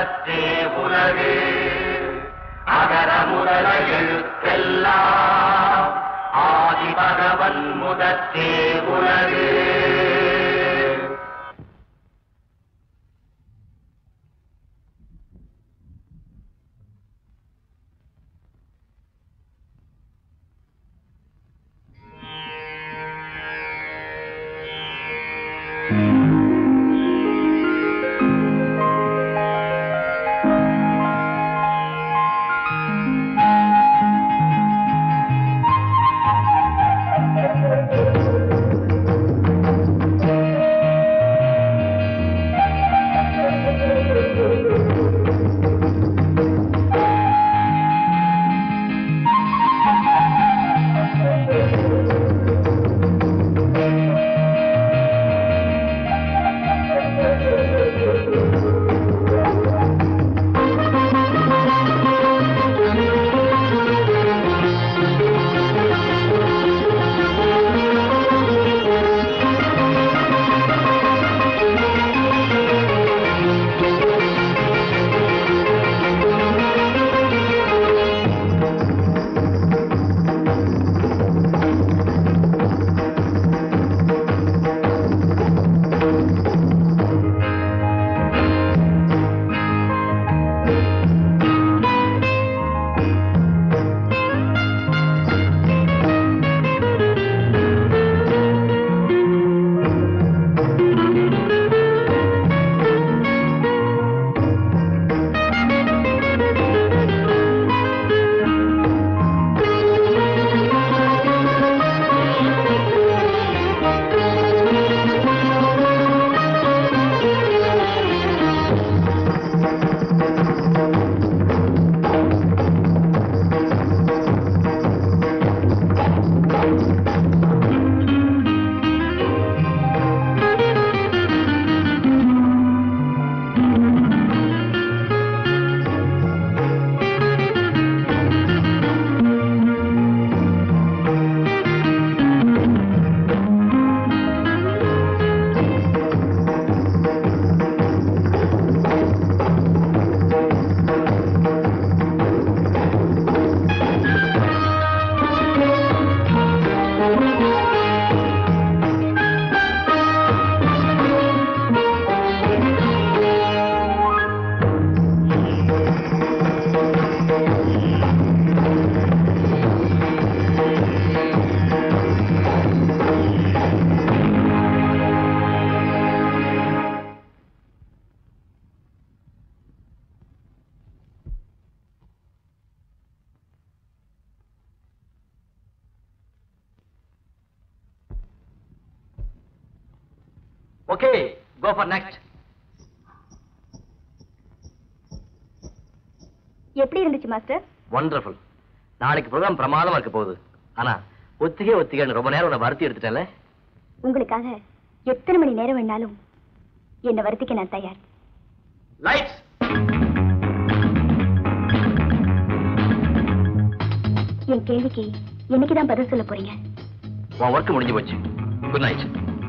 முதற்றே உலகு அகர முதல எழுத்தெல்லாம் ஆதி பகவன் முதற்றே உலகு ஓகே கோ ஃபார் நெக்ஸ்ட் எப்படி இருந்துச்சு மாஸ்டர் வண்டர்ஃபுல் நாளைக்கு ப்ரோக்ராம் பிரமாதமா இருக்க போகுது ஆனா ஒத்திகை ஒத்திகைன்னு ரொம்ப நேரம் உன்னை வருத்தி எடுத்துட்டேன்ல உங்களுக்காக எத்தனை மணி நேரம் வேணாலும் என்னை வருத்திக்க நான் தயார் லைட்ஸ் என் கேள்விக்கு என்னைக்கு தான் பதில் சொல்ல போறீங்க உன் ஒர்க் முடிஞ்சு போச்சு குட் நைட்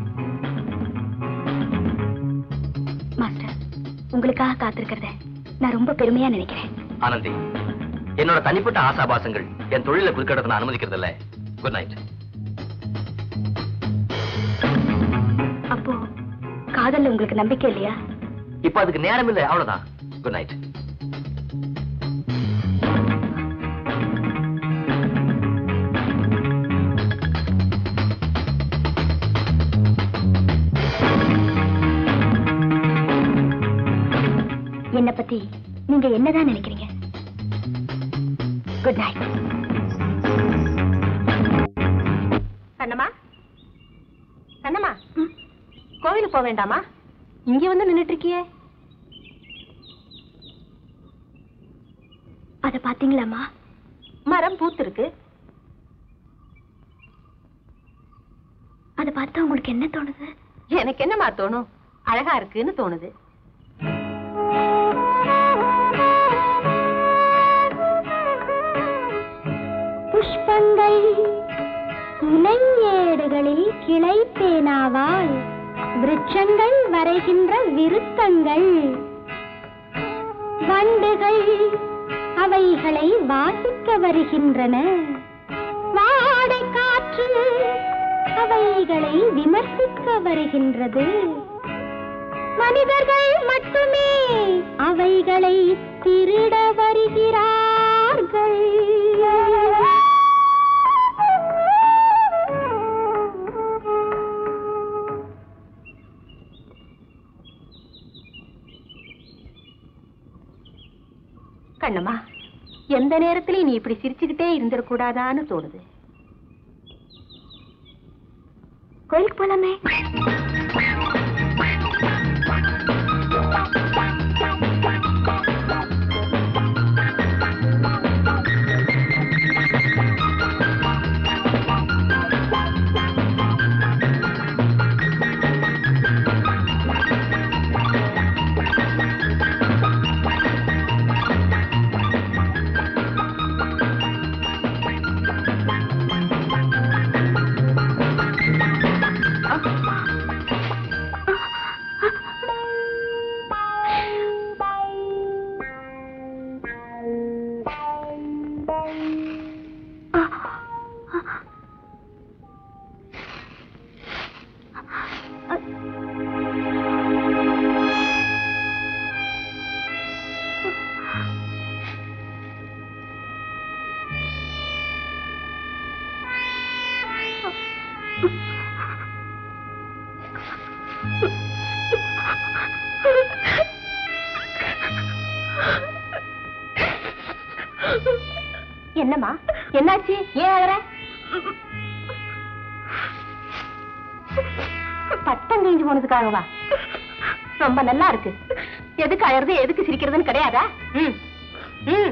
மாஸ்டர் உங்களுக்காக காத்திருக்கிறத நான் ரொம்ப பெருமையா நினைக்கிறேன் ஆனந்தி என்னோட தனிப்பட்ட ஆசாபாசங்கள் என் தொழில குறுக்கிடத்தை நான் அனுமதிக்கிறது இல்ல குட் நைட் அப்போ காதல்ல உங்களுக்கு நம்பிக்கை இல்லையா இப்ப அதுக்கு நேரம் இல்லை அவ்வளவுதான் குட் நைட் என்னை பத்தி நீங்க என்னதான் நினைக்கிறீங்க குட் நைட் கண்ணம்மா கண்ணம்மா கோவிலுக்கு போக வேண்டாமா இங்க வந்து நின்னுட்டு இருக்கியே அத பாத்தீங்களாமா மரம் பூத்திருக்கு அத பார்த்தா உங்களுக்கு என்ன தோணுது எனக்கு என்னம்மா தோணும் அழகா இருக்குன்னு தோணுது புஷ்பங்கள் இலையேடுகளில் கிளை பேனாவால் விருட்சங்கள் வரைகின்ற விருத்தங்கள் வண்டுகள் அவைகளை வாசிக்க வருகின்றன வாடை காற்று அவைகளை விமர்சிக்க வருகின்றது மனிதர்கள் மட்டுமே அவைகளை திருட வருகிறார்கள் கண்ணம்மா எந்த நேரத்திலயும் நீ இப்படி சிரிச்சுக்கிட்டே இருந்துடக்கூடாதான்னு தோணுது கோயிலுக்கு போலாமே என்னம்மா என்னாச்சு ஏன் அழற பட்டம் கிழிஞ்சு போனதுக்காகவா ரொம்ப நல்லா இருக்கு எதுக்கு அழறது எதுக்கு சிரிக்கிறதுன்னு கிடையாதா ம் ம்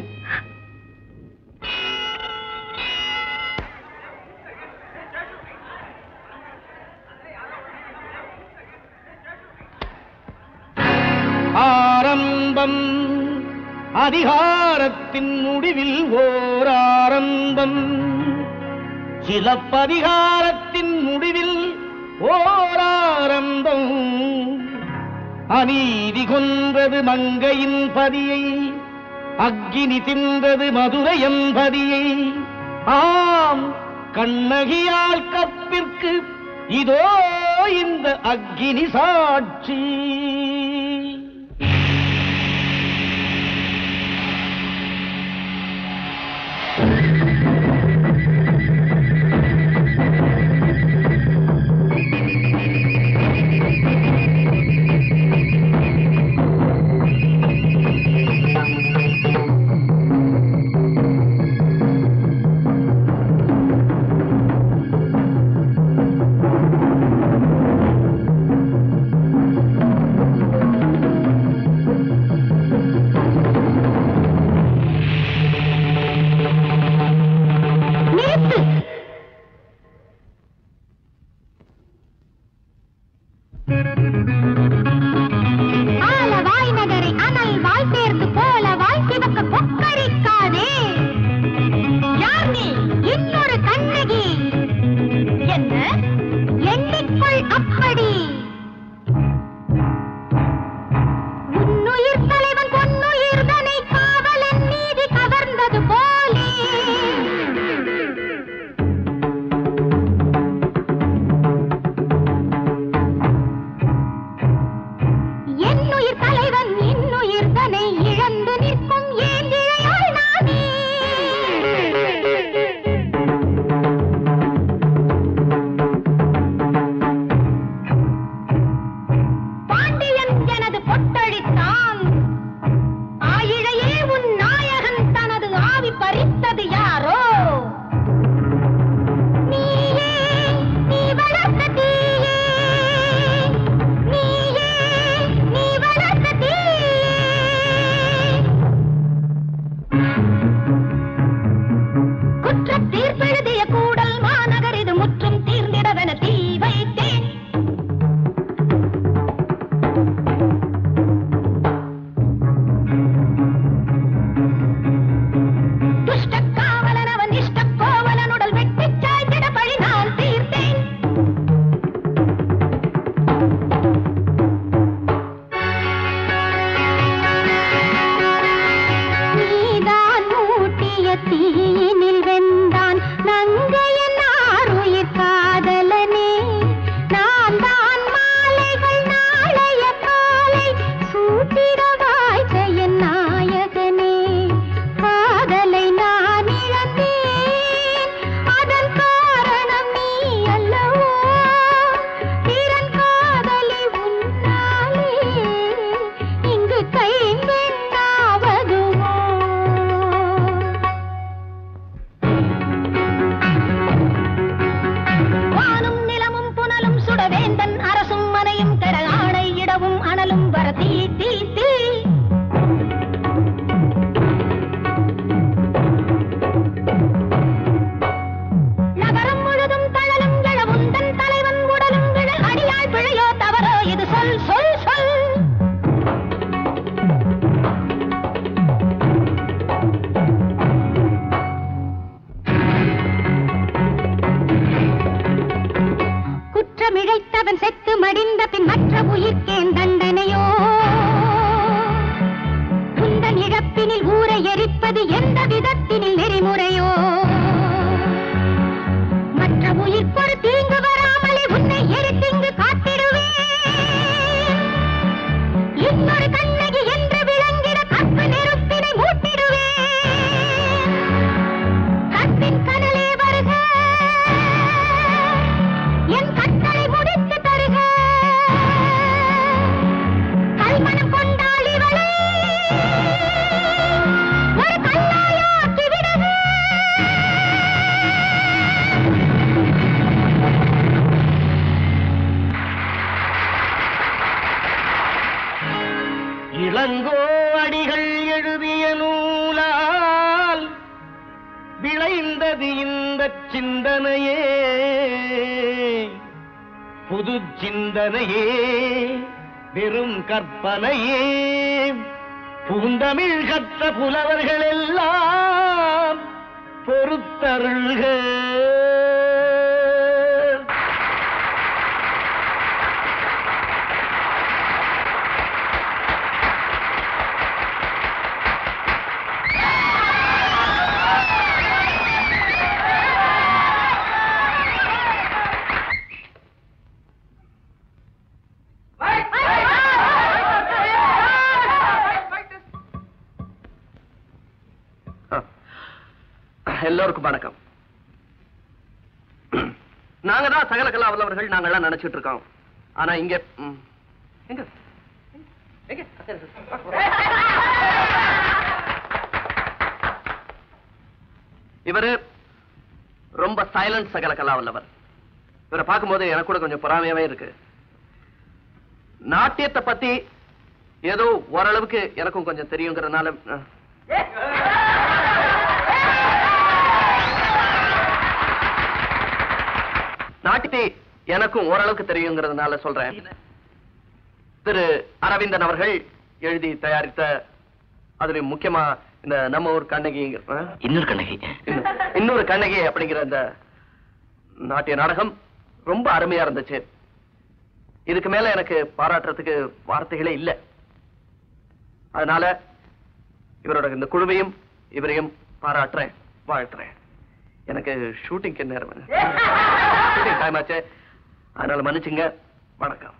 ஆரம்பம் அதிகாரத்தின் முடிவில் ஓர் ஆரம்பம் சிலப்பதிகாரத்தின் முடிவில் ஓர் ஆரம்பம் அநீதி கொன்றது மங்கையின் பதியை அக்கினி தின்றது மதுரை என்பதியை ஆம் கண்ணகியால் கற்பிற்கு இதோ இந்த அக்கினி சாட்சி நெருப்பினில் ஊரை எரிப்பது எந்த விதத்தினில் நெறிமுறையோ மற்ற உயிர்ப்பொரு தீங்கு வராமலே உன்னை எரித்திங்கு காத்திடுவேன் இன்னொரு கண்ணகி என்று விளங்கிட கற்பு நெருப்பினை மூட்டிடுவேன் கற்பின் கனலே வருக என் கட்டளை முடித்து தருக கல்மணம் கொண்டாள் இவளே ஒரு கல்லாயாக்கி விடுக இளங்கோ அடிகள் எழுதிய நூலால் விளைந்தது இந்த சிந்தனையே புது சிந்தனையே வெறும் கற்பனையே பூந்தமிழ் கற்ற புலவர்கள் எல்லாம் பொறுத்தருள்க எல்லோருக்கும் வணக்கம் நாங்க தான் சகல கலா வல்லவர்கள் நாங்கெல்லாம் நினைச்சிட்டு இருக்கோம் ஆனா இங்க ம், எங்க எங்க? சரி, சரி. இவரு ரொம்ப சைலண்ட் சகல கலா வல்லவர் இவரை பார்க்கும்போது எனக்கு கூட கொஞ்சம் பொறாமையாவே இருக்கு நாட்டியத்தை பத்தி ஏதோ ஓரளவுக்கு எனக்கும் கொஞ்சம் தெரியுங்கிறதுனால அஹ், நாட்டியத்தை எனக்கும் ஓரளவுக்கு தெரியுங்கிறதுனால சொல்றேன் திரு அரவிந்தன் அவர்கள் எழுதி தயாரித்த அதுல முக்கியமா இந்த நம்ம ஊர் கண்ணகி அஹ், இன்னொரு கண்ணகி இன்னும் இன்னொரு கண்ணகி அப்படிங்கிற இந்த நாட்டிய நாடகம் ரொம்ப அருமையா இருந்துச்சு இதுக்கு மேல எனக்கு பாராட்டுறதுக்கு வார்த்தைகளே இல்ல அதனால இவரோட இந்த குழுவையும் இவரையும் பாராட்டுறேன் வாழ்த்துறேன் எனக்கு ஷூட்டிங்க்கு நேரம் ஷூட்டிங் டைம் ஆச்சு அதனால மன்னிச்சுங்க வணக்கம்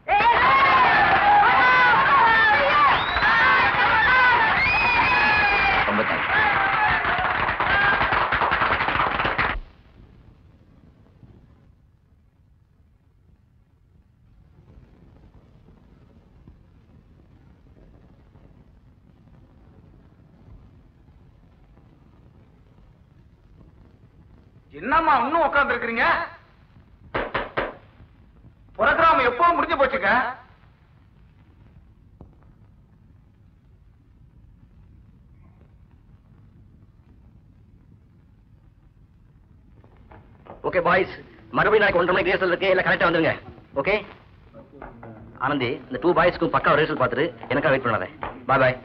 ரொம்ப தேங்க்ஸ் என்னம்மா இன்னும் உட்கார்ந்து இருக்கிறீங்க புரோகிராம் எப்போ முடிஞ்சு போச்சுங்க ஓகே பாய்ஸ் மறுபடியும் நாளைக்கு ஒன்றரை மணிக்கு ரிஹர்சல் இருக்கு எல்லாம் கரெக்டா வந்துருங்க ஓகே ஆனந்தி இந்த டூ பாய்ஸ்க்கும் பக்கா ரிஹர்சல் பார்த்துட்டு எனக்கா வெயிட் பண்ணாத பாய் பாய்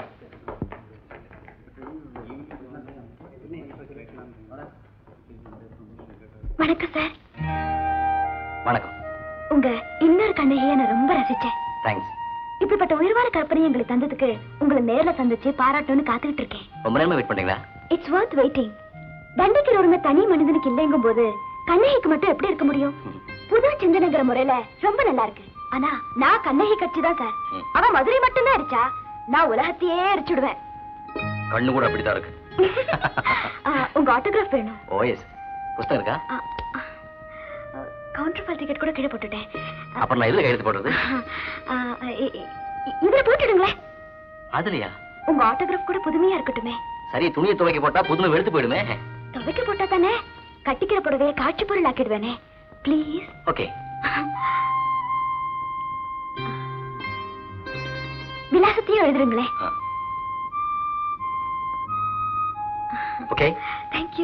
வணக்கம் சார் வணக்கம் உங்க இன்னொரு கண்ணகியை நான் ரொம்ப ரசிச்சேன் தேங்க்ஸ் இப்படிப்பட்ட உயர்வான கற்பனை எங்களுக்கு தந்ததுக்கு உங்களை நேர்ல சந்திச்சு பாராட்டணும்னு காத்துக்கிட்டு இருக்கேன் ரொம்ப நேரமா வெயிட் பண்றீங்களா இட்ஸ் worth வெயிட்டிங் தண்டிக்கிற உரிமை தனி மனிதனுக்கு இல்லைங்கும் போது கண்ணகிக்கு மட்டும் எப்படி இருக்க முடியும் புது சிந்தனைங்கிற முறையில ரொம்ப நல்லா இருக்கு ஆனா நான் கண்ணகி கட்சி தான் சார் ம். அவன் மதுரை மட்டும்தான் அடிச்சா நான் உலகத்தையே அடிச்சுடுவேன் கண்ணு கூட அப்படித்தான் இருக்கு ஆ, உங்க ஆட்டோகிராஃப் வேணும் ஓ எஸ் புஸ்தகம் இருக்கா கவுண்டர் ஃபால் டிக்கெட் கூட கீழே போட்டுட்டேன் அப்புறம் நான் எதுல கையெழுத்து போடுறது ஆ, இ- இ- இதுல போட்டுடுங்களேன் அதுலயா உங்க ஆட்டோகிராஃப் கூட புதுமையா இருக்கட்டுமே சரி துணியை துவைக்க போட்டா புதுமை வெளுத்து போயிடுமே துவைக்க போட்டா தானே கட்டிக்கிற புடவைய காட்சி பொருள் ஆக்கிடுவேனே ப்ளீஸ் ஓகே விலாசத்தையும் எழுதுறீங்களேன் ஓகே தேங்க்யூ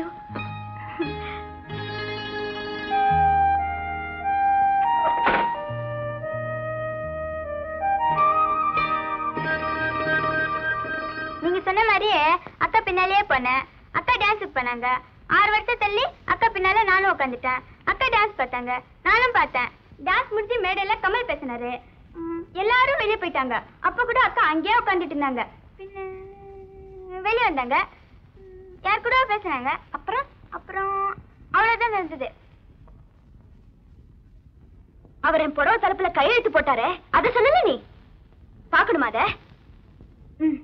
நீங்க சொன்ன மாதிரியே அக்கா பின்னாலேயே போனேன் அக்கா டான்ஸுக்கு பண்ணாங்க ஆறு வருஷம் தள்ளி அக்கா பின்னால நானும் உட்காந்துட்டேன் அக்கா டான்ஸ் பார்த்தாங்க நானும் பார்த்தேன் டான்ஸ் முடிஞ்சு மேடையில கமல் பேசினாரு ம், எல்லாரும் வெளியே போயிட்டாங்க அப்ப கூட அக்கா அங்கேயே உட்காந்துட்டு இருந்தாங்க பின்ன வெளியே வந்தாங்க ம், யார் கூட பேசுனாங்க அப்புறம் அப்புறம் அவ்வளவுதான் நடந்தது அவர் என் புடவை தலைப்புல கையெழுத்து போட்டாரே அத சொல்லல நீ பாக்கணுமா அத ம்.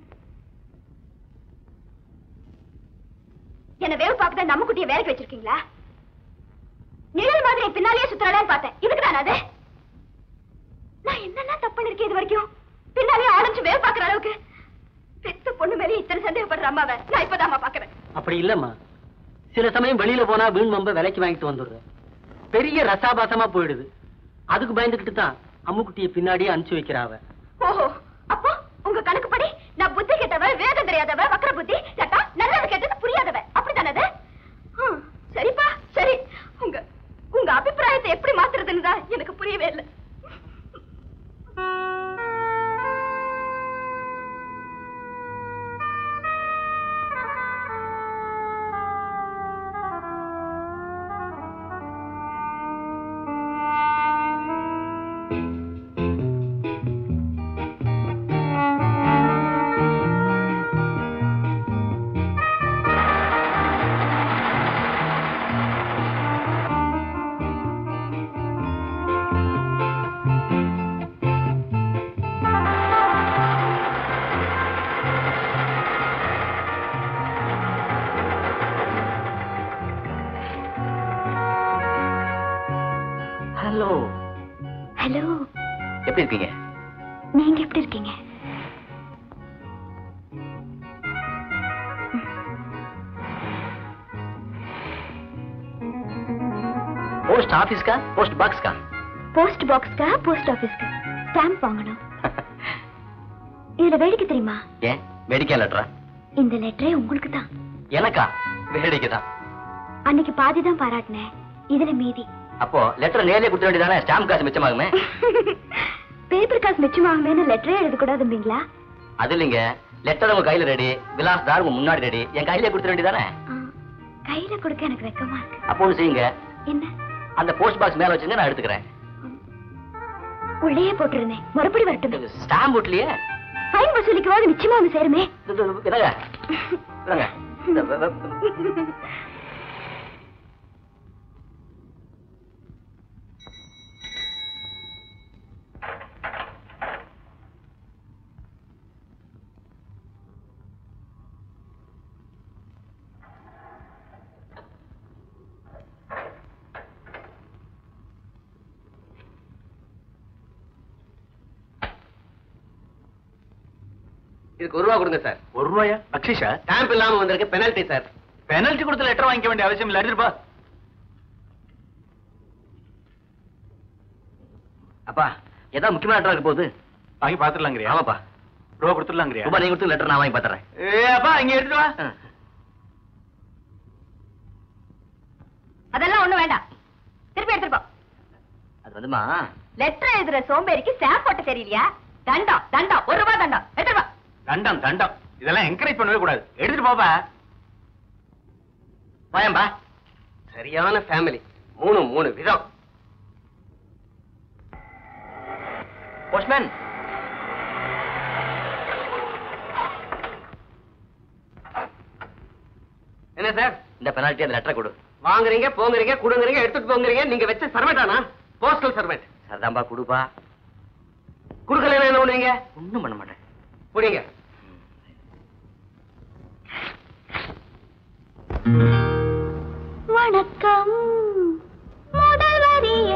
என்ன வேவு பார்க்கதான் நம்ம குட்டிய வேலைக்கு வச்சிருக்கீங்களா நிழல் மாதிரி என் பின்னாலேயே சுத்துறாளான்னு பார்த்தேன் இதுக்கு நான் அது நான் என்னெல்லாம் தப்பு பண்ணிருக்கேன் இது வரைக்கும் பின்னாலேயே ஆரஞ்சு வேவு பார்க்கற அளவுக்கு பெத்த பொண்ணு மேலே இத்தனை சந்தேகப்படுற அம்மாவை நான் இப்பதாம்மா பாக்குறேன் அப்படி இல்லம்மா சில சமயம் வெளியில போனா வீண் மம்ப விலைக்கு வாங்கிட்டு வந்துடுறேன் பெரிய ரசாபாசமா போயிடுது அதுக்கு பயந்துகிட்டு தான் அம்முக்குட்டிய பின்னாடியே அனுப்பிச்சு வைக்கிறாவ ஓஹோ அப்போ உங்க கணக்குப்படி நான் புத்தி கெட்டவ வேதம் தெரியாதவ வக்கர புத்தி கேட்டா நல்லது கெட்டது புரியாதவ அப்படித்தானே அது? ஹம், சரிப்பா சரி உங்க உங்க அபிப்பிராயத்தை எப்படி மாத்துறதுன்னு தான் எனக்கு புரியவே இல்லை ஹலோ ஹலோ எப்படி இருக்கீங்க நீங்க எப்படி இருக்கீங்க போஸ்ட் ஆபீஸ்க்கா போஸ்ட் பாக்ஸ்க்கா போஸ்ட் பாக்ஸ்க்கா போஸ்ட் ஆபீஸ்க்கு ஸ்டாம்ப் வாங்கணும் இதுல வேடிக்கை தெரியுமா ஏன் வேடிக்கை லெட்டரா இந்த லெட்டரே உங்களுக்கு தான் எனக்கா வேடிக்கை தான் அன்னைக்கு பாதி தான் பாராட்டினேன் இதுல மீதி அப்போ லெட்டர் நேர்லயே கொடுத்த வேண்டியதானே ஸ்டாம்ப் காசு மிச்சமாகுமே பேப்பர் காசு மிச்சமாகுமேனு லெட்டரே எழுதக்கூடாதும்பீங்களா அது இல்லைங்க லெட்டர் உங்க கையில ரெடி விலாஸ் தார் உங்க முன்னாடி ரெடி என் கையிலே கொடுத்த வேண்டியதானே ஆ, கையில கொடுக்க எனக்கு வெக்கமா இருக்கு அப்போ ஒண்ணு செய்யுங்க என்ன அந்த போஸ்ட் பாக்ஸ் மேல வச்சுங்க நான் எடுத்துக்கிறேன் உள்ளேயே போட்டிருந்தேன் மறுபடி வரட்டுமே ஸ்டாம்ப் வீட்லயே ஃபைன் வசூலிக்கு போது நிச்சயமா வந்து சேருமே இது- இது- என்னங்க என்னங்க இந்த வெ- வெ- இதுக்கு ஒரு ரூபா கொடுங்க சார் ஒரு ரூபாயா பக்ஷிஷா ஸ்டாம்ப் இல்லாம வந்திருக்கு பெனல்டி சார் பெனல்டி கொடுத்து லெட்டர் வாங்கிக்க வேண்டிய அவசியம் இல்ல எடுத்துப்பா அப்பா ஏதாவது முக்கியமான லெட்டர் இருக்க போகுது வாங்கி பாத்துடலாங்கிறியா ஆமாப்பா ரூபா கொடுத்துடலாங்கிறியா ரூபா நீங்க கொடுத்து லெட்டர் நான் வாங்கி பாத்துறேன் ஏ அப்பா இங்க எடுத்துட்டு வா அதெல்லாம் ஒண்ணும் வேண்டாம் திருப்பி எடுத்துட்டு போ அது வந்துமா லெட்டர் எழுதுற சோம்பேறிக்கு ஸ்டாம்ப் போட்டு தெரியலையா தண்டம் தண்டம் ஒரு ரூபாய் தண்டம் எடுத்துட்டு வா தண்டம் தண்டம் இதெல்லாம் என்கரேஜ் பண்ணவே கூடாது எடுத்துட்டு போப்பா பயம்பா சரியான ஃபேமிலி மூணு மூணு விதம் போஸ்ட்மேன் என்ன சார் இந்த பெனால்ட்டி அந்த லெட்டரை கொடு வாங்குறீங்க போங்குறீங்க கொடுங்குறீங்க எடுத்துட்டு போங்குறீங்க நீங்க வச்ச சர்வெண்டானா போஸ்டல் சர்வெண்ட் சரிதான்பா கொடுப்பா கொடுக்கல என்ன பண்ணுவீங்க ஒண்ணும் பண்ண மாட்டேன் புடிங்க வணக்கம் முதல் வரியை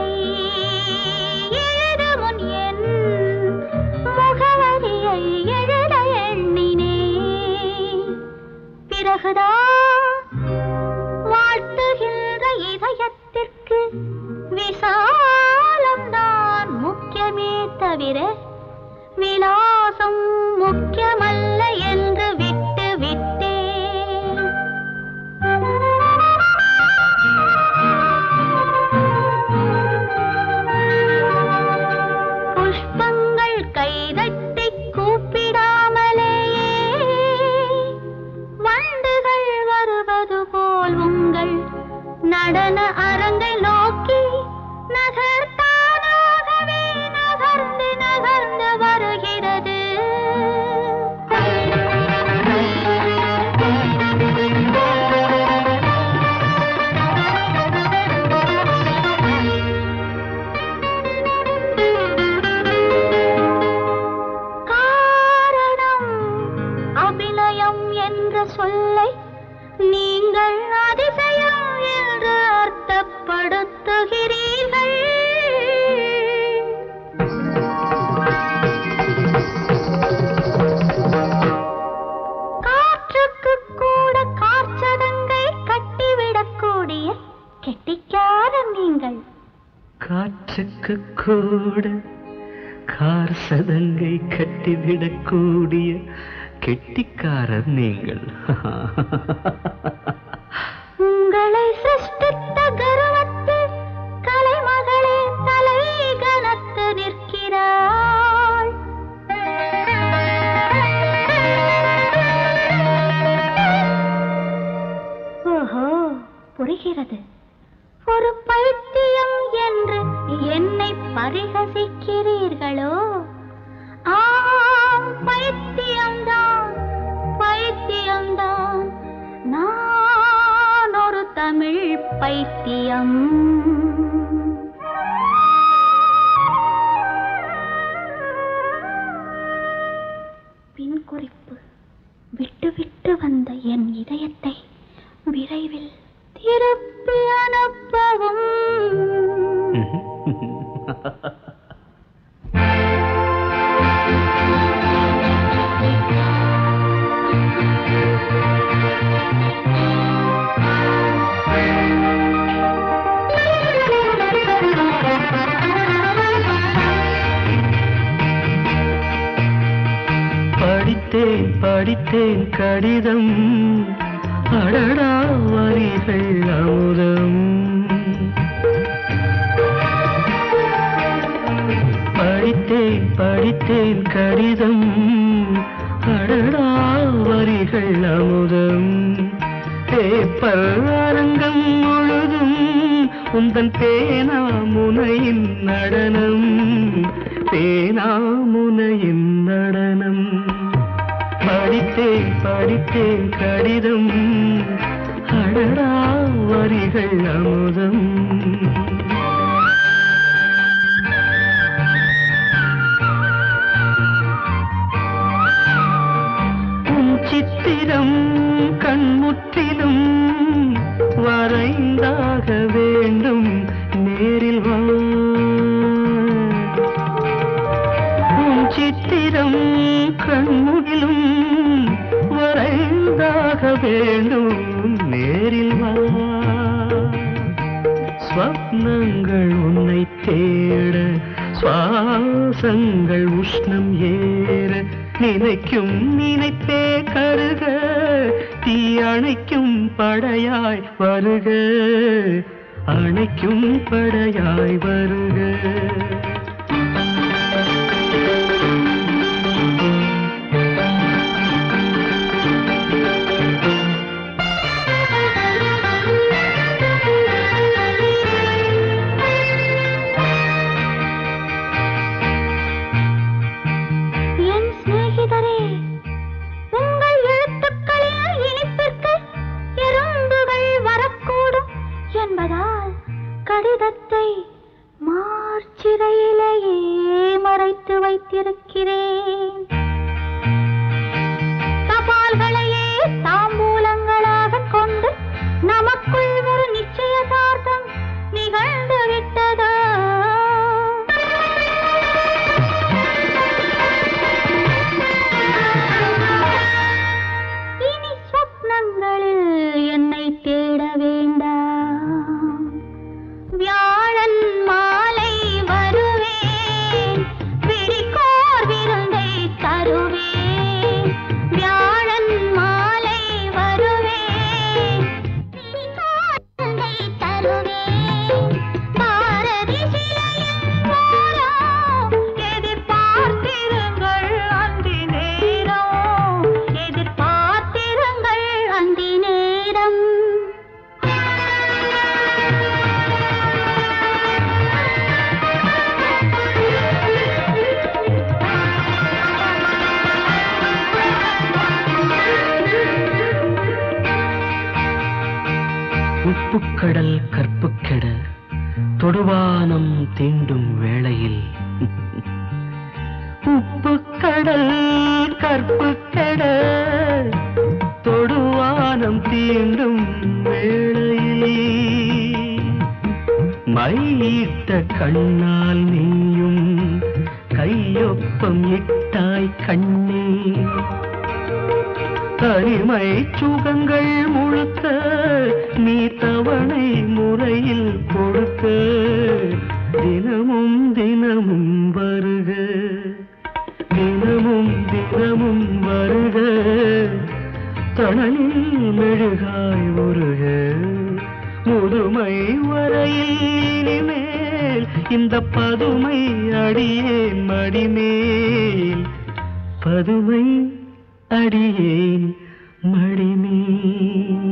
எழுத முன் என் முகவரியை எழுத எண்ணினேன் பிறகுதான் வாழ்த்துகின்ற இதயத்திற்கு விசாலம் தான் முக்கியமே தவிர விலாசம் முக்கியமல்ல என்று விட்டு விட்டேன் புஷ்பங்கள் கைதட்டி கூப்பிடாமலேயே வண்டுகள் வருவது போல் உங்கள் நடன அரங்கை நோக்கி நகர்த்தானாகவே நகர்ந்து நகர்ந்து என்ற சொல்லை நீங்கள் அதிசயம் என்று அர்த்தப்படுத்துகிறீர்கள் காற்றுக்கு கூட காற்சதங்கை கட்டிவிடக்கூடிய கெட்டிக்கார நீங்கள் காற்றுக்கு கூட கார் சதங்கை கட்டிவிடக்கூடிய கெட்டிக்காரர் நீங்கள் உங்களை சிருஷ்டித்த கர்வத்தில் கலைமகளே தலை கனத்து நிற்கிறாள் ஓஹோ புரிகிறது ஒரு பைத்தியம் என்று என்னை பரிகசிக்கிறீர்களோ ஆம் பைத்தியம்தான் பைத்தியம்தான் நான் ஒரு தமிழ் பைத்தியம் பின் குறிப்பு விட்டு விட்டு வந்த என் இதயத்தை விரைவில் திருப்பி அனுப்பவும் படித்தேன் படித்தேன் கடிதம் அடடா வரிகள் அமுதம் படித்தேன் படித்தேன் கடிதம் அடடா வரிகள் அமுதம் பேப்பர் அரங்கம் முழுதும் உந்தன் பேனா முனையின் நடனம் பேனா முனையின் நடனம் படித்தேன் படித்தேன் கடிதம் அடடா வரிகள் அமுதம் உன் சித்திரம் கண்முற்றிலும் வரைந்தாக வேண்டும் நேரில் வா உன் சித்திரம் கண்முகிலும் வரைந்தாக வேண்டும் நேரில் வா ஸ்வப்னங்கள் உன்னை தேட சுவாசங்கள் உஷ்ணம் ஏற நினைக்கும் நினைப்பே கருக தீ அணைக்கும் படையாய் வருக அணைக்கும் படையாய் வருக என் சிநேகிதரே உங்கள் எழுத்துக்களில் இனிப்பிற்கு எறும்புகள் வரக்கூடும் என்பதால் கடிதத்தை மார்ச்சிறையிலேயே மறைத்து வைத்திருக்கிறேன் தபால்களையே தாம்பூலங்களாக கொண்டு நமக்குள் ஒரு நிச்சயதார்த்தம் நிகழ்ந்து விட்டதோ இனி சொப்னங்களில் என்னை தேட வேண்டாம் வியாழன் மாலை வருவேன் பிடிக்கோர் விருந்தை தருவேன் வியாழன் மாலை வருவேன் பிடிக்கோர் விருந்தை தருவேன் பாரதி சிலையின் ஓரம் எதிர்பார்த்திருங்கள் அந்தி நேரம் எதிர்பார்த்திருங்கள் அந்தி நேரம் உப்புக்கடல் கற்புக்கெட தொடுவானம் தீண்டும் வேளையில் உப்புக்கடல் கற்புக்கெட கண்ணால் நீயும் கையொப்பம் இட்டாய் கண்ணே தனிமை சுகங்கள் முழுக்க நீ தவணை முறையில் கொடுக்க தினமும் தினமும் வருக தினமும் தினமும் வருக தணலில் மெழுகாய் உருக முதுமை வரையில் இனிமேல் இந்த பதுமை அடியேன் மடிமேல் பதுமை அடியேன் மடிமேல்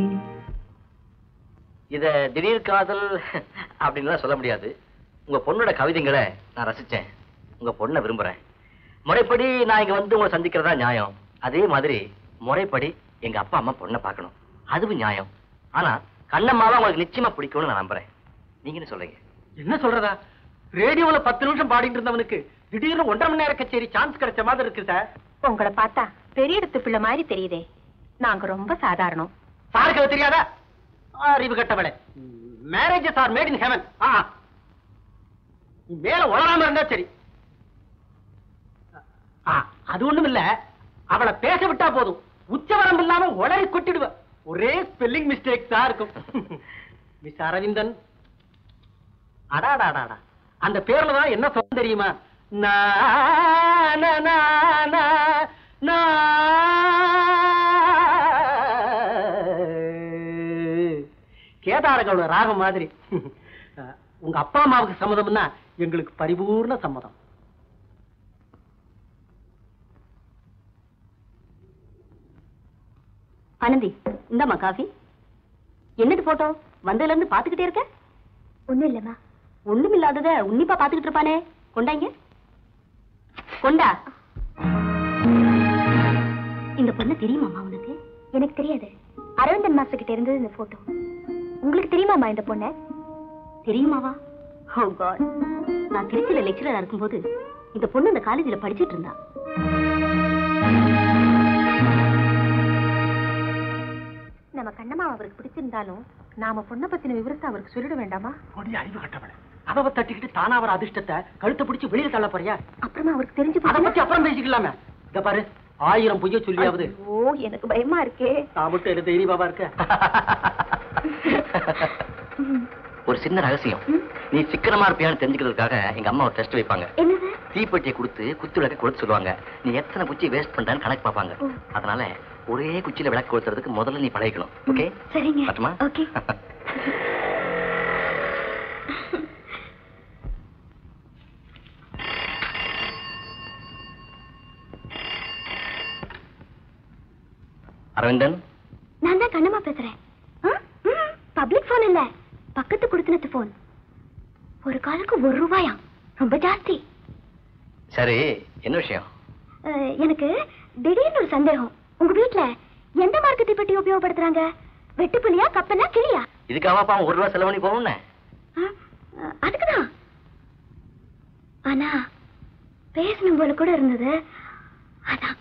இத திடீர் காதல் அப்படின்லாம் சொல்ல முடியாது உங்க பொண்ணோட கவிதைங்களை நான் ரசிச்சேன் உங்க பொண்ணை விரும்புறேன் முறைப்படி நான் இங்க வந்து உங்களை சந்திக்கிறதா நியாயம் அதே மாதிரி முறைப்படி எங்க அப்பா அம்மா பொண்ணை பார்க்கணும் அதுவும் நியாயம் ஆனா கண்ணம்மாவை உங்களுக்கு நிச்சயமா பிடிக்கும்னு நான் நம்புறேன் நீங்க என்ன சொல்றீங்க என்ன சொல்றதா ரேடியோல பத்து நிமிஷம் பாடிட்டு இருந்தவனுக்கு திடீர்னு ஒன்றரை மணி நேரம் கச்சேரி சான்ஸ் கிடைச்ச மாதிரி இருக்கு சார் உங்களை பார்த்தா பெரிய இடத்து பிள்ளை மாதிரி தெரியுதே நாங்க ரொம்ப சாதாரணம் சாருக்கு அது தெரியாதா அறிவு கட்டவளே marriage sir made in heaven மேல உளராம இருந்தா சரி ஆ, அது ஒண்ணும் இல்ல அவளை பேச விட்டா போதும் உச்சவரம் இல்லாம உளறி கொட்டிடுவ ஒரே ஸ்பெல்லிங் மிஸ்டேக் தான் இருக்கும் மிஸ் அரவிந்தன் அடாடாடாடா அந்த பேர்ல தான் என்ன சொல்ல தெரியுமா நா, நா, நா, நா, நா. கேதாரங்களோட ராகம் மாதிரி உங்க அப்பா அம்மாவுக்கு சம்மதம்னா எங்களுக்கு பரிபூர்ண சம்மதம் ஆனந்தி இந்தாம்மா காஃபி என்னது போட்டோ வந்ததுல இருந்து பாத்துக்கிட்டே இருக்க ஒண்ணும் இல்லம்மா ஒண்ணும் இல்லாதத உன்னிப்பா பாத்துக்கிட்டு இருப்பானே கொண்டாங்க கொண்டா இந்த பொண்ணு தெரியுமாமா உனக்கு எனக்கு தெரியாது அரவிந்தன் மாஸ்டர் கிட்ட இருந்தது இந்த போட்டோ உங்களுக்கு தெரியுமாமா இந்த பொண்ணு தெரியுமாவா ஓ காட் நான் திருச்சியில லெக்சரரா இருக்கும்போது இந்த பொண்ணு இந்த காலேஜ்ல படிச்சிட்டு இருந்தா நம்ம கண்ணம்மா அவருக்கு பிடிச்சிருந்தாலும் நாம பொண்ணை பத்தின விவரத்தை அவருக்கு சொல்லிட வேண்டாமா பொடி அறிவு கட்டவளே அவ தட்டிக்கிட்டு தானா வர அதிர்ஷ்டத்தை கழுத்தை பிடிச்சு வெளியில தள்ள போறியா அப்புறமா அவருக்கு தெரிஞ்சு அதை பத்தி அப்புறம் பேசிக்கலாமே இத பாரு ஆயிரம் பொய்ய சொல்லியாவது ஓ எனக்கு பயமா இருக்கே நான் மட்டும் என்ன தைரியமாவா இருக்க ஒரு சின்ன ரகசியம் நீ சிக்கனமா இருப்பியான்னு தெரிஞ்சுக்கிறதுக்காக எங்க அம்மா ஒரு டெஸ்ட் வைப்பாங்க என்னது தீப்பெட்டியை கொடுத்து குத்து விளக்க கொடுத்து சொல்லுவாங்க நீ எத்தனை குச்சி வேஸ்ட் பண்றேன்னு கணக்கு பார்ப்பாங்க ஓ. அதனால ஒரே குச்சியில விளக்கு கொளுத்துறதுக்கு முதல்ல நீ பழகிக்கணும் ஓகே சரிங்க பட்டுமா ஓகே அரவிந்தன் நான் தான் கண்ணம்மா பேசுறேன் பப்ளிக் போன் இல்ல பக்கத்து குடுத்தினத்து போன் ஒரு காலுக்கு ஒரு ரூபாயா ரொம்ப ஜாஸ்தி சரி என்ன விஷயம் அஹ், எனக்கு திடீர்னு ஒரு சந்தேகம் உங்க வீட்ல எந்த மார்க்கத்தை பற்றி உபயோகப்படுத்துறாங்க வெட்டுப்புலியா கப்பனா கிளியா இதுக்காகப்பா அவன் ஒரு ரூபா செலவு பண்ணி போகணும்னு அஹ், அஹ், அதுக்குதான் ஆனா பேசணும் போல கூட இருந்தது அதான்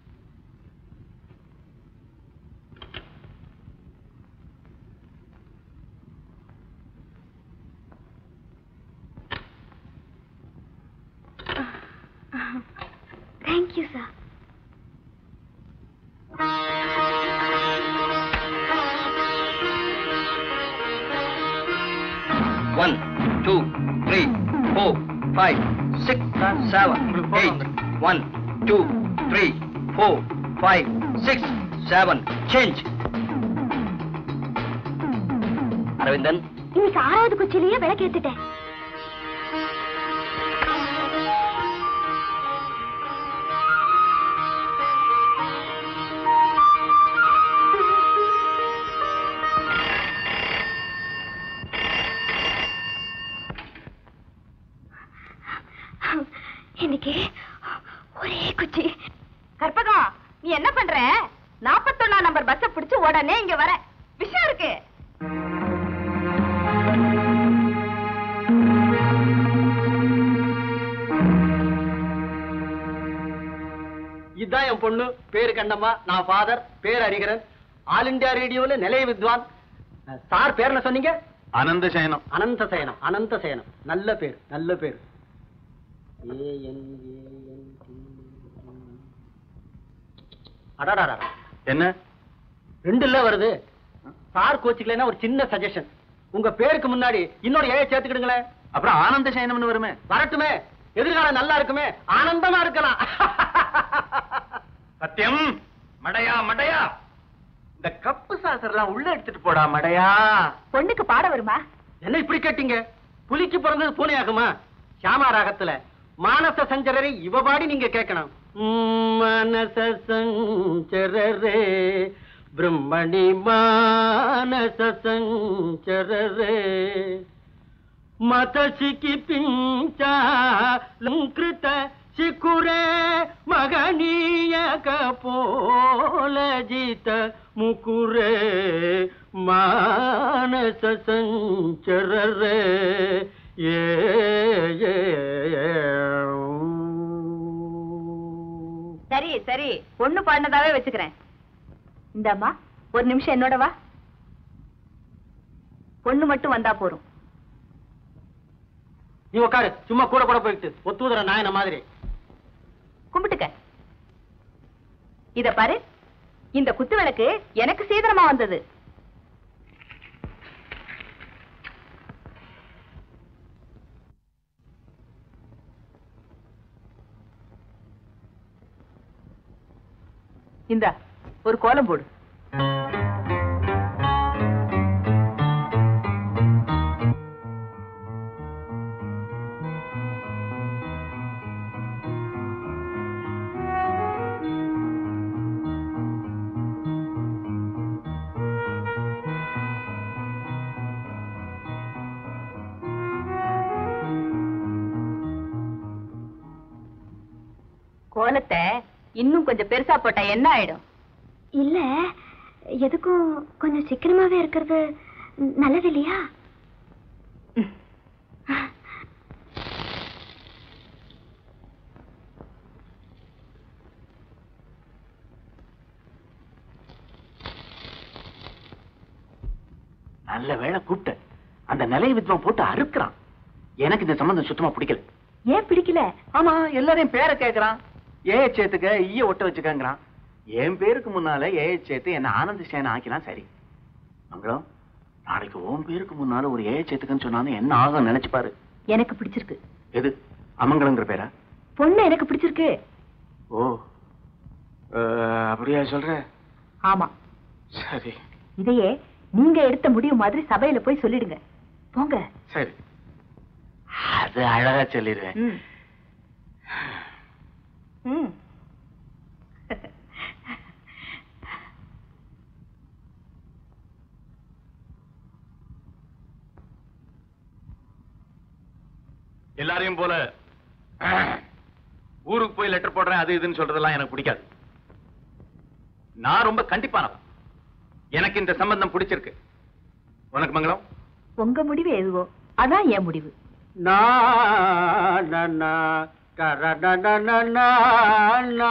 thank you sir one two three four five six seven eight one two three four five six seven change Aravindan இன்னைக்கு ஆறாவது குச்சிலேயே விளக்கு ஏத்துட்டேன் இன்னைக்கு ஒரே குச்சி கற்பகம் நீ என்ன பண்ற நாப்பத்தொன்னா நம்பர் பஸ்ஸ பிடிச்சு உடனே இங்க வர விஷயம் இருக்கு இதுதான் என் பொண்ணு பேரு கண்ணம்மா நான் ஃபாதர் பேர் ஹரிகரன் ஆல் இந்தியா ரேடியோல நிலைய வித்வான் அஹ், சார் பேர் என்ன சொன்னீங்க அனந்த சயனம் அனந்த சயனம் அனந்த சயனம் நல்ல பேர் நல்ல பேர் ஏஎன் அடாடாடா என்ன ரெண்டு இல்ல வருது சார் கோச்சுக்கலைன்னா ஒரு சின்ன சஜஷன் உங்க பேருக்கு முன்னாடி இன்னொரு ஏழை சேர்த்துக்கிடுங்களேன் அப்புறம் ஆனந்த சயனம்னு வருமே வரட்டுமே எதிர்காலம் நல்லா இருக்குமே ஆனந்தமா இருக்கலாம் சத்தியம் மடையா மடையா இந்த கப்பு சாசர்லாம் உள்ள எடுத்துட்டு போடா மடையா பொண்ணுக்கு பாட வருமா என்ன இப்படி கேட்டீங்க புலிக்கு பிறந்தது பூனை ஆகுமா சியாமா ராகத்துல மானச சஞ்சரரை இவ பாடி நீங்க கேட்கணும் உம், மானச சஞ்சரரே பிரம்மணி மானச சஞ்சரரே மதசிக்கு பிஞ்சாலங்கிருத சிக்குரே மகனீய கபோல ஜித முகுரே மானச சஞ்சரரே ஏ ஏ, ஏ. சரி சரி பொண்ணு பாடினதாவே வச்சுக்கிறேன் இந்தாம்மா ஒரு நிமிஷம் என்னோட வா பொண்ணு மட்டும் வந்தா போறோம் நீ உட்காரு சும்மா கூட கூட போயிட்டு ஒத்துதுற நாயன மாதிரி கும்பிட்டுக்க இத பாரு இந்த குத்து விளக்கு எனக்கு சீதனமா வந்தது இந்தா ஒரு கோலம் போடு கோலத்தை இன்னும் கொஞ்சம் பெருசா போட்டா என்ன ஆயிடும் இல்ல எதுக்கும் கொஞ்சம் சிக்கனமாவே இருக்கிறது நல்லது இல்லையா நல்ல வேளை கூப்பிட்ட அந்த நிலைய வித்வம் போட்டு அறுக்குறான் எனக்கு இந்த சம்பந்தம் சுத்தமா பிடிக்கல ஏன் பிடிக்கல ஆமா எல்லாரையும் பேரை கேக்குறான் ஏ சேத்துக்க ஈய ஒட்ட வச்சுக்கங்கிறான் என் பேருக்கு முன்னால ஏ சேத்து என்ன ஆனந்த சேன ஆக்கினா சரி மங்களம் நாளைக்கு உன் பேருக்கு முன்னால ஒரு ஏ சேத்துக்குன்னு சொன்னாலும் என்ன ஆகும் நினைச்சு பாரு எனக்கு பிடிச்சிருக்கு எது அமங்கலங்கிற பேரா பொண்ணு எனக்கு பிடிச்சிருக்கு ஓ அஹ், அப்படியா சொல்ற ஆமா சரி இதையே நீங்க எடுத்த முடிவு மாதிரி சபையில போய் சொல்லிடுங்க போங்க சரி அது அழகா சொல்லிடுவேன் ம். ம். எல்லாரையும் போல ஊருக்கு போய் லெட்டர் போடுறேன் அது இதுன்னு சொல்றதெல்லாம் எனக்கு பிடிக்காது நான் ரொம்ப கண்டிப்பானவன் எனக்கு இந்த சம்பந்தம் பிடிச்சிருக்கு உனக்கு மங்களம் உங்க முடிவு எதுவோ அதான் என் முடிவு நா நா, நா, கர, நா, நா, நா, நா, நா.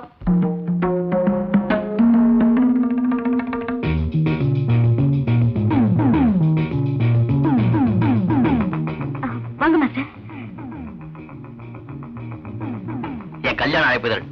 வாங்க மாஸ்டர் என் கல்யாண அழைப்புதல்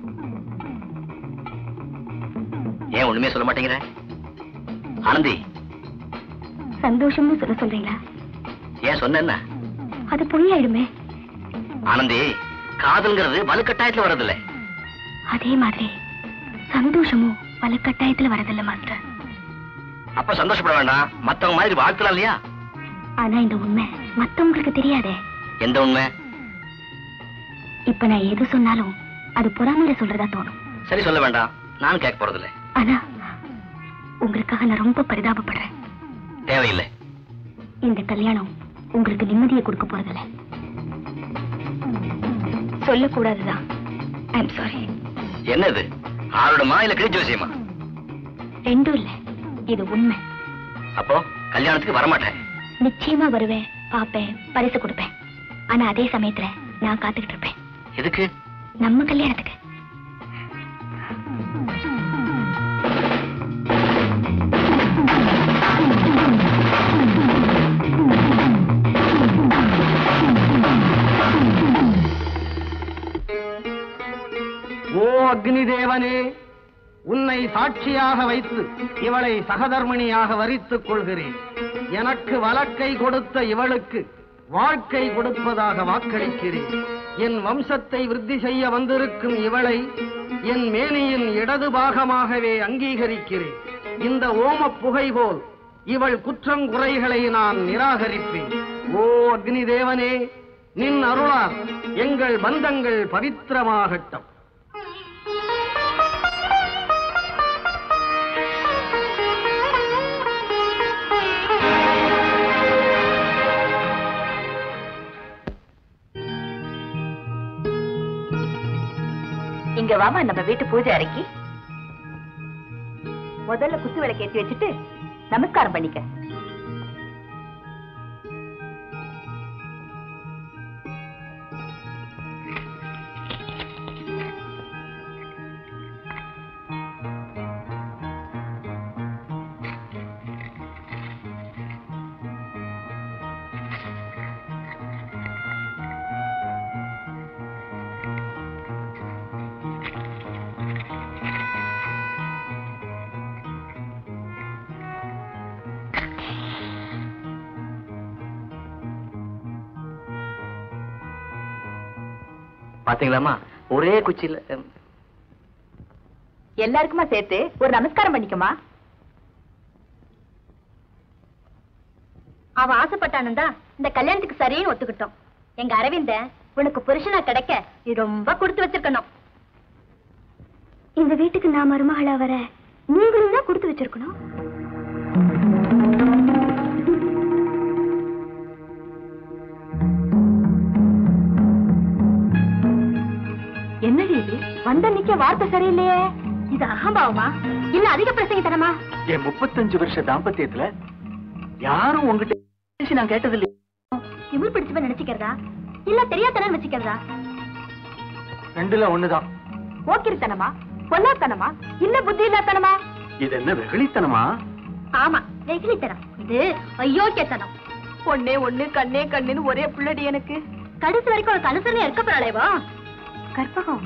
ஏன் ஒண்ணுமே சொல்ல மாட்டேங்கிற ஆனந்தி சந்தோஷம்னு சொல்ல சொல்றீங்களா ஏன் சொன்ன அது பொய்யாயிடுமே ஆனந்தி காதல்ங்கிறது வலுக்கட்டாயத்துல வர்றதில்ல அதே மாதிரி சந்தோஷமும் பல கட்டாயத்துல வரதில்ல மாஸ்டர் அப்ப சந்தோஷப்பட வேண்டாம் மத்தவங்க மாதிரி வாழ்த்தலாம் இல்லையா ஆனா இந்த உண்மை மத்தவங்களுக்கு தெரியாதே எந்த உண்மை இப்ப நான் எது சொன்னாலும் அது பொறாமையில சொல்றதா தோணும் சரி சொல்ல வேண்டாம் நானும் கேட்க போறதில்ல ஆனா உங்களுக்காக நான் ரொம்ப பரிதாபப்படுறேன் தேவையில்லை இந்த கல்யாணம் உங்களுக்கு நிம்மதியை கொடுக்க போறதில்ல சொல்லக்கூடாதுதான் ஐம் சாரி என்னது ஆரோடமா இல்ல கிழிச்சு விஷயமா ரெண்டும் இல்ல இது உண்மை அப்போ கல்யாணத்துக்கு வரமாட்டேன் நிச்சயமா வருவேன் பாப்பேன் பரிசு கொடுப்பேன் ஆனா அதே சமயத்துல நான் காத்துக்கிட்டு இருப்பேன் எதுக்கு நம்ம கல்யாணத்துக்கு அக்னி தேவனே உன்னை சாட்சியாக வைத்து இவளை சகதர்மிணியாக வரித்துக் கொள்கிறேன் எனக்கு வழக்கை கொடுத்த இவளுக்கு வாழ்க்கை கொடுப்பதாக வாக்களிக்கிறேன் என் வம்சத்தை விருத்தி செய்ய வந்திருக்கும் இவளை என் மேனியின் இடது பாகமாகவே அங்கீகரிக்கிறேன் இந்த ஓம புகை போல் இவள் குற்றங்குறைகளை நான் நிராகரிப்பேன் ஓ அக்னி தேவனே நின் அருளால் எங்கள் பந்தங்கள் பவித்திரமாகட்டும் இங்க வாமா நம்ம வீட்டு பூஜை அறைக்கு முதல்ல குத்து விளக்கு ஏத்தி வச்சுட்டு நமஸ்காரம் பண்ணிக்க பாத்தீங்களாமா ஒரே குச்சியில ம், எல்லாருக்குமா சேர்த்து ஒரு நமஸ்காரம் பண்ணிக்கமா அவ ஆசைப்பட்டானுந்தா இந்த கல்யாணத்துக்கு சரின்னு ஒத்துக்கிட்டோம் எங்க அரவிந்த உனக்கு புருஷனா கிடைக்க நீ ரொம்ப கொடுத்து வச்சிருக்கணும் இந்த வீட்டுக்கு நான் மருமகளா வர நீங்களும் தான் கொடுத்து வச்சிருக்கணும் என்னடி இது வந்த நிக்க வார்த்தை சரியில்லையே இது அகம்பாவமா இல்ல அதிக பிரசங்கித்தனமா என் முப்பத்தஞ்சு வருஷ தாம்பத்தியத்துல யாரும் உங்ககிட்ட பேசி நான் கேட்டதில்லை திமிர் பிடிச்சவன் நினைச்சுக்கிறதா இல்ல தெரியாதனன்னு வச்சுக்கிறதா ரெண்டுல ஒண்ணுதான் போக்கிரித்தனமா பொல்லாத்தனமா இல்ல புத்தி இல்லாதனமா இது என்ன வெகுளித்தனமா ஆமா வெகுளித்தனம் இது அயோக்கியத்தனம் பொண்ணே ஒண்ணு கண்ணே கண்ணுன்னு ஒரே புள்ளடி எனக்கு கடைசி வரைக்கும் உனக்கு அனுசரணை இருக்க போறாளேவா கற்பகம்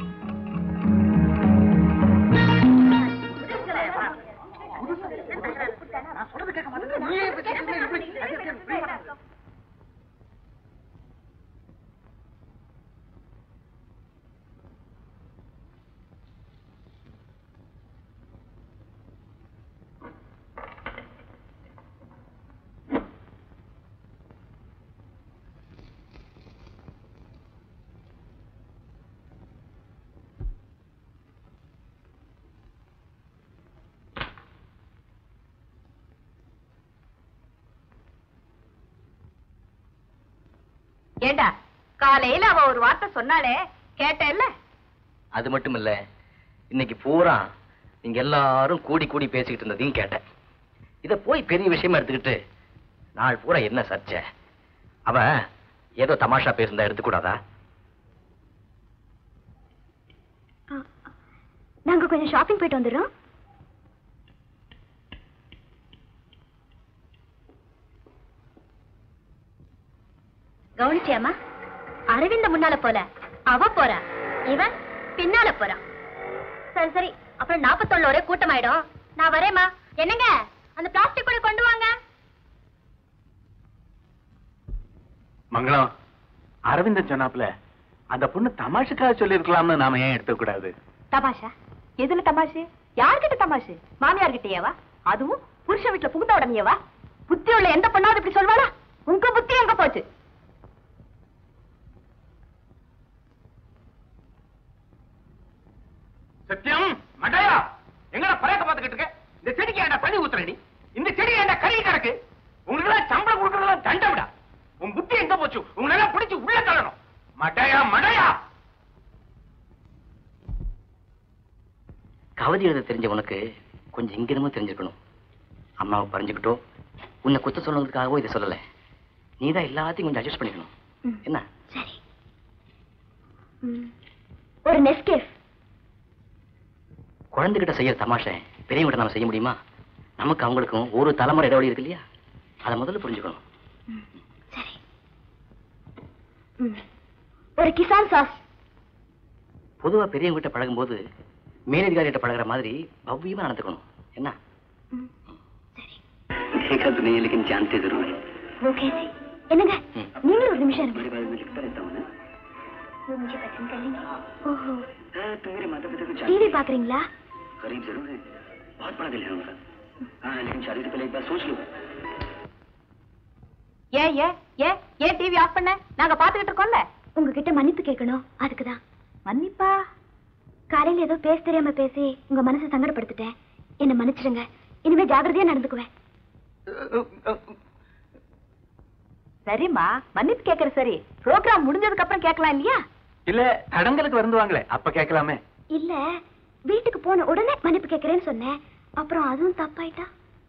ஏண்டா காலையில அவ ஒரு வார்த்தை சொன்னாலே கேட்டேல்ல அது மட்டும் இல்ல இன்னைக்கு பூரா நீங்க எல்லாரும் கூடி கூடி பேசிக்கிட்டு இருந்ததையும் கேட்டேன் இத போய் பெரிய விஷயமா எடுத்துக்கிட்டு நாள் பூரா என்ன சர்ச்சை அவ ஏதோ தமாஷா பேசிருந்தா எடுத்துக்கூடாதா நாங்க கொஞ்சம் ஷாப்பிங் போயிட்டு வந்துடுறோம் கவனிச்சியாமா அரவிந்த முன்னால போல அவ போறா இவன் பின்னால போறான் சரி சரி அப்புறம் நாப்பத்தொன்னு ஒரே கூட்டமாயிடும் நான் வரேம்மா என்னங்க அந்த பிளாஸ்டிக் கூட கொண்டு வாங்க மங்களம் அரவிந்தன் சொன்னாப்ல அந்த பொண்ணு தமாஷுக்காக சொல்லிருக்கலாம்னு நாம ஏன் எடுத்துக்க கூடாது தமாஷா எதுல தமாஷு யார்கிட்ட தமாஷு மாமியார் கிட்டயேவா அதுவும் புருஷ வீட்டுல புகுந்த உடனேயேவா புத்தி உள்ள எந்த பொண்ணாவது இப்படி சொல்வாளா உங்க புத்தி எங்க போச்சு சத்தியம் மடையா எங்கடா பழக்க பார்த்துக்கிட்டு இருக்க இந்த செடிக்கு ஏன்டா தண்ணி ஊத்துறடி இந்த செடி ஏன்டா கறி கிடக்கு உங்களுக்கு சம்பளம் கொடுக்கறதெல்லாம் தண்டவிடா உன் புத்தி எங்க போச்சு உங்களை பிடிச்சு உள்ள தள்ளணும் மடையா மடையா கவிதை எழுத தெரிஞ்ச உனக்கு கொஞ்சம் இங்கிருந்தும் தெரிஞ்சுக்கணும் அம்மாவை பறிஞ்சுக்கிட்டோ உன்னை குத்த சொல்றதுக்காகவோ இதை சொல்லல நீதான் எல்லாத்தையும் கொஞ்சம் அட்ஜஸ்ட் பண்ணிக்கணும் என்ன சரி ம். ஒரு நெஸ்கேஃப் குழந்தைகிட்ட செய்யற தமாஷை பெரியவங்கிட்ட நம்ம செய்ய முடியுமா நமக்கு அவங்களுக்கும் ஒரு தலைமுறை இடைவெளி இருக்கு இல்லையா அதை முதல்ல புரிஞ்சுக்கணும் சரி ம். ஒரு கிசான் சாஸ் பொதுவா பெரியவங்கிட்ட பழகும்போது மேலதிகாரிகிட்ட பழகுற மாதிரி பவ்யமா நடந்துக்கணும் என்ன ம், சரி देखा तूने लेकिन जानते जरूर है ஓகே ஜி என்னங்க ம். நீங்களும் ஒரு நிமிஷம் இருங்க मेरे बारे में लिखता रहता हूँ ना वो मुझे पसंद कर लेंगे ओहो हाँ, तुम मेरे माता पिता को டிவி பாக்குறீங்களா करीब जरूर है बहुत बड़ा दिल है उनका हाँ लेकिन शादी से पहले एक बार सोच लो ஏன் ஏன் ஏன் ஏன் டிவி ஆஃப் பண்ண நாங்க பாத்துக்கிட்டு இருக்கோம்ல உங்ககிட்ட மன்னிப்பு கேட்கணும் அதுக்குதான் மன்னிப்பா காலையில ஏதோ பேச தெரியாம பேசி உங்க மனசை சங்கடப்படுத்திட்டேன் என்ன மன்னிச்சிடுங்க இனிமே ஜாகிரதையா நடந்துக்குவேன் சரிம்மா மன்னிப்பு கேக்குற சரி ப்ரோக்ராம் முடிஞ்சதுக்கு அப்புறம் கேட்கலாம் இல்லையா இல்ல தடங்களுக்கு வருந்துவாங்களே அப்ப கேட்கலாமே இல்ல வீட்டுக்கு போன உடனே மன்னிப்பு கேக்குறேன்னு சொன்னேன் அப்புறம் அதுவும் தப்பாயிட்டா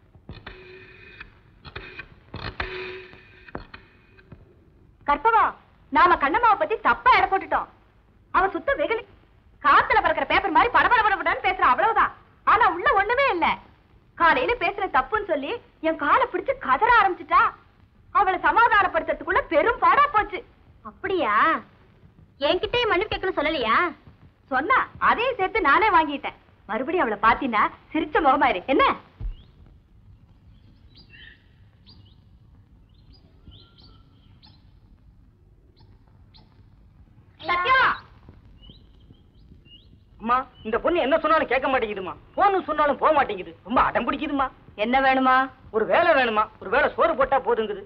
கற்பகா நாம கண்ணம்மாவை பத்தி தப்பா எடை போட்டுட்டோம் அவ சுத்த வெகுளி காத்துல பறக்கிற பேப்பர் மாதிரி படபட படபடன்னு பேசுற அவ்வளவுதான் ஆனா உள்ள ஒண்ணுமே இல்ல காலையில பேசுற தப்புன்னு சொல்லி என் காலை பிடிச்சு கதற ஆரம்பிச்சுட்டா அவளை சமாதானப்படுத்துறதுக்குள்ள பெரும் பாடா போச்சு அப்படியா என்கிட்டயே மன்னிப்பு கேட்கணும் சொல்லலையா சொன்னா அதையும் சேர்த்து நானே வாங்கிட்டேன் மறுபடியும் அவளை பாத்தீங்கன்னா சிரிச்ச முகமா இரு என்ன சத்யா அம்மா இந்த பொண்ணு என்ன சொன்னாலும் கேட்க மாட்டேங்குதுமா போன்னு சொன்னாலும் போக மாட்டேங்குது ரொம்ப அடம் பிடிக்குதுமா என்ன வேணுமா ஒரு வேலை வேணுமா ஒரு வேலை சோறு போட்டா போதுங்குது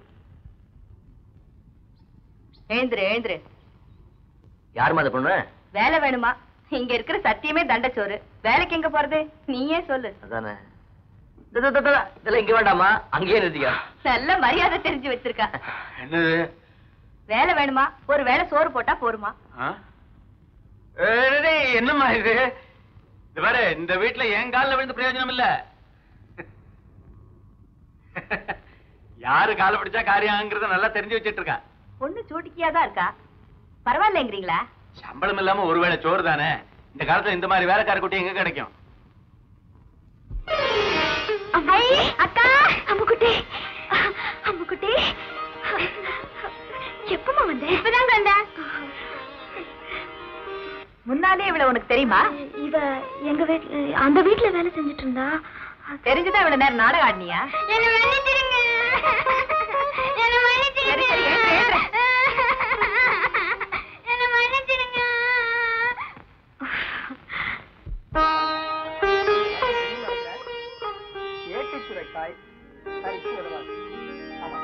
எழுந்துரு எழுந்துரு யாருமா அது பொண்ணு வேலை வேணுமா இங்க இருக்கிற சத்தியமே தண்டச்சோறு வேலைக்கு எங்க போறது நீயே சொல்லு அதானே த- த- த- த- இதெல்லாம் இங்க வேண்டாமா அங்கேயே நிறுத்திக்க நல்ல மரியாதை தெரிஞ்சு வச்சிருக்கா என்னது வேலை வேணுமா ஒரு வேளை சோறு போட்டா போருமா ஆ? ஏய், டேய், என்னம்மா இது இது பாரு இந்த வீட்டுல என் கால்ல விழுந்து பிரயோஜனம் இல்ல யாரு கால பிடிச்சா காரியங்கிறத நல்லா தெரிஞ்சு வச்சிட்டு இருக்கா பொண்ணு சூட்டிக்கியா தான் இருக்கா பரவாயில்லைங்கிறீங்களா சம்பளம் இல்லாம ஒருவேளை சோறு தானே இந்த காலத்துல இந்த மாதிரி வேலைக்கார குட்டி எங்க கிடைக்கும் அக்கா அம்முக்குட்டி அம்முக்குட்டி எப்பமா வந்த இப்பதான் வந்தேன் முன்னாலே இவள உனக்கு தெரியுமா இவ எங்க வீட்ல அந்த வீட்ல வேலை செஞ்சுட்டு இருந்தா தெரிஞ்சுதான் இவ்வளவு நேரம் நாடகம் ஆடினியா என்ன மன்னிச்சிடுங்க என்ன மன்னிச்சிடுங்க சரி, சரி, எழுந்து, எழுந்து. என்ன மன்னிச்சிடுங்க ஏட்டுச்சுரைக்காய் கறிக்கு உதவாது ஆமா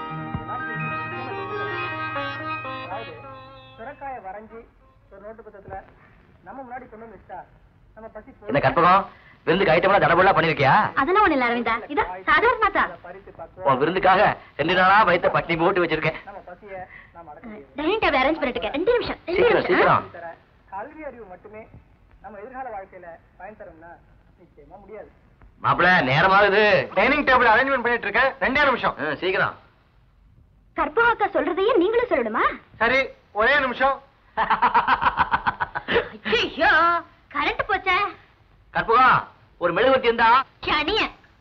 அதாவது சுரைக்காயை வரைஞ்சி ஒரு நோட்டு புத்தகத்துல நம்ம முன்னாடி கொண்டு வந்து வச்சா நம்ம பசி என்ன கற்பகம் விருந்துக்கு ஐட்டம்லாம் தடபுடலா பண்ணிருக்கியா அதெல்லாம் ஒண்ணு இல்ல அரவிந்தா இது சாதாரணமா தான் பறித்து உன் பக்குவம் விருந்துக்காக ரெண்டு நாளா வயித்த பட்டி போட்டு வச்சிருக்கேன் நம்ம பசிய நாம் அடக்க முடியும் டைனிங் டேபிள் அரேஞ்ச் பண்ணிட்டு ரெண்டு நிமிஷம் ரெண்டு சீக்கிரம் நிமிஷம் சீக்கிரம் தர கல்வி அறிவு மட்டுமே நம்ம எதிர்கால வாழ்க்கையில பயன் தரும்னா நிச்சயமா முடியாது மாப்பிள நேரமாகுது டைனிங் டேபிள் அரேஞ்ச்மெண்ட் பண்ணிட்டு இருக்கேன் ரெண்டே நிமிஷம் ஆ, சீக்கிரம் கற்பகாக்கா சொல்றதையே நீங்களும் சொல்லணுமா சரி ஒரே நிமிஷம் ஐயோ கரண்ட் போச்சே கற்பகம் ஒரு மெழுகுவர்த்தி இருந்தா சனிய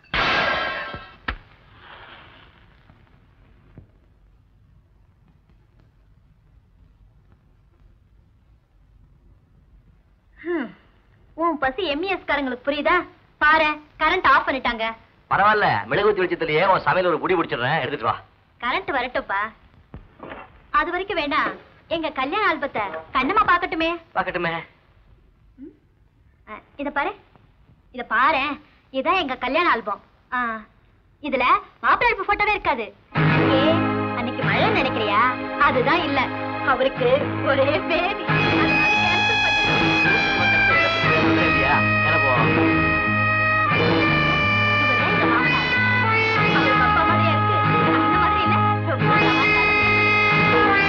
உன் பசி எம்இஎஸ் காரங்களுக்கு புரியுதா பாரு கரண்ட் ஆஃப் பண்ணிட்டாங்க பரவாயில்ல மெழுகுவர்த்தி வெளிச்சத்திலேயே உன் சமையல் ஒரு குடி பிடிச்சிடுறேன் எடுத்துட்டு வா கரண்ட் வரட்டும்ப்பா அது வரைக்கும் வேண்டாம் எங்க கல்யாண ஆல்பத்தை கண்ணம்மா பாக்கட்டுமே பாக்கட்டுமே அஹ், இத பாரு இத பாரு இதான் எங்க கல்யாண ஆல்பம் ஆ, இதுல மாப்பிள்ளை அழைப்பு போட்டோவே இருக்காது ஏ அன்னைக்கு மழை நினைக்கிறியா அதுதான் இல்ல அவருக்கு ஒரே பேபி அதனால cancel பண்ணிட்டோம். இல்லையா? எனக்கு இவர்தான் எங்க மாமனார். அவருக்கு அப்பா மாதிரியா இருக்கு அந்த மாதிரி இல்ல ரொம்ப தமாஷா இருக்கு.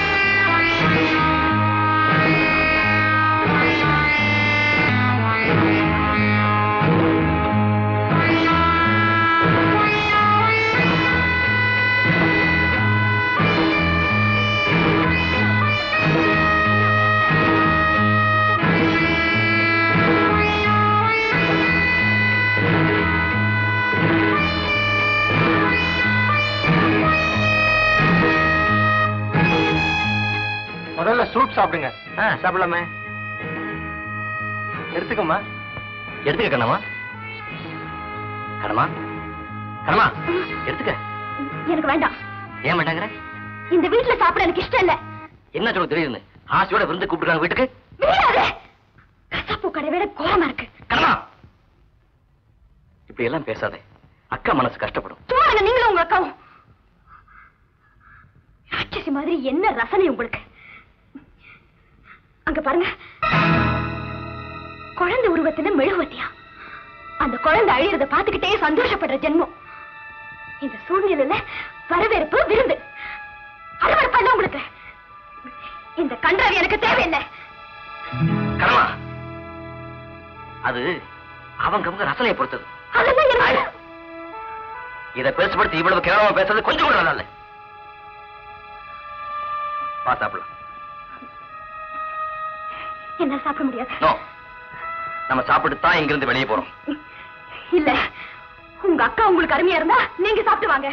முதல்ல சூப் சாப்பிடுங்க ஆ, சாப்பிடலாமே எடுத்துக்கோமா எடுத்துக்க கண்ணம்மா கண்ணம்மா கண்ணம்மா எடுத்துக்க எனக்கு வேண்டாம் ஏன் மாட்டாங்கிற இந்த வீட்டுல சாப்பிட எனக்கு இஷ்டம் இல்ல என்ன சொல்ல தெரியுது ஆசையோட விருந்து கூப்பிட்டுருக்காங்க வீட்டுக்கு விடாதே கசாப்பு கடை விட கோரமா இருக்கு கண்ணம்மா இப்படி எல்லாம் பேசாதே அக்கா மனசு கஷ்டப்படும் சும்மா இருங்க நீங்களும் உங்க அக்காவும் ராட்சசி மாதிரி என்ன ரசனை உங்களுக்கு அங்க பாருங்க குழந்தை உருவத்துல மெழுகுவத்தியா அந்த குழந்தை அழியறத பாத்துக்கிட்டே சந்தோஷப்படுற ஜென்மம் இந்த சூழ்நிலையில வரவேற்பு விருந்து அரவணைப்பா உங்களுக்கு இந்த கன்றாவி எனக்கு தேவையில்லை கண்ணம்மா அது அவங்க அவங்க ரசனையை பொறுத்தது அதெல்லாம் எனக்கு இதை பேசுபடுத்தி இவ்வளவு கேவலமா பேசுறது கொஞ்சம் கூட நல்லா இல்ல வா சாப்பிடலாம் என்னால சாப்பிட முடியாது நோ நம்ம சாப்பிட்டு தான் இங்கிருந்து வெளியே போறோம் இல்ல உங்க அக்கா உங்களுக்கு அருமையா இருந்தா நீங்க சாப்பிட்டு வாங்க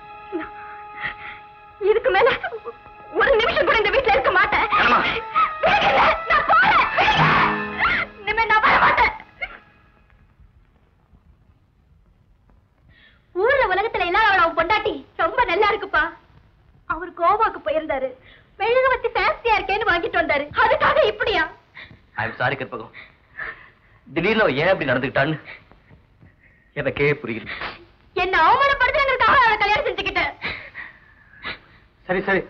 இதுக்கு மேல ஒரு நிமிஷம் கூட இந்த வீட்டுல இருக்க மாட்டேன் ஏம்மா? விடுங்க, நான் போறேன், விடுங்க. இனிமே நான் வர மாட்டேன் ஊர்ல உலகத்துல இல்லாத அவன் பொண்டாட்டி ரொம்ப நல்லா இருக்குப்பா அவர் கோவாக்கு போயிருந்தாரு மெழுகுவத்தி ஃபேன்சியா இருக்கேன்னு வாங்கிட்டு வந்தாரு அதுக்காக இப்படியா ஐ எம் சாரி கற்பகம் திடீர்னு அவ ஏன் அப்படி நடந்துக்கிட்டான்னு எனக்கே புரியல என்ன அவமானப்படுத்துறதுக்காக அவளை கல்யாணம் செஞ்சுக்கிட்டேன் சரி சரி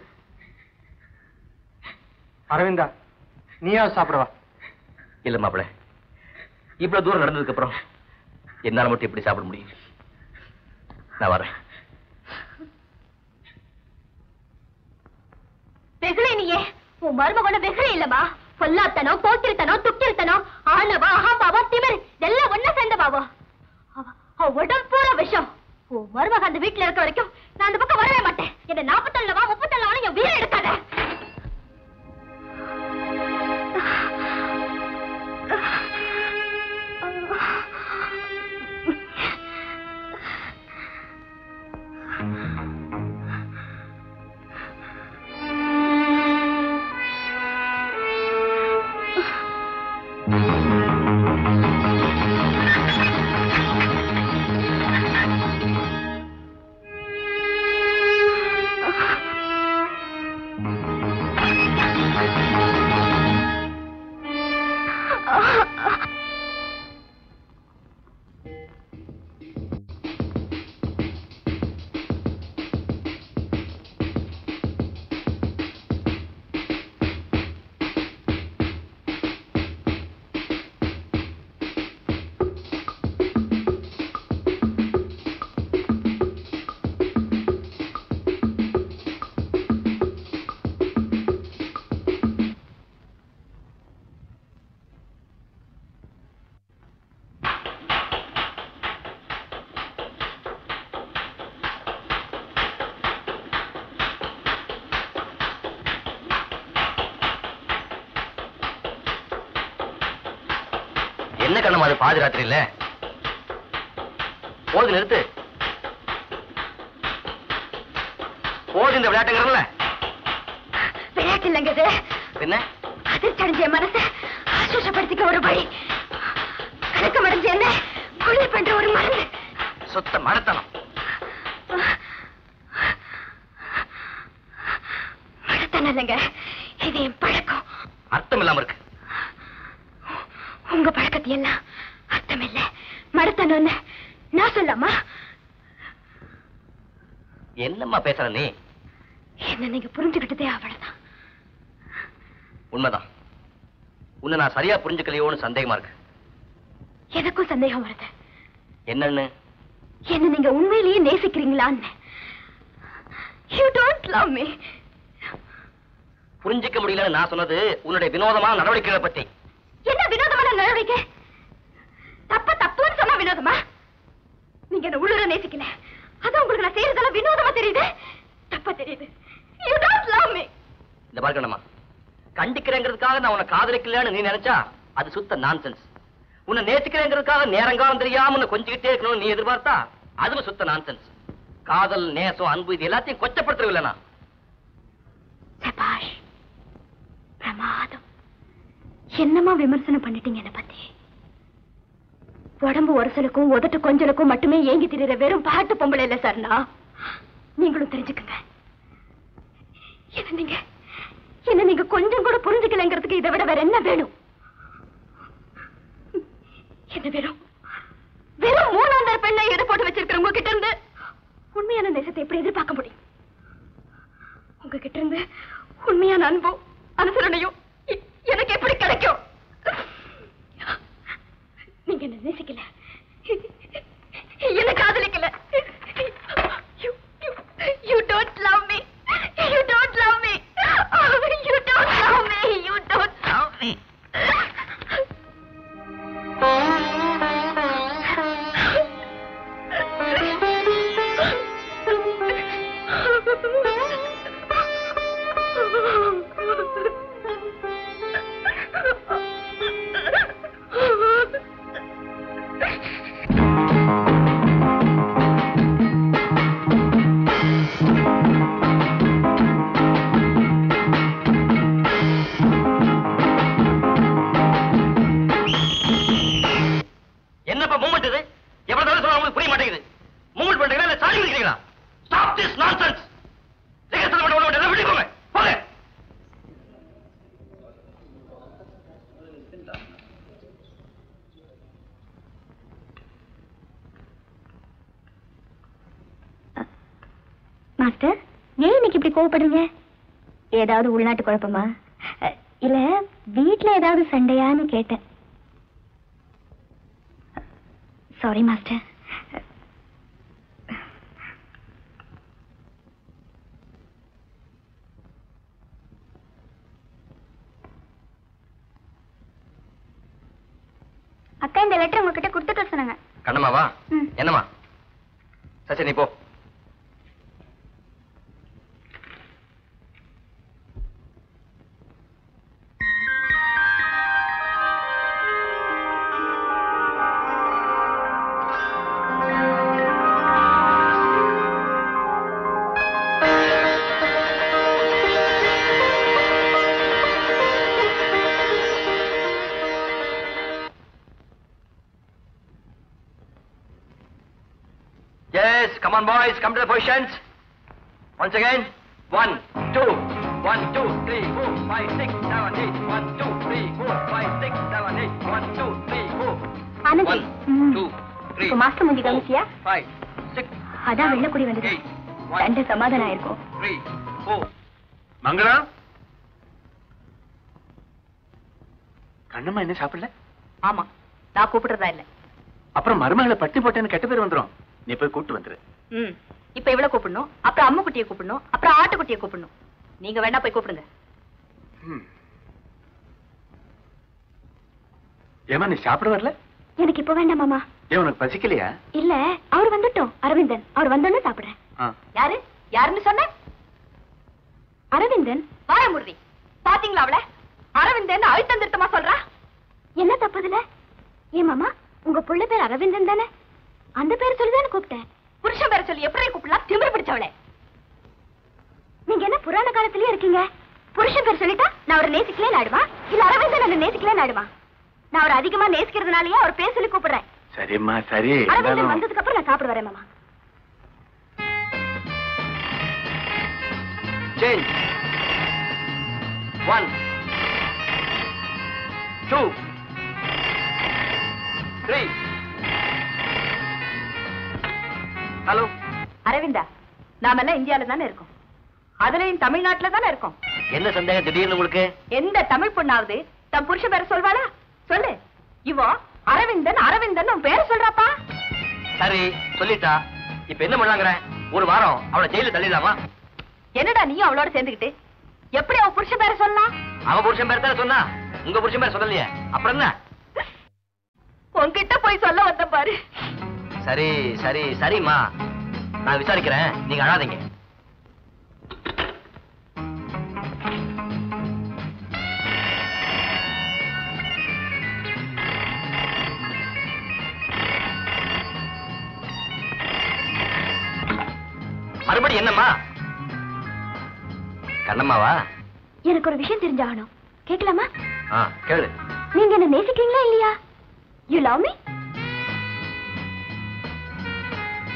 அரவிந்தா நீயா சாப்பிடவா இல்ல மாப்பிள இவ்வளவு தூரம் நடந்ததுக்கு அப்புறம் என்னால மட்டும் எப்படி சாப்பிட முடியும் நான் வரேன் வெகுளே நீயே உன் மருமகன வெகுளே இல்லமா பொல்லாத்தனம் போக்கிரித்தனம் துக்கிரித்தனம் ஆணவா அகம்பாவம் திமிர் இதெல்லாம் ஒண்ணு சேர்ந்த பாவம் அவ- அவ உடம்பு பூரா விஷம் உன் மருமக அந்த வீட்டுல இருக்க வரைக்கும் நான் அந்த பக்கம் வரவே மாட்டேன் என்ன நாற்பத்தொன்னு வா முப்பத்தொன்னு வான்னு என் உயிரை எடுக்காத என்ன கண்ணம்மா அது பாதி ராத்திரி இல்ல போது நிறுத்து போது இந்த விளையாட்டுங்கிறல விளையாட்டு இல்லைங்க இது என்ன அதிர்ச்சி என் மனசை ஆசுவாசப்படுத்திக்க ஒரு வழி கணக்கம் அடைஞ்ச என்ன கொலை பண்ற ஒரு மருந்து சுத்த மடத்தனம் மடத்தனம் இல்லைங்க இது என் பழக்கம் அர்த்தம் இல்லாம இருக்கு உங்க பழக்கத்தை எல்லாம் அர்த்தம் இல்ல மடத்தனம்னு நான் சொல்லாமா என்னம்மா பேசுற நீ என்ன நீங்க புரிஞ்சுக்கிட்டதே அவ்வளவுதான் உண்மைதான் உன்னை நான் சரியா புரிஞ்சுக்கலையோன்னு சந்தேகமா இருக்கு எனக்கும் சந்தேகம் வருது என்னன்னு என்ன நீங்க உண்மையிலேயே நேசிக்கிறீங்களான்னு யூ டோன்ட் லவ் மீ புரிஞ்சிக்க முடியலன்னு நான் சொன்னது உன்னுடைய வினோதமான நடவடிக்கைகளை பத்தி என்ன வினோதமான நடவடிக்கை தப்ப தப்புன்னு சொன்னா வினோதமா நீங்க என்ன உள்ளூர நேசிக்கல அதான் உங்களுக்கு நான் செய்யறதெல்லாம் வினோதமா தெரியுது தப்பா தெரியுது யூ டோன்ட் லவ் மீ இந்த பார்க்கணுமா கண்டிக்கிறேங்கிறதுக்காக நான் உன்னை காதலிக்கலன்னு நீ நினைச்சா அது சுத்த நான்சென்ஸ் உன்னை நேசிக்கிறேங்கிறதுக்காக நேரங்காலம் தெரியாம உன்னை கொஞ்சிக்கிட்டே இருக்கணும்னு நீ எதிர்பார்த்தா அதுவும் சுத்த நான்சென்ஸ் காதல் நேசம் அன்பு இது எல்லாத்தையும் கொச்சப்படுத்தவில்லை நான் சபாஷ் பிரமாதம் என்னமா விமர்சனம் பண்ணிட்டீங்க என்ன பத்தி உடம்பு ஒரசலுக்கும் உதட்டு கொஞ்சலுக்கும் மட்டுமே ஏங்கி திரிகிற வெறும் பாட்டு பொம்பளை இல்ல சார் நான் நீங்களும் தெரிஞ்சுக்கங்க என்ன நீங்க என்ன நீங்க கொஞ்சம் கூட புரிஞ்சுக்கலைங்கிறதுக்கு இதை விட வேற என்ன வேணும் என்ன வேணும் வெறும் மூணாந்தர பெண்ணை எடை போட்டு வச்சிருக்கிறவங்க கிட்ட இருந்து உண்மையான நேசத்தை எப்படி எதிர்பார்க்க முடியும் உங்ககிட்ட இருந்து உண்மையான அன்பும் அனுசரணையும் எ- எனக்கு எப்படி கிடைக்கும் நீங்க என்ன நேசிக்கல என்ன காதலிக்கல You- you- you don't love me. You don't love me. You don't love me. You don't love me. என்னப்பா மூமெண்ட் இது எவ்வளவு தடவை சொன்னா உங்களுக்கு புரிய மாட்டேங்குது மூமெண்ட் பண்றீங்களா இல்ல சாடி இருக்கிறீங்களா ஸ்டாப் திஸ் நான்சென்ஸ் சீக்கிரம் சொல்ல மாட்டேன் எல்லாம் வெளியே போங்க போங்க மாஸ்டர் ஏன் இன்னைக்கு இப்படி கோவப்படுறீங்க ஏதாவது உள்நாட்டு குழப்பமா அஹ், இல்ல வீட்ல ஏதாவது சண்டையான்னு கேட்டேன் சாரி மாஸ்டர் அக்கா இந்த லெட்டர் உங்ககிட்ட கொடுத்துக்க சொன்னாங்க கண்ணம்மாவா ம். என்னம்மா சரி சரி, நீ போ Yes, come on boys, come to the positions. Once again, one, two, one, two, three, four, five, six, seven, eight, one, two, three, four, five, six, seven, eight, one, two, three, four, Anandhi one, ம். two, three, இப்ப master மூஞ்சி கவனிச்சியா five, six, அதான் வெள்ளக்குடி வந்தது eight, one, ரெண்டு சமாதானம் ஆயிருக்கும் three, four. மங்களம் கண்ணம்மா என்ன சாப்பிடல ஆமா நான் கூப்பிடுறதா இல்ல அப்புறம் மருமகளை பட்டி போட்டேன்னு கெட்ட பேர் வந்துரும் நீ போய் கூட்டு வந்துரு ம் இப்ப இவ்வளவு கூப்பிடணும் அப்புறம் அம்முக்குட்டியை கூப்பிடணும் அப்புறம் ஆட்டுக்குட்டியை கூப்பிடணும் நீங்க வேணா போய் கூப்பிடுங்க ம். ஏம்மா நீ சாப்பிட வரல எனக்கு இப்ப வேண்டாம் மாமா ஏன் உனக்கு பசிக்கலையா இல்ல அவர் வந்துட்டோம் அரவிந்தன் அவர் வந்தோன்னு சாப்பிடுறேன் ஆ. யாரு யாருன்னு சொன்ன அரவிந்தன் வாய முருதி பாத்தீங்களா அவள அரவிந்தன் அழுத்தம் திருத்தமா சொல்றா என்ன தப்புதுல ஏன் மாமா உங்க புள்ள பேர் அரவிந்தன் தானே அந்த பேர் சொல்லிதானே கூப்பிட்டேன் புருஷன் பேர சொல்லி எப்படி கூப்பிடலாம் திமிரு பிடிச்சவளே நீங்க என்ன புராண காலத்திலயே இருக்கீங்க புருஷன் பேர் சொல்லிட்டா நான் அவரை நேசிக்கலே நாடுமா இல்ல அரவிந்தன் என்ன நேசிக்கலே நாடுமா நான் அவரை அதிகமா நேசிக்கிறதுனாலயே அவர் பேர் சொல்லி கூப்பிடுறேன் சரிம்மா சரி அரவிந்தன் இருந்தாலும் வந்ததுக்கு அப்புறம் நான் சாப்பிட வரேன் மாமா Change. One, two, three. Hello அரவிந்தா நாமெல்லாம் இந்தியால தானே இருக்கோம் அதுலயும் தமிழ்நாட்டுல தானே இருக்கோம் என்ன சந்தேகம் திடீர்னு உங்களுக்கு எந்த தமிழ் பொண்ணாவது தன் புருஷன் பேர சொல்வாளா சொல்லு இவோ அரவிந்தன் அரவிந்தன் உன் பேரை சொல்றாப்பா சரி சொல்லிட்டா இப்ப என்ன பண்ணலாங்கிற ஒரு வாரம் அவளை ஜெயில தள்ளிடலாமா என்னடா நீயும் அவளோட சேர்ந்துக்கிட்டு எப்படி அவன் புருஷன் பேர சொல்லலாம் அவன் புருஷன் பேர் தானே சொன்னா உங்க புருஷன் பேர் சொல்லலையே அப்புறம் என்ன உன்கிட்ட போய் சொல்ல வந்த பாரு சரி சரி சரிம்மா நான் விசாரிக்கிறேன் நீங்க அழாதீங்க மறுபடி என்னம்மா கண்ணம்மாவா எனக்கு ஒரு விஷயம் தெரிஞ்சாகணும் கேட்கலாமா ஆ கேளு நீங்க என்ன நேசிக்கிறீங்களா இல்லையா யூ லவ் மீ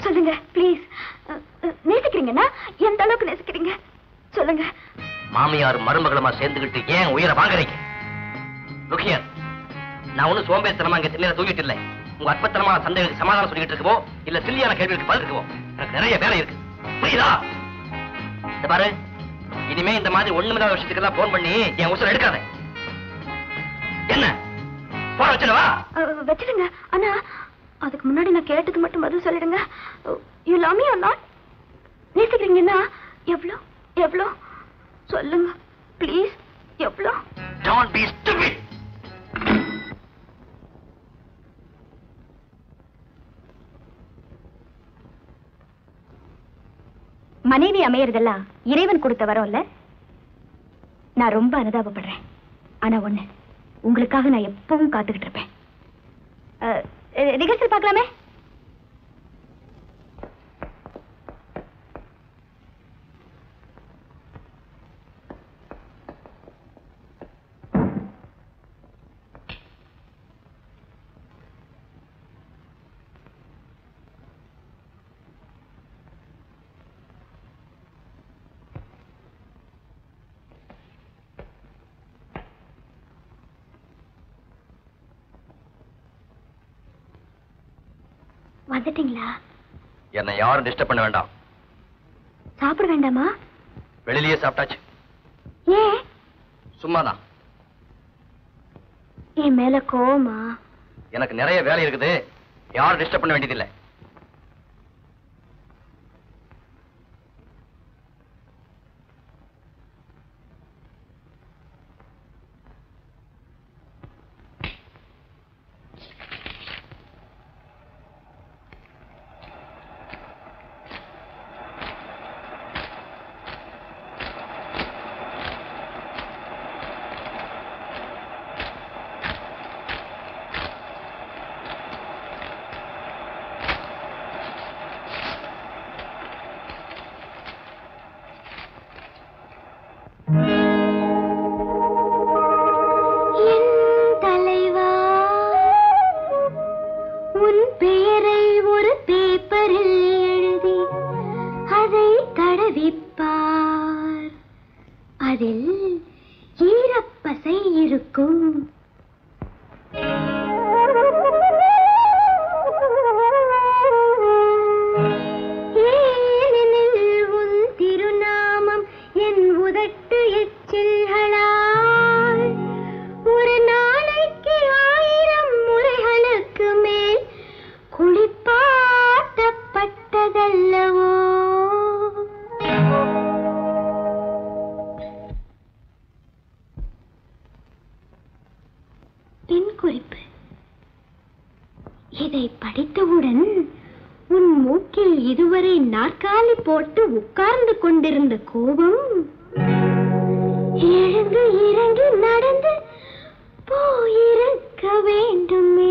சொல்லுங்க ப்ளீஸ் நேசிக்கிறீங்கன்னா எந்த அளவுக்கு நேசிக்கிறீங்க சொல்லுங்க மாமியார் மருமகளுமா சேர்ந்துகிட்டு ஏன் உயிரை வாங்குறீங்க லுக்கியர் நான் ஒண்ணும் சோம்பேறித்தனமா இங்க திண்ணையில தூங்கிட்டு இல்லை உங்க அற்பத்தனமா சந்தேகத்துக்கு சமாதானம் சொல்லிட்டு இருக்கவோ இல்ல சில்லியான கேள்விக்கு பதில் இருக்கவோ எனக்கு நிறைய வேலை இருக்கு புரியுதா இந்த பாரு இனிமே இந்த மாதிரி ஒண்ணுமில்லாத விஷயத்துக்கெல்லாம் போன் பண்ணி என் உசுரை எடுக்காத என்ன போன வச்சிடவா அஹ், வச்சிடுங்க ஆனா அதுக்கு முன்னாடி நான் கேட்டது மட்டும் பதில் சொல்லிடுங்க you love me or not நேசிக்கிறீங்கன்னா எவ்வளோ எவ்வளோ சொல்லுங்க ப்ளீஸ் எவ்வளோ Don't be stupid. மனைவி அமையறதெல்லாம் இறைவன் கொடுத்த வரோம்ல நான் ரொம்ப அனுதாபப்படுறேன் ஆனா ஒண்ணு உங்களுக்காக நான் எப்பவும் காத்துக்கிட்டு இருப்பேன் ரிகர்சல் பார்க்கலாமே வந்துட்டீங்களா என்னை யாரும் டிஸ்டர்ப் பண்ண வேண்டாம் சாப்பிட வேண்டாமா வெளியிலேயே சாப்பிட்டாச்சு ஏன் சும்மாதான் என் மேல கோவமா எனக்கு நிறைய வேலை இருக்குது யாரும் டிஸ்டர்ப் பண்ண வேண்டியதில்லை என் தலைவா உன் பெயரை ஒரு பேப்பரில் எழுதி அதை தடவிப்பார் அதில் ஈரப்பசை இருக்கும் ஏனெனில் உன் திருநாமம் என் உதட்டு எச்சில்களால் ஒரு நாளைக்கு ஆயிரம் முறைகளுக்கு மேல் குளிப்பாட்டப்பட்டதல்லவோ என் குறிப்பு இதை படித்தவுடன் உன் மூக்கில் இதுவரை நாற்காலி போட்டு உட்கார்ந்து கொண்டிருந்த கோபம் எழுந்து இறங்கி நடந்து போயிருக்க வேண்டுமே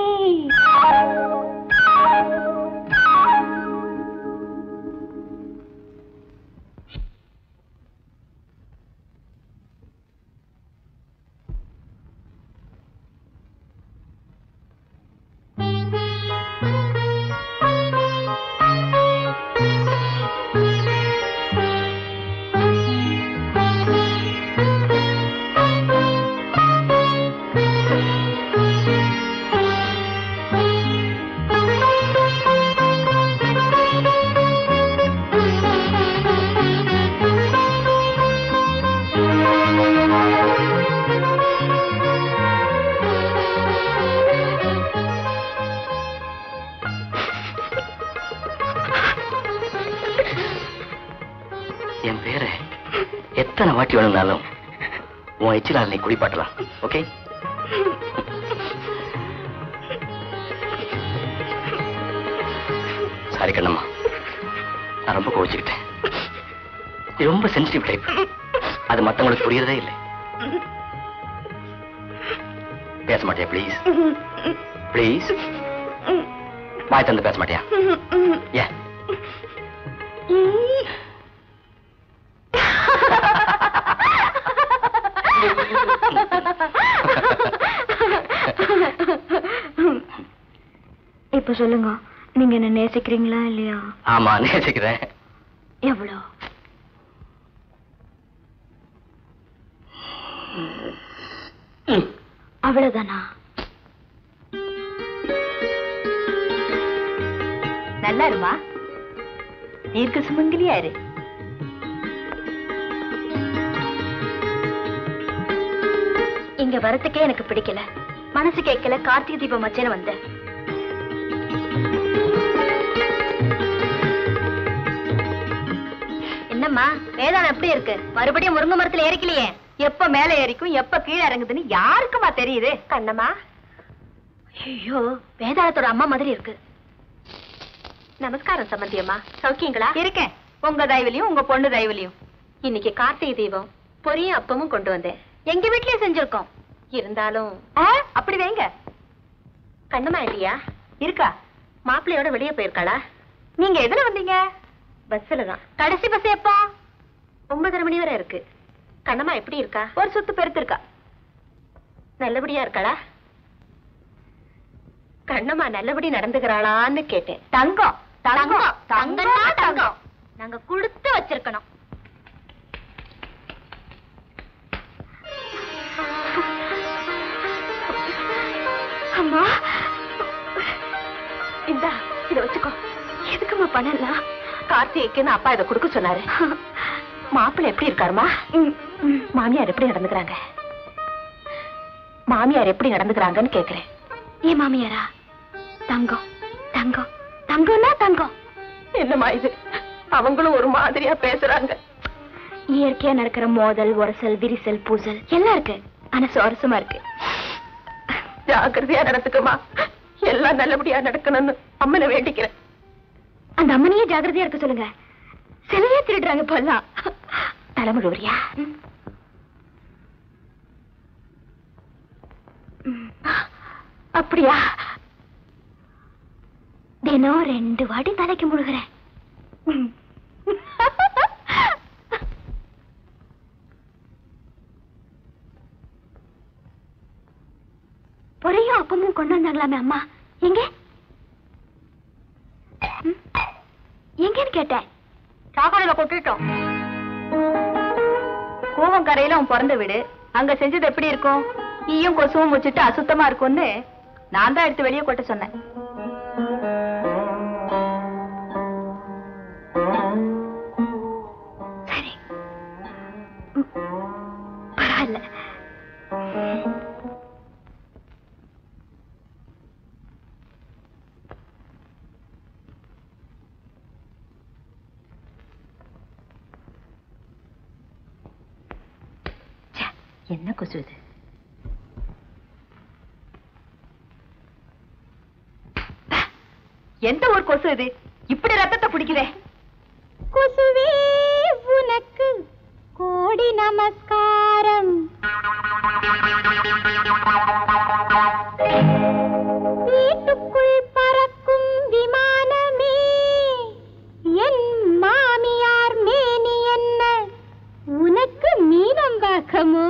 என் பேரை எத்தனை வாட்டி வேணும்னாலும் உன் எச்சிலால் நீ குளிப்பாட்டலாம் ஓகே சாரி கண்ணம்மா நான் ரொம்ப கோவிச்சுக்கிட்டேன் நீ ரொம்ப சென்சிட்டிவ் டைப் அது மத்தவங்களுக்கு புரியறதே இல்லை பேச மாட்டியா ப்ளீஸ் ப்ளீஸ் வாய் தந்து பேச மாட்டியா ஏன் இப்ப சொல்லுங்க நீங்க என்ன நேசிக்கிறீங்களா இல்லையா ஆமா நேசிக்கிறேன் எவ்வளோ அவ்வளவுதானா நல்லா இருமா தீர்க்க சுமங்கலியா இரு இங்க வரத்துக்கே எனக்கு பிடிக்கல மனசு கேட்கல கார்த்திகை தீபம் வச்சேன்னு வந்தேன் என்னம்மா வேதாளம் எப்படி இருக்கு மறுபடியும் முருங்கை மரத்துல ஏறிக்கலையே எப்ப மேல ஏறிக்கும் எப்ப கீழே இறங்குதுன்னு யாருக்குமா தெரியுது கண்ணம்மா ஐயோ வேதாளத்தோட அம்மா மாதிரி இருக்கு நமஸ்காரம் சம்பந்தியம்மா சௌக்கியங்களா இருக்கேன் உங்க தயவுலயும் உங்க பொண்ணு தயவுலயும் இன்னைக்கு கார்த்திகை தீபம் பொரியும் அப்பமும் கொண்டு வந்தேன் எங்க வீட்லயே செஞ்சிருக்கோம் இருந்தாலும் ஆ, அப்படி வைங்க கண்ணம்மா இல்லையா இருக்கா மாப்பிள்ளையோட வெளியே போயிருக்காளா நீங்க எதுல வந்தீங்க பஸ்ல தான் கடைசி பஸ் எப்போ ஒன்பதரை மணி வரை இருக்கு கண்ணம்மா எப்படி இருக்கா ஒரு சுத்து பெருத்து இருக்கா நல்லபடியா இருக்காளா கண்ணம்மா நல்லபடி நடந்துக்கிறாளான்னு கேட்டேன் தங்கம் தங்கம் தங்கம்னா தங்கம் நாங்க கொடுத்து வச்சிருக்கணும் அம்மா இந்தா இத வச்சுக்கோ எதுக்குமா பண்ணலாம் கார்த்திகைக்குன்னு அப்பா இத கொடுக்க சொன்னாரு மாப்பிள்ளை எப்படி இருக்காருமா மாமியார் எப்படி நடந்துக்கிறாங்க மாமியார் எப்படி நடந்துக்கிறாங்கன்னு கேக்குறேன் ஏன் மாமியாரா தங்கம் தங்கம் தங்கம்னா தங்கம் என்னம்மா இது அவங்களும் ஒரு மாதிரியா பேசுறாங்க இயற்கையா நடக்கிற மோதல் உரசல் விரிசல் பூசல் எல்லாம் இருக்கு ஆனா சுவாரஸ்யமா இருக்கு ஜாக்கிரதையா நடந்துக்குமா எல்லாம் நல்லபடியா நடக்கணும்னு அம்மனை வேண்டிக்கிறேன் அந்த அம்மனையே ஜாக்கிரதையா இருக்க சொல்லுங்க சிலையே திருடுறாங்க இப்பெல்லாம் தலைமுழுவரியா அப்படியா தினம் ரெண்டு வாட்டி தலைக்கு முழுகிறேன் பொறையும் அப்பமும் கொண்டு வந்தாங்களாமே அம்மா எங்க ம்? எங்கன்னு கேட்டேன் சாக்கடையில கொட்டிட்டோம் கூவங்கரையில அவன் பிறந்த வீடு அங்க செஞ்சது எப்படி இருக்கும் ஈயும் கொசுவும் வச்சுட்டு அசுத்தமா இருக்கும்னு நான் தான் எடுத்து வெளியே கொட்ட சொன்னேன் சரி ம், பரவாயில்ல என்ன கொசு இது எந்த ஒரு கொசு இது இப்படி ரத்தத்தை பிடிக்குதே கொசுவே உனக்கு கோடி நமஸ்காரம் வீட்டுக்குள் பறக்கும் விமானமே என் மாமியார் மேனி என்ன உனக்கு மீனம்பாக்கமோ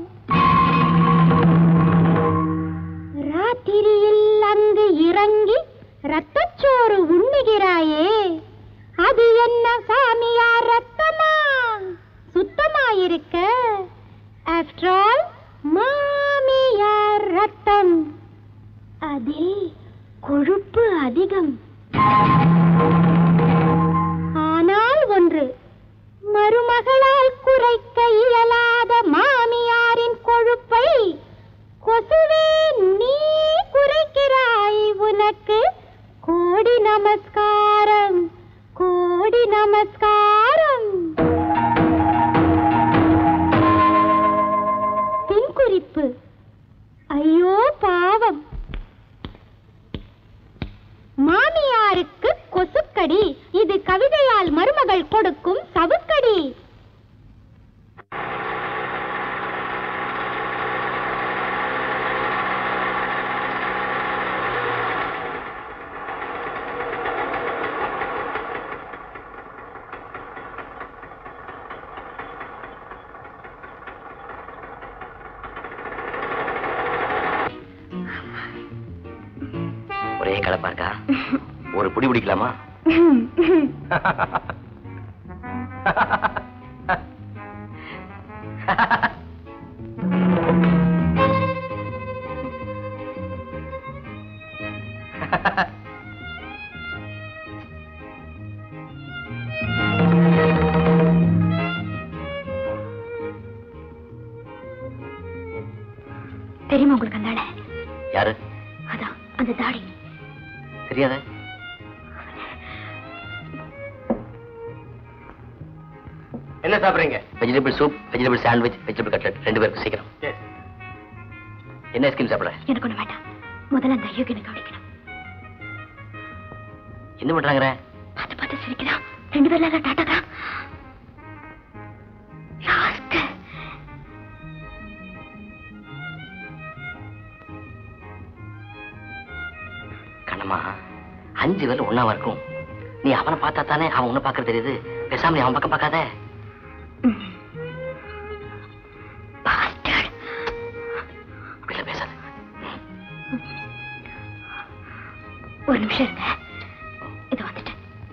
ராத்திரியில் அங்கு இறங்கி ரத்தச்சோறு உண்ணுகிறாயே அது என்ன சாமியார் ரத்தமா சுத்தமாயிருக்க ஆஃப்டர் ஆல் மாமியார் ரத்தம் அதில் கொழுப்பு அதிகம் ஆனால் ஒன்று மருமகளால் குறைக்க இயலாத மாமியாரின் கொழுப்பை கொசுவே நீ குறைக்கிறாய் உனக்கு கோடி நமஸ்காரம் கோடி நமஸ்காரம் பின் குறிப்பு ஐயோ பாவம் மாமியாருக்கு கொசுக்கடி இது கவிதையால் மருமகள் கொடுக்கும் சவுக்கடி ஒரே கலப்பா இருக்கா ஒரு புடி பிடிக்கலாமா தெரியுமா உங்களுக்கு அந்த ஆளை யாரு அதான் அந்த தாடி தெரியாத என்ன சாப்பிடுறீங்க vegetable soup vegetable sandwich vegetable cutlet ரெண்டு பேருக்கு சீக்கிரம் என்ன ஐஸ்கிரீம் சாப்பிடுற எனக்கு ஒண்ணு வேண்டாம் முதல்ல அந்த யோகினை கவனிக்கணும் என்ன பண்றாங்க பார்த்து பார்த்து சிரிக்கிறான் ரெண்டு பேர்ல எல்லாம் டாட்டாக்கா ராஸ்கல். கண்ணம்மா அஞ்சு பேர் ஒன்னாவா இருக்கும் நீ அவனை பார்த்தா தானே அவன் உன்னை பார்க்கறது தெரியுது பேசாம நீ அவன் பக்கம் பார்க்காத ம். Bastard. அப்படிலாம் பேசாத ஒரு நிமிஷம் இருங்க இது வந்துட்டேன்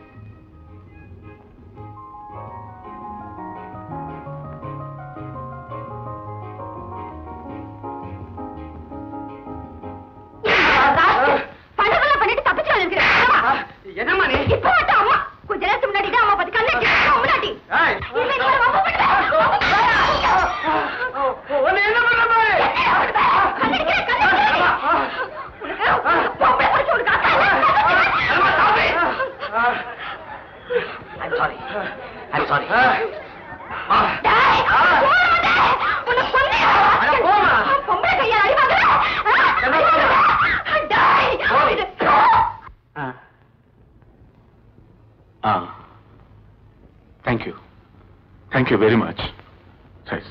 பணங்கள்லாம் பண்ணிட்டு தப்பிச்சு வந்திருக்கிறேன் என்னம்மா நீ இப்ப மட்டும் அம்மா கொஞ்ச நேரத்துக்கு முன்னாடி தான் அம்மா பத்தி கண்ணு முன்னாடி ஏய். இனிமே நீ வம்பு பண்ணுவ. வம்பு பண்ணுவ. உன்னை என்ன பண்ற பாரு கண்ணடிக்கிறேன், கண்ணடிக்கிறேன். உனக்கு பொம்பளை பிடிச்சு உனக்கு அக்கா இல்லை. ஐம் சாரி ஐம் சாரி டேய், போடாத. உன்னை கொன்னையா? அட, போம்மா. பொம்பளை கையால அடி வாங்குற. என்ன சொல்ற? டேய், இது- ஆ thank you thank you very much size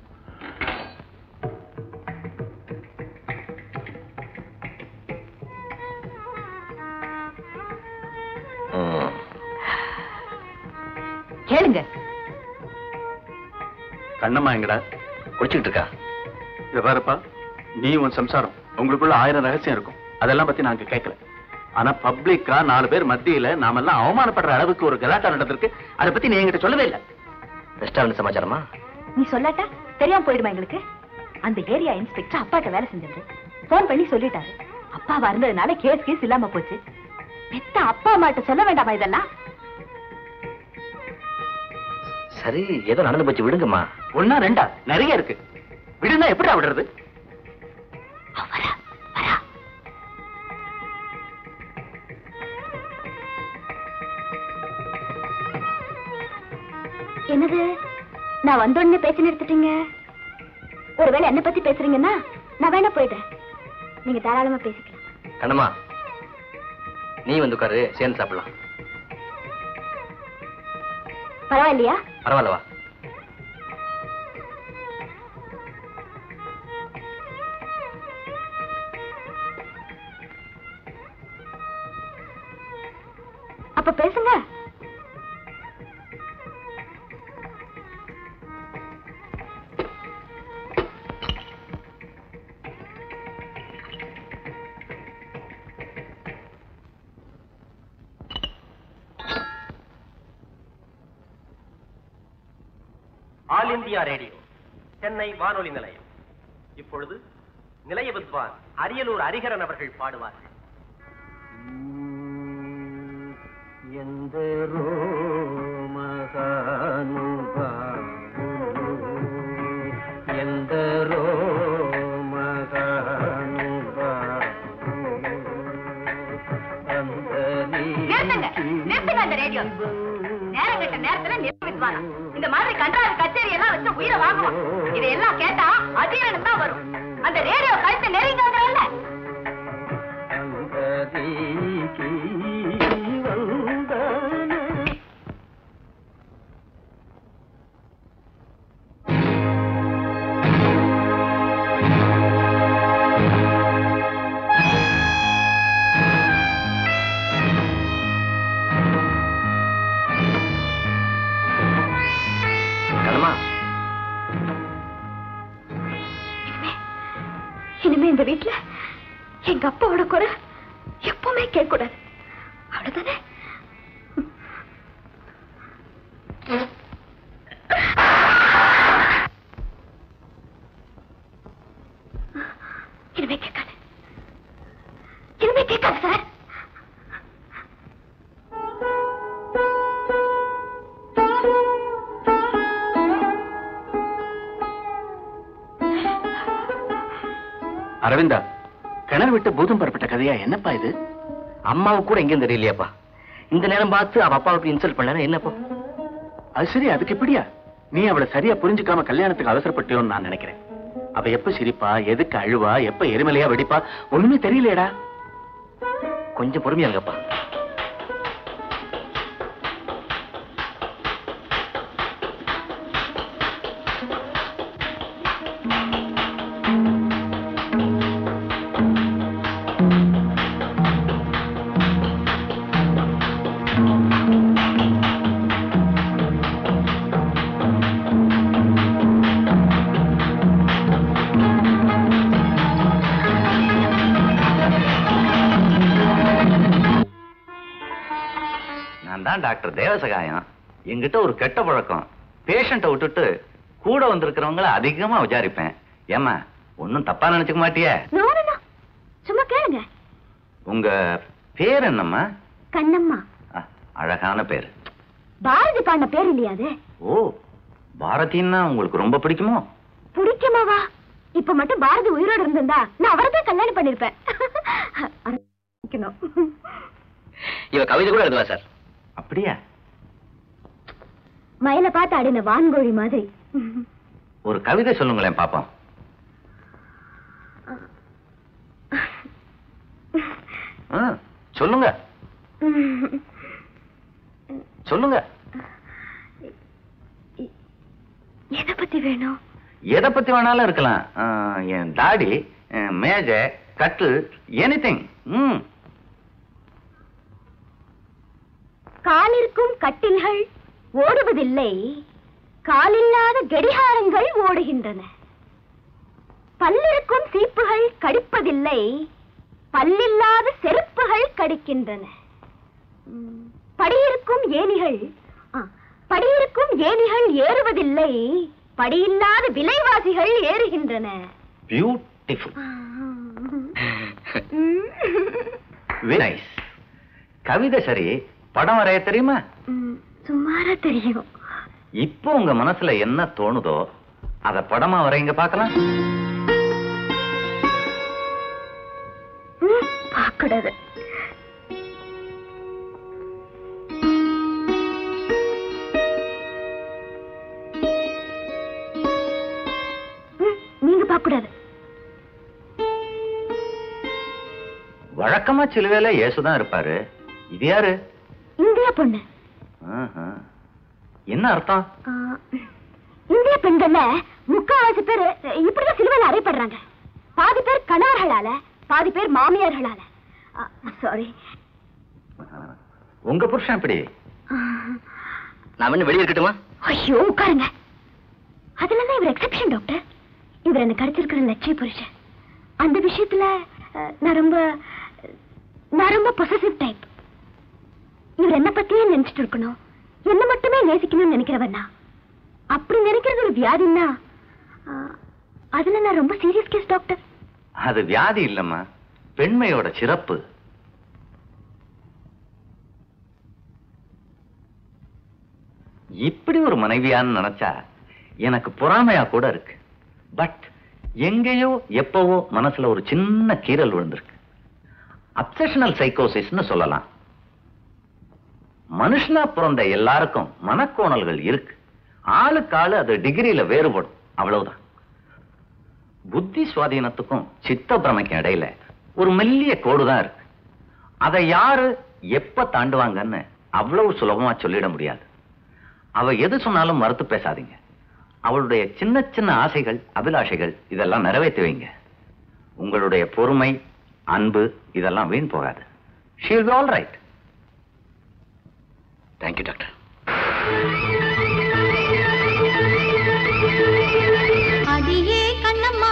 கேளுங்க கண்ணம்மா எங்கடா குடிச்சுக்கிட்டு இருக்கா இத பாருப்பா நீ உன் சம்சாரம் உங்களுக்குள்ள ஆயிரம் ரகசியம் இருக்கும் அதெல்லாம் பத்தி நாங்க கேட்கல ஆனா பப்ளிக்கா நாலு பேர் மத்தியில நாமெல்லாம் அவமானப்படுற அளவுக்கு ஒரு கலாட்டா நடந்திருக்கு அதை பத்தி நீ என்கிட்ட சொல்லவே இல்லை ரெஸ்டாரண்ட் சமாச்சாரமா நீ சொல்லாட்டா தெரியாம போயிடுமா எங்களுக்கு அந்த ஏரியா இன்ஸ்பெக்டர் அப்பாட்ட வேலை செஞ்சது போன் பண்ணி சொல்லிட்டாரு அப்பாவா இருந்ததுனால கேஸ் கேஸ் இல்லாம போச்சு பெத்த அப்பா அம்மாட்ட சொல்ல வேண்டாமா இதெல்லாம் சரி ஏதோ நடந்து போச்சு விடுங்கம்மா ஒன்னா ரெண்டா நிறைய இருக்கு விடுனா எப்படிடா விடுறது வரா, வரா. என்னது நான் வந்த உடனே பேச்சு நிறுத்திட்டீங்க ஒருவேளை என்ன பத்தி பேசுறீங்கன்னா நான் வேணா போயிடுறேன் நீங்க தாராளமா பேசிக்கலாம் கண்ணம்மா நீ வந்து உட்காரு சேர்ந்து சாப்பிடலாம் பரவாயில்லையா பரவாயில்ல வா அப்ப பேசுங்க ஆல் இந்தியா ரேடியோ சென்னை வானொலி நிலையம் இப்பொழுது நிலைய வித்வான் அரியலூர் ஹரிஹரன் அவர்கள் பாடுவார்கள் ఎందరో మహానుభావులు ఎందరో நிறுத்துங்க நிறுத்துங்க அந்த ரேடியோ நேரம் கட்ட நேரத்துல நிறுத்தி வித்வானம் இந்த மாதிரி கன்றாவி கச்சேரி எல்லாம் வச்சு உயிரை வாங்குவோம் இதையெல்லாம் கேட்டா அதிரன் தான் வரும் அந்த ரேடியோ கழுத்து நெருங்கிறதுல అందరికి వందన கண்ணம்மா இனிமே இனிமே இந்த வீட்டுல எங்க அப்பாவோட குறை எப்பவுமே கேட்க கூடாது அவ்வளவுதானே இனிமே கேட்காது இனிமே கேட்காது சார் அரவிந்தா கிணறு விட்டு பூதம் பெறப்பட்ட கதையா என்னப்பா இது அம்மாவுக்கு கூட எங்கேயும் தெரியலையாப்பா இந்த நேரம் பார்த்து அவ அப்பாவுக்கு இன்சல்ட் பண்ணா என்னப்பா அது சரி அதுக்கு எப்படியா நீ அவளை சரியா புரிஞ்சுக்காம கல்யாணத்துக்கு அவசரப்பட்டியோன்னு நான் நினைக்கிறேன் அவ எப்ப சிரிப்பா எதுக்கு அழுவா எப்ப எரிமலையா வெடிப்பா ஒண்ணுமே தெரியலையேடா கொஞ்சம் பொறுமையா இருங்கப்பா நான் தான் டாக்டர் தேவசகாயம் என்கிட்ட ஒரு கெட்ட பழக்கம் பேஷண்ட்டை விட்டுட்டு கூட வந்திருக்கிறவங்கள அதிகமா விசாரிப்பேன் ஏம்மா ஒன்னும் தப்பா நினைச்சுக்க மாட்டியே நோ நோ, நோ. சும்மா கேளுங்க உங்க பேர் என்னம்மா கண்ணம்மா ஆ, அழகான பேர் பாரதி பாடின பேர் இல்லையா அது ஓ பாரதின்னா உங்களுக்கு ரொம்ப பிடிக்குமோ பிடிக்குமாவா இப்ப மட்டும் பாரதி உயிரோட இருந்திருந்தா நான் அவரை தான் கல்யாணம் பண்ணிருப்பேன் இவ கவிதை கூட எழுதுவா சார் அப்படியா மயில பார்த்து ஆடின வான்கோழி மாதிரி ஒரு கவிதை சொல்லுங்களேன் பாப்போம் ஆ, சொல்லுங்க சொல்லுங்க எதை பத்தி வேணும் எதை பத்தி வேணாலும் இருக்கலாம் ஆ, என் தாடி என் மேஜை கட்டில் எனிதிங் ம் காலிருக்கும் கட்டில்கள் ஓடுவதில்லை காலில்லாத கடிகாரங்கள் ஓடுகின்றன பல்லிருக்கும் சீப்புகள் கடிப்பதில்லை பல்லில்லாத செருப்புகள் கடிக்கின்றன ம், படியிருக்கும் ஏணிகள் ஆ, படியிருக்கும் ஏணிகள் ஏறுவதில்லை படியில்லாத விலைவாசிகள் ஏறுகின்றன பியூட்டிஃபுல் ம். வெரி நைஸ் கவிதை சரி படம் வரைய தெரியுமா ம், சுமாரா தெரியும் இப்போ உங்க மனசுல என்ன தோணுதோ அத படமா வரைங்க பார்க்கலாம் ம், பார்க்கக்கூடாது ம், நீங்க பார்க்கக்கூடாது வழக்கமா சிலுவையில இயேசுதான் இருப்பாரு இது யாரு இந்திய பொண்ணு ஆஹா. என்ன அர்த்தம் ஆ, இந்திய பெண்கள்ல முக்காவாசி பேர் இப்படிதான் சிலுவையில் அறைப்படுறாங்க பாதி பேர் கணவர்களால பாதி பேர் மாமியார்களால சாரி உங்க புருஷன் எப்படி நான் வேணும் வெளியே இருக்கட்டுமா ஐயோ உட்காருங்க அதுல தான் இவர் எக்ஸெப்ஷன் டாக்டர் இவர் எனக்கு கிடைச்சிருக்கிற லட்சிய புருஷன் அந்த விஷயத்துல அஹ், நான் ரொம்ப நான் ரொம்ப பொசசிவ் டைப் இவர் என்ன பத்தியே நினைச்சிட்டு இருக்கணும் என்ன மட்டுமே நேசிக்கணும்னு நினைக்கிறவன் நான் அப்படி நினைக்கிறது ஒரு வியாதின்னா அஹ், அதுல நான் ரொம்ப சீரியஸ் கேஸ் டாக்டர் அது வியாதி இல்லம்மா பெண்மையோட சிறப்பு இப்படி ஒரு மனைவியான்னு நினைச்சா எனக்கு பொறாமையா கூட இருக்கு பட் எங்கேயோ எப்பவோ மனசுல ஒரு சின்ன கீறல் விழுந்திருக்கு அப்சஷனல் சைக்கோசிஸ்னு சொல்லலாம் மனுஷனா பிறந்த எல்லாருக்கும் மனக்கோணல்கள் இருக்கு ஆளுக்கு ஆளு அது டிகிரியில வேறுபடும் அவ்வளவுதான் புத்தி சுவாதீனத்துக்கும் சித்த பிரமைக்கும் இடையில ஒரு மெல்லிய கோடு தான் இருக்கு அதை யாரு எப்ப தாண்டுவாங்கன்னு அவ்வளவு சுலபமா சொல்லிட முடியாது அவ எது சொன்னாலும் மறுத்து பேசாதீங்க அவளுடைய சின்ன சின்ன ஆசைகள் அபிலாஷைகள் இதெல்லாம் நிறைவேற்றி வைங்க உங்களுடைய பொறுமை அன்பு இதெல்லாம் வீண் போகாது she'll be all right thank you doctor அடியே கண்ணம்மா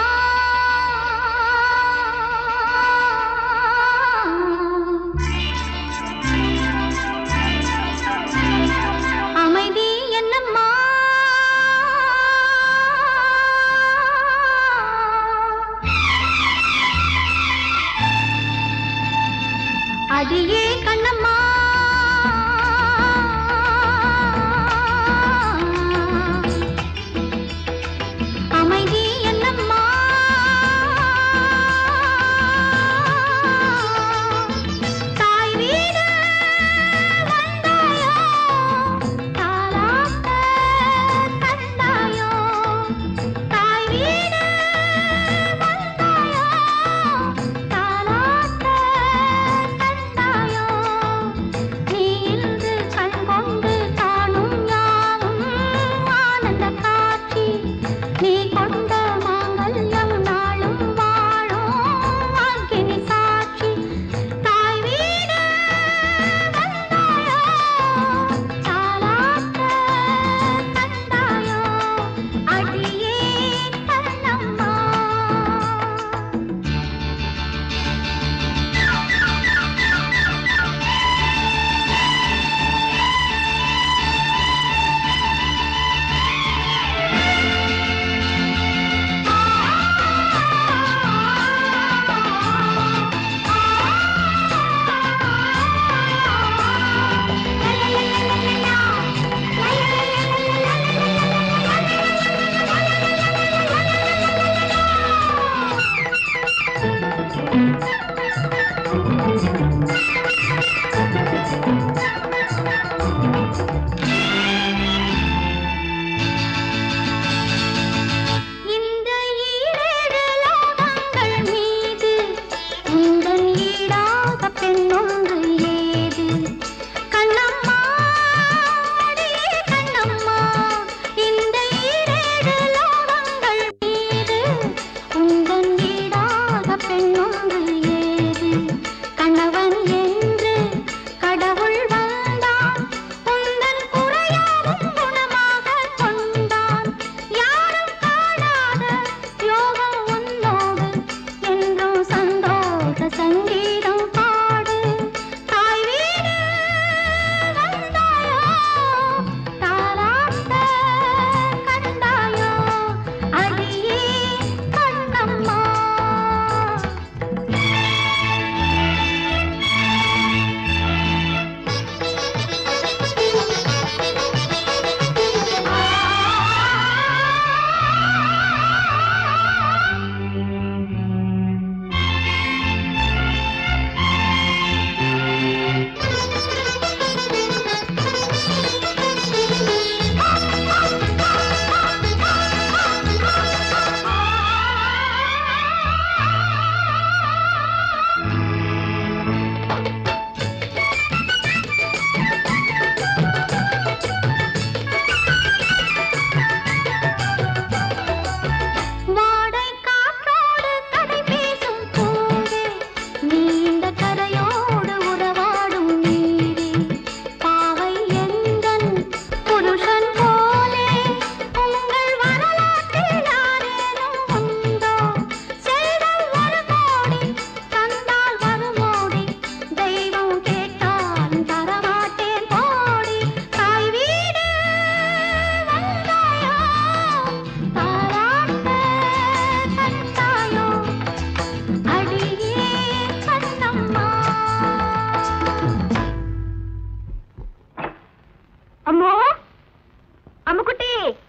அம்மா அம்முக்குட்டி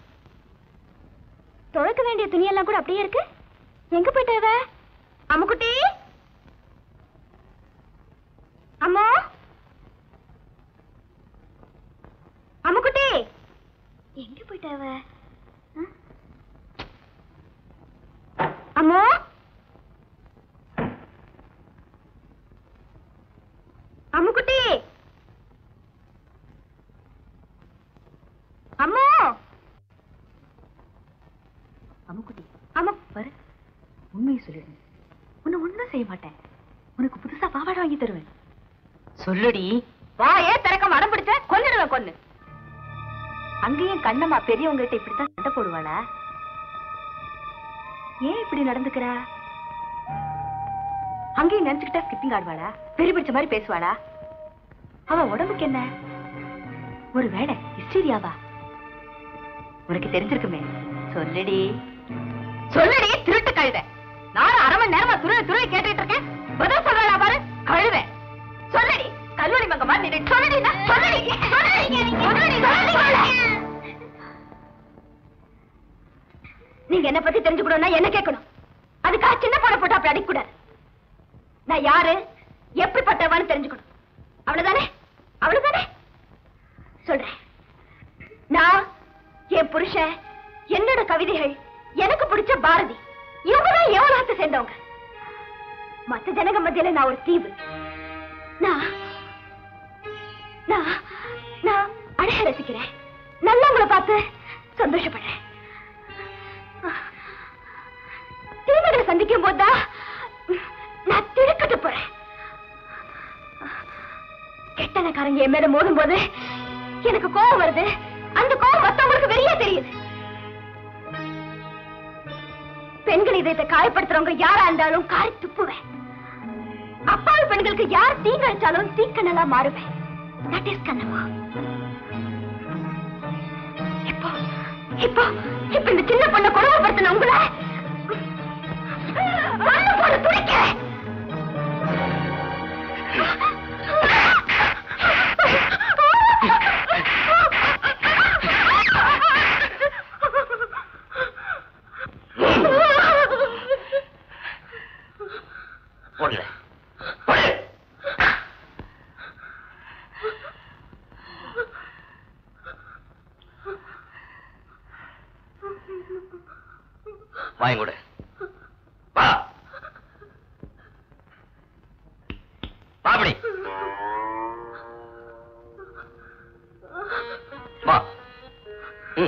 துவைக்க வேண்டிய துணியெல்லாம் கூட அப்படியே இருக்கு எங்க போயிட்டாவ அம்முக்குட்டி அம்மா அம்முக்குட்டி எங்க போயிட்டாவ ஆ? அம்மா அம்முக்குட்டி அம்மா அம்முக்குட்டி ஆமா பாரு உண்மையை சொல்லிடுங்க உன்னை ஒண்ணும் செய்ய மாட்டேன் உனக்கு புதுசா பாவாடை வாங்கி தருவேன் சொல்லுடி வாயே திறக்க மடம் பிடிச்ச கொன்னுடுவேன் கொன்னு அங்கேயும் கண்ணம்மா பெரியவங்க கிட்ட இப்படித்தான் சண்டை போடுவாளா ஏன் இப்படி நடந்துக்கிறா அங்கேயும் நினைச்சுக்கிட்டா ஸ்கிப்பிங் ஆடுவாளா பெரிய பிடிச்ச மாதிரி பேசுவாளா அவ உடம்புக்கு என்ன ஒரு வேலை ஹிஸ்டீரியாவா உனக்கு தெரிஞ்சிருக்குமே சொல்லுடி சொல்லுடி திருட்டு கழுத நானும் அரை மணி நேரமா துருள துருள கேட்டுட்டு இருக்கேன் பதில் சொல்றா பாரு கழுத சொல்லுடி கல்லூரி மங்க மாதிரி நின்னு சொல்லுடி நான் சொல்லுடி சொல்லுடி சொல்லுடி சொல்லுடி நீங்க என்ன பத்தி தெரிஞ்சுக்கணும்னா என்ன கேட்கணும் அதுக்காக சின்ன பொண்ணை போட்டு அப்படி அடிக்கக்கூடாது நான் யாரு எப்படிப்பட்டவான்னு தெரிஞ்சுக்கணும் அவ்வளவுதானே அவ்வளவுதானே சொல்றேன் நான் என் புருஷன் என்னோட கவிதைகள் எனக்கு பிடிச்ச பாரதி இவங்க தான் எவ்வளவு சேர்ந்தவங்க மத்த ஜனங்க மத்தியில நான் ஒரு தீவு நான் நான் நான் அழக ரசிக்கிறேன் நல்லவங்களை பார்த்து சந்தோஷப்படுறேன் தீவுகளை சந்திக்கும் போதுதான் நான் திடுக்கிட்டு போறேன் கெட்டனக்காரங்க என் மேல மோதும் போது எனக்கு கோபம் வருது அந்த கோபம் மத்தவங்களுக்கு வெளியே தெரியுது பெண்கள் இதயத்தை காயப்படுத்துறவங்க யாரா இருந்தாலும் காரி துப்புவேன் அப்பாவி பெண்களுக்கு யார் தீங்கு அடிச்சாலும் தீக்கணலா மாறுவேன் தட் இஸ் கண்ணம்மா இப்போ இப்போ இப்போ இந்த சின்ன பொண்ணை கொடுமைப்படுத்தின உங்களை மண்ணு போட துடிக்கிறேன் போடல போடு வாங்க கூட வா பாப்படி வா ம்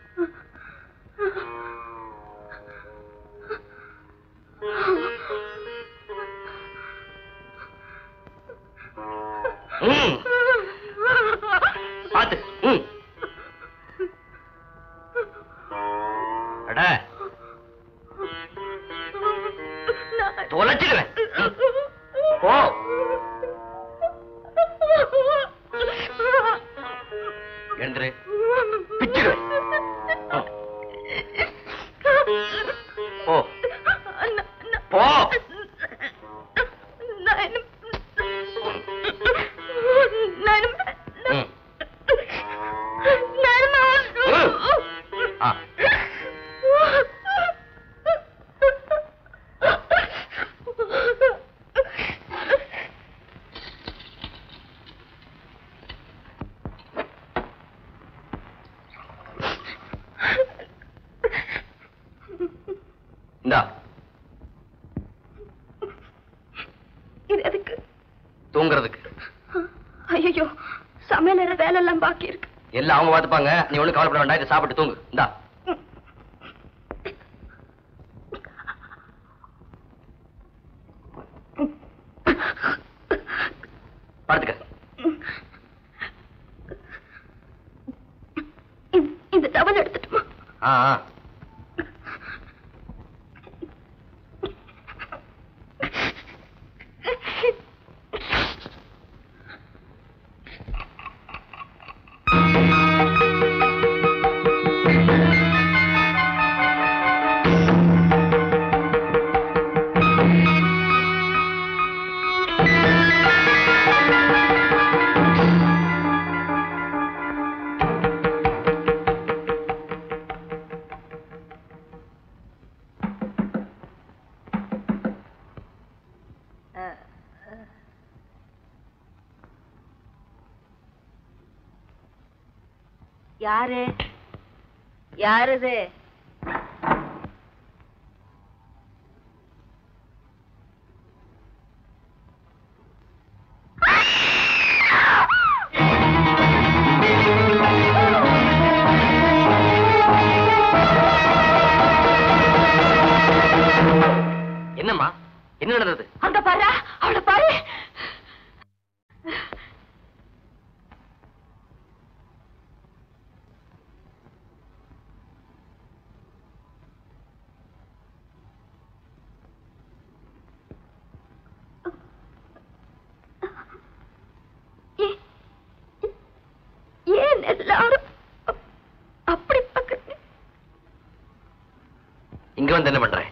ம் பாத்து ம் அட தொலைச்சிடுவேன் ம். போ எழுந்துரு பிச்சிடுவேன் ம். போ போ ம். ம். ஆ இந்தா இது எதுக்கு தூங்குறதுக்கு ஐயோ சமையல் வேலை எல்லாம் பாக்கி இருக்கு எல்லாம் அவங்க பார்த்துப்பாங்க நீ ஒன்றும் கவலைப்பட வேண்டாம் இதை சாப்பிட்டு தூங்கு இந்தா படுத்துக்க இந்த- இந்த டவல் எடுத்துட்டுமா ஆ ஆ. யாரு யாருது என்னம்மா என்ன நடந்தது அங்க பாரு அவளை பாரு ஏ- ஏன் எல்லாரும் அப்- அப்படி பார்க்கறீங்க இங்க வந்து என்ன பண்ற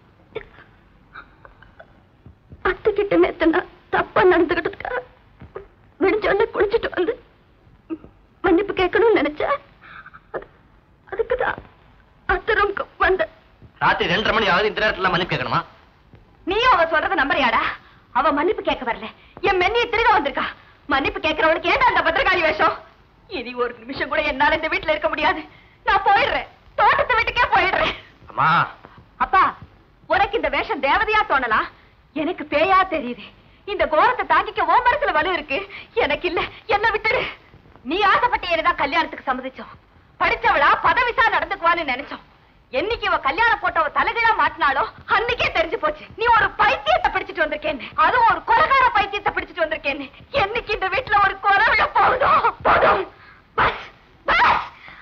அத்தைக்கிட்ட நேத்து நான் தப்பா நடந்துகிட்டதுக்காக விடிஞ்சோடனே குளிச்சுட்டு வந்து மன்னிப்பு கேட்கணும்னு நினைச்சேன் அது- அதுக்குதான் அத்தை ரூமுக்கு வந்தேன் ராத்திரி ரெண்டரை மணி ஆகுது இந்த நேரத்துல மன்னிப்பு கேட்கணுமா நீயும் அவ சொல்றத நம்புறியாடா அவ மன்னிப்பு கேட்க வரல என் மென்னிய திருட வந்திருக்கா மன்னிப்பு கேட்கறவளுக்கு ஏன்டா அந்த பத்திரகாளி வேஷம் இனி ஒரு நிமிஷம் கூட என்னால இந்த வீட்டுல இருக்க முடியாது நான் போயிடுறேன் தோட்டத்தை வீட்டுக்கே போயிடுறேன் அம்மா அப்பா உனக்கு இந்த வேஷம் தேவதையா தோணலாம் எனக்கு பேயா தெரியுது இந்த கோரத்தை தாங்கிக்க உன் மனசுல வலு இருக்கு எனக்கு இல்ல என்ன விட்டுடு நீ ஆசைப்பட்ட தான் கல்யாணத்துக்கு சம்மதிச்சோம் படிச்சவளா பதவிசா நடந்துக்குவான்னு நினைச்சோம் என்னைக்கு இவ கல்யாணம் போட்டவ தலைகீழா மாட்டினாலோ அன்னைக்கே தெரிஞ்சு போச்சு நீ ஒரு பைத்தியத்தை பிடிச்சிட்டு வந்திருக்கேன்னு அதுவும் ஒரு கொலகார பைத்தியத்தை பிடிச்சிட்டு வந்திருக்கேன்னு என்னைக்கு இந்த வீட்டுல ஒரு குறை விழ போகுதோ போதும் பஸ் பஸ்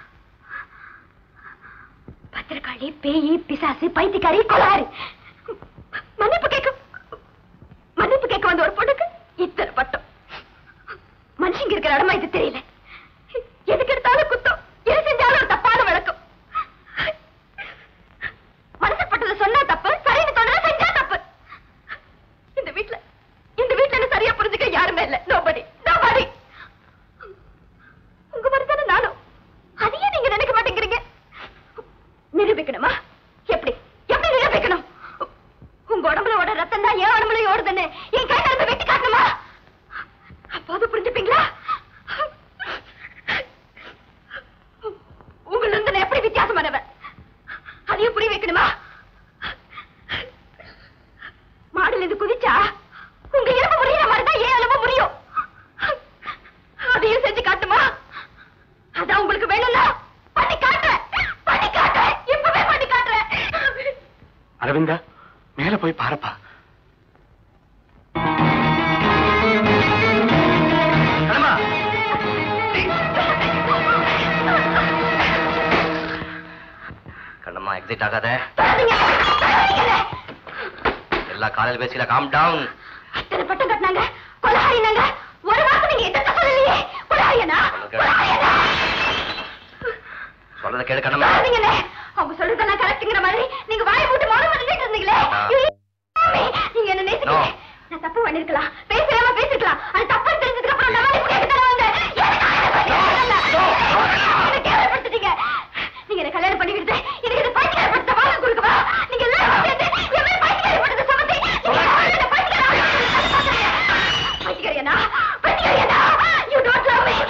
பத்திரக்காளி பேயி பிசாசு பைத்தியக்காரி கொலாரி மன்னிப்பு கேட்க மன்னிப்பு கேட்க வந்த ஒரு பொண்ணுக்கு இத்தனை பட்டம் மனுஷங்க இருக்கிற இடமா இது தெரியல எதுக்கு எடுத்தாலும் குத்தம் எது செஞ்சாலும் ஒரு தப்பான விளக்கம் மனசுப்பட்டதை சொன்னா தப்பு சரின்னு சொன்னா செஞ்சா தப்பு இந்த வீட்ல இந்த வீட்ல என்ன சரியா புரிஞ்சுக்க யாருமே இல்ல நோபடி நோபடி உங்க மாதிரி தானே நானும் அதையே நீங்க நினைக்க மாட்டேங்கிறீங்க நிரூபிக்கணுமா எப்படி எப்படி நிரூபிக்கணும் உங்க உடம்புல ஓட ரத்தம் தான் என் உடம்புல ஓடுதுன்னு என் கை நடந்து வெட்டி காட்டணுமா அப்போது புரிஞ்சுப்பீங்களா உங்கள இருந்து நான் எப்படி வித்தியாசமானவன் அதையும் புரிய வைக்கணுமா மாடுல இருந்து குதிச்சா உங்க எலும்பு முறியிற மாதிரி தான் ஏன் எலும்பு முடியும் அதையும் செஞ்சு காட்டுமா அதான் உங்களுக்கு வேணும்னா பண்ணி காட்டுறேன் பண்ணி காட்டுறேன் இப்பவே பண்ணி காட்டுறேன் அரவிந்தா மேல போய் பாருப்பா கண்ணம்மா கண்ணம்மா எக்ஸைட் ஆகாத எல்லா காலையில் பேசில காம் டவுன் அத்தனை பட்டம் கட்டினாங்க கொலகாரினாங்க ஒரு வார்த்தை நீங்க எதிர்த்து சொல்லலையே கொலகாரியனா கொலகாரியனா சொல்றத கேளு கண்ணம்மா சொல்லாதீங்களே அவங்க சொல்றதெல்லாம் கரெக்ட்ங்கிற மாதிரி நீங்க வாயை போட்டு மௌனம் பண்ணிட்டு இருந்தீங்களே ஆ. ஐயோ, நீங்க என்ன No. நேசிக்கல நான் தப்பு பண்ணிருக்கலாம் பேசலாம பேசிக்கலாம் அது தப்பு தெரிஞ்சதுக்கு அப்புறம் நான் இப்படி கேட்க தர வந்தேன் என்ன கேவலப்படுத்திட்டீங்க நீங்க என்ன கல்யாணம் பண்ணிக்கிட்டு எனக்கு இது பைத்தியக்காரப்படுத்த வாங்க கொடுக்கவா நீங்க எல்லாரும் சேர்ந்து என் மேல பைத்தியக்காரப்படுத்த சமத்தி நீங்க என்ன பைத்தியக்காரன் பைத்தியக்காரியனா பைத்தியக்காரியனா யூ டோன்ட் லவ் மீ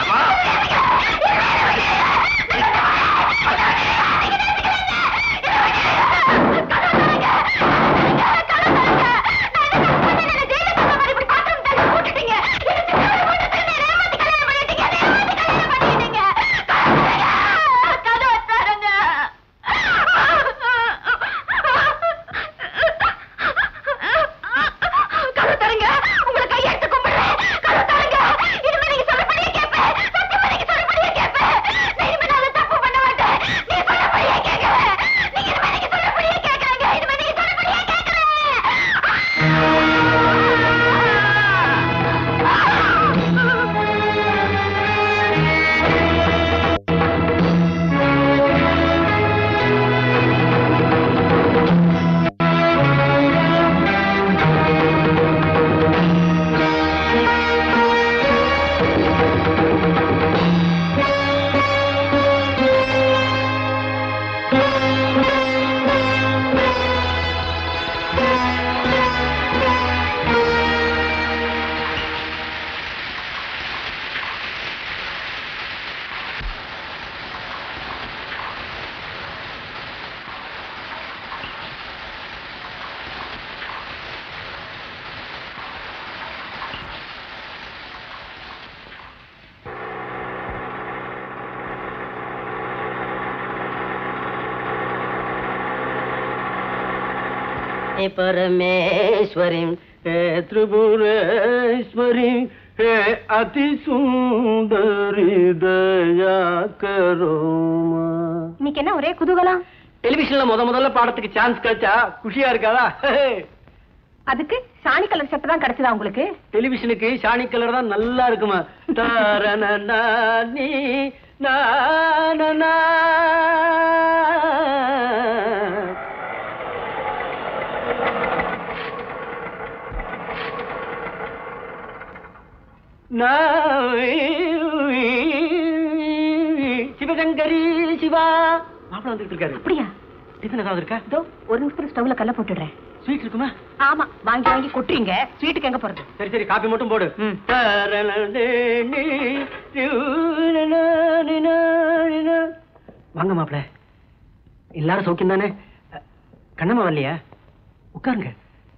हे परमेश्वरी हे त्रिपुरेश्वरी हे अति सुंदरी दया करो இன்னைக்கு என்ன ஒரே குதூகலம் டெலிவிஷன்ல முத முதல்ல பாடத்துக்கு சான்ஸ் கிடைச்சா குஷியா இருக்காதா அதுக்கு சாணி கலர் சட்டை தான் கிடைச்சதா உங்களுக்கு டெலிவிஷனுக்கு ஷானி கலர் தான் நல்லா இருக்குமா தாரண நீ நானனா. நான் சிவசங்கரி சிவா மாப்பிள்ள வந்துட்டு இருக்காரு அப்படியா டிஃபன் ஏதாவது இருக்கா இதோ ஒரு நிமிஷத்துல ஸ்டவ்ல கல்ல போட்டுடுறேன் ஸ்வீட் இருக்குமா ஆமா வாங்கி வாங்கி கொட்டுறீங்க ஸ்வீட்டுக்கு எங்க போறது சரி சரி காப்பி மட்டும் போடு ம். வாங்க மாப்பிள எல்லாரும் சௌக்கியம் தானே கண்ணம்மா வரலையா உட்காருங்க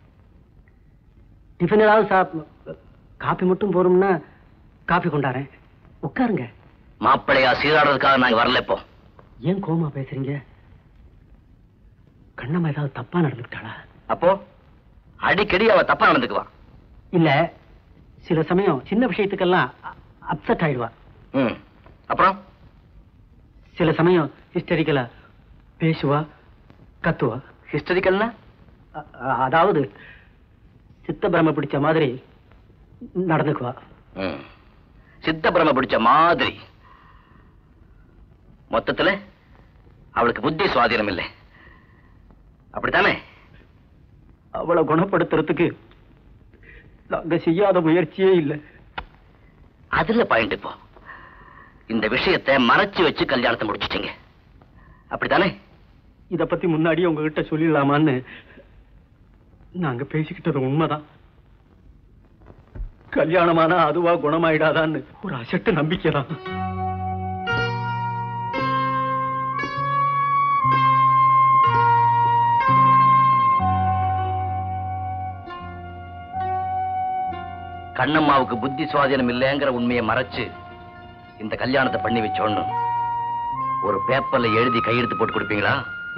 டிஃபன் ஏதாவது சாப் காப்பி மட்டும் போறோம்னா காப்பி கொண்டாறேன் உட்காருங்க மாப்பிள்ளையா சீராடுறதுக்காக நாங்க வரல இப்போ ஏன் கோமா பேசுறீங்க கண்ணம்மா ஏதாவது தப்பா நடந்துக்கிட்டாளா அப்போ அடிக்கடி அவ தப்பா நடந்துக்குவா இல்ல சில சமயம் சின்ன விஷயத்துக்கெல்லாம் அப்செட் ஆயிடுவா ம் அப்புறம் சில சமயம் ஹிஸ்டரிக்கலா பேசுவா கத்துவா ஹிஸ்டரிக்கல்னா அ- அ- அதாவது சித்த பிரம பிடிச்ச மாதிரி நடந்துக்குவா ம் சித்த பிரம பிடிச்ச மாதிரி மொத்தத்துல அவளுக்கு புத்தி சுவாதீனம் இல்லை அப்படித்தானே அவளை குணப்படுத்துறதுக்கு நாங்க செய்யாத முயற்சியே இல்லை அதுல பாயிண்ட் இப்போ இந்த விஷயத்தை மறைச்சு வச்சு கல்யாணத்தை முடிச்சிட்டீங்க அப்படித்தானே இத பத்தி முன்னாடியே உங்ககிட்ட சொல்லிடலாமான்னு நாங்க பேசிக்கிட்டது உண்மைதான் கல்யாணமானா அதுவா குணமாயிடாதான்னு ஒரு அசட்டு நம்பிக்கை தான் கண்ணம்மாவுக்கு புத்தி சுவாதீனம் இல்லைங்கிற உண்மையை மறைச்சு இந்த கல்யாணத்தை பண்ணி வச்சோன்னு ஒரு பேப்பர்ல எழுதி கையெழுத்து போட்டு கொடுப்பீங்களா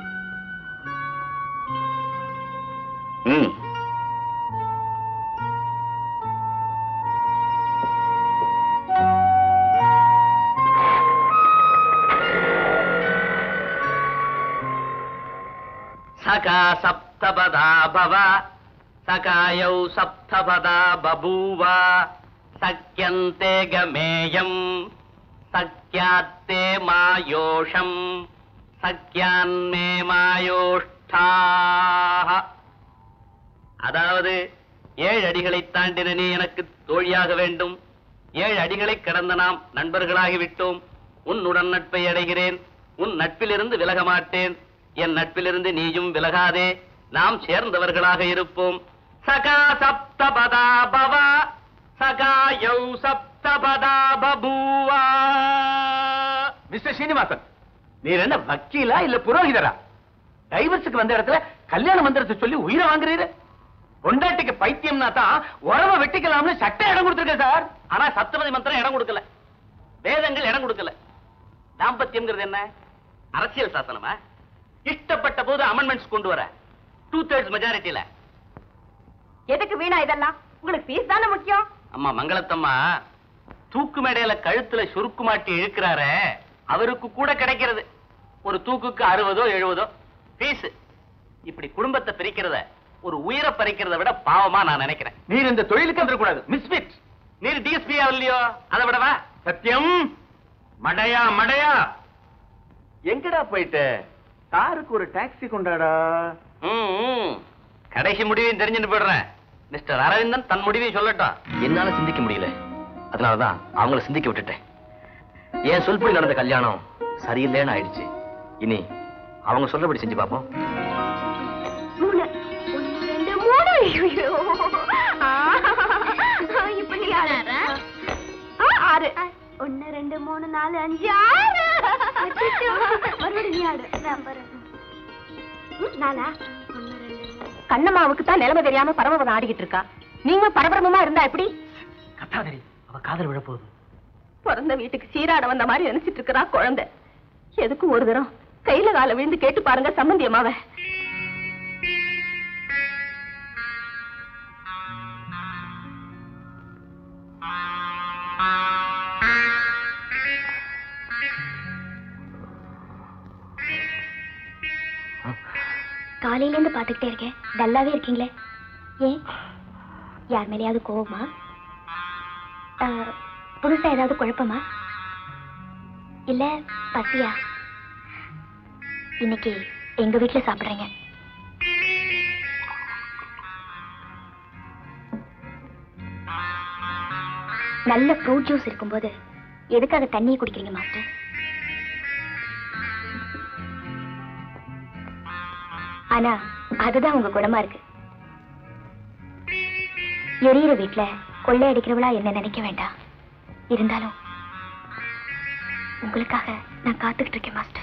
ம் சகா சப்தபதா பவ சகாயௌ சப்தபதா பபூவ சக்கியந்தே கமேயம் சக்கியாத்தே மாயோஷம் சக்கியான்மே மாயோஷ்டாஹ அதாவது ஏழு அடிகளை தாண்டின நீ எனக்கு தோழியாக வேண்டும் ஏழு அடிகளை கடந்த நாம் நண்பர்களாகிவிட்டோம் உன்னுடன் நட்பை அடைகிறேன் உன் நட்பிலிருந்து விலக மாட்டேன் என் நட்பிலிருந்து நீயும் விலகாதே நாம் சேர்ந்தவர்களாக இருப்போம் சகா சப்தபதா பவ சகாயௌ சப்தபதா பபூவா மிஸ்டர் ஸ்ரீனிவாசன் நீர் என்ன வக்கீலா இல்ல புரோகிதரா டைவர்ஸுக்கு வந்த இடத்துல கல்யாண மந்திரத்தை சொல்லி உயிரை வாங்குறீரு பொண்டாட்டிக்கு பைத்தியம்னா தான் உறவை வெட்டிக்கலாம்னு சட்டம் இடம் கொடுத்துருக்க சார் ஆனா சப்தபதி மந்திரம் இடம் கொடுக்கல வேதங்கள் இடம் கொடுக்கல தாம்பத்தியம்ங்கிறது என்ன அரசியல் சாசனமா இஷ்டப்பட்ட போது அமெண்ட்மெண்ட்ஸ் கொண்டு வர டூ தேர்ட்ஸ் மெஜாரிட்டியில எதுக்கு வீணா இதெல்லாம் உங்களுக்கு ஃபீஸ் தானே முக்கியம் அம்மா மங்களத்தம்மா தூக்கு மேடையில கழுத்துல சுருக்கு மாட்டி இழுக்கிறாரே அவருக்கு கூட கிடைக்கிறது ஒரு தூக்குக்கு அறுபதோ எழுபதோ ஃபீஸ் இப்படி குடும்பத்தை பிரிக்கிறத ஒரு உயிரை பறிக்கிறத விட பாவமா நான் நினைக்கிறேன் நீர் இந்த தொழிலுக்கு வந்துடக்கூடாது மிஸ்பிட் நீர் டிஎஸ்பி இல்லையோ அதை விடவா சத்தியம் மடையா மடையா எங்கடா போயிட்ட காருக்கு ஒரு டாக்ஸி கொண்டாடா ம், ம். கடைசி முடிவையும் தெரிஞ்சுட்டு போயிடுறேன் மிஸ்டர் அரவிந்தன் தன் முடிவையும் சொல்லட்டும் என்னால சிந்திக்க முடியல அதனாலதான் அவங்கள சிந்திக்க விட்டுட்டேன் என் சொல்படி நடந்த கல்யாணம் சரியில்லைன்னு ஆயிடுச்சு இனி அவங்க சொல்றபடி செஞ்சு பார்ப்போம் மூணு ஒண்ணு ரெண்டு மூணு ஐயோ இப்ப நீ ஆறு ஆ, ஆறு ஒண்ணு ரெண்டு மூணு நாலு அஞ்சு ஆறு அச்சச்சோ. மறுபடியும் நீ ஆடு நான் பாரு. ம், நாலா ஒண்ணு ரெண்டு மூணு கண்ணம்மாவுக்கு தான் நிலைமை தெரியாம பரமபதம் ஆடிக்கிட்டு இருக்கா நீங்க பரபரமமா இருந்தா எப்படி கத்தாதரி அவ காதல் விழ போகுது பிறந்த வீட்டுக்கு சீராட வந்த மாதிரி நினைச்சிட்டு இருக்கிறா குழந்தை எதுக்கும் ஒரு தரம் கையில கால விழுந்து கேட்டு பாருங்க சம்பந்தி அம்மாவ காலையில இருந்து பாத்துக்கிட்டே இருக்கேன் டல்லாவே இருக்கீங்களே ஏன் யார் மேலேயாவது கோவமா ஆ, புதுசா ஏதாவது குழப்பமா இல்ல பசியா இன்னைக்கு எங்க வீட்டுல சாப்பிடுறீங்க நல்ல ஃப்ரூட் ஜூஸ் இருக்கும்போது எதுக்காக தண்ணியை குடிக்கிறீங்க மாஸ்டர் ஆனா அதுதான் உங்க குணமா இருக்கு எரியிற வீட்டுல கொள்ளை அடிக்கிறவளா என்ன நினைக்க வேண்டாம் இருந்தாலும் உங்களுக்காக நான் காத்துக்கிட்டு இருக்கேன் மாஸ்டர்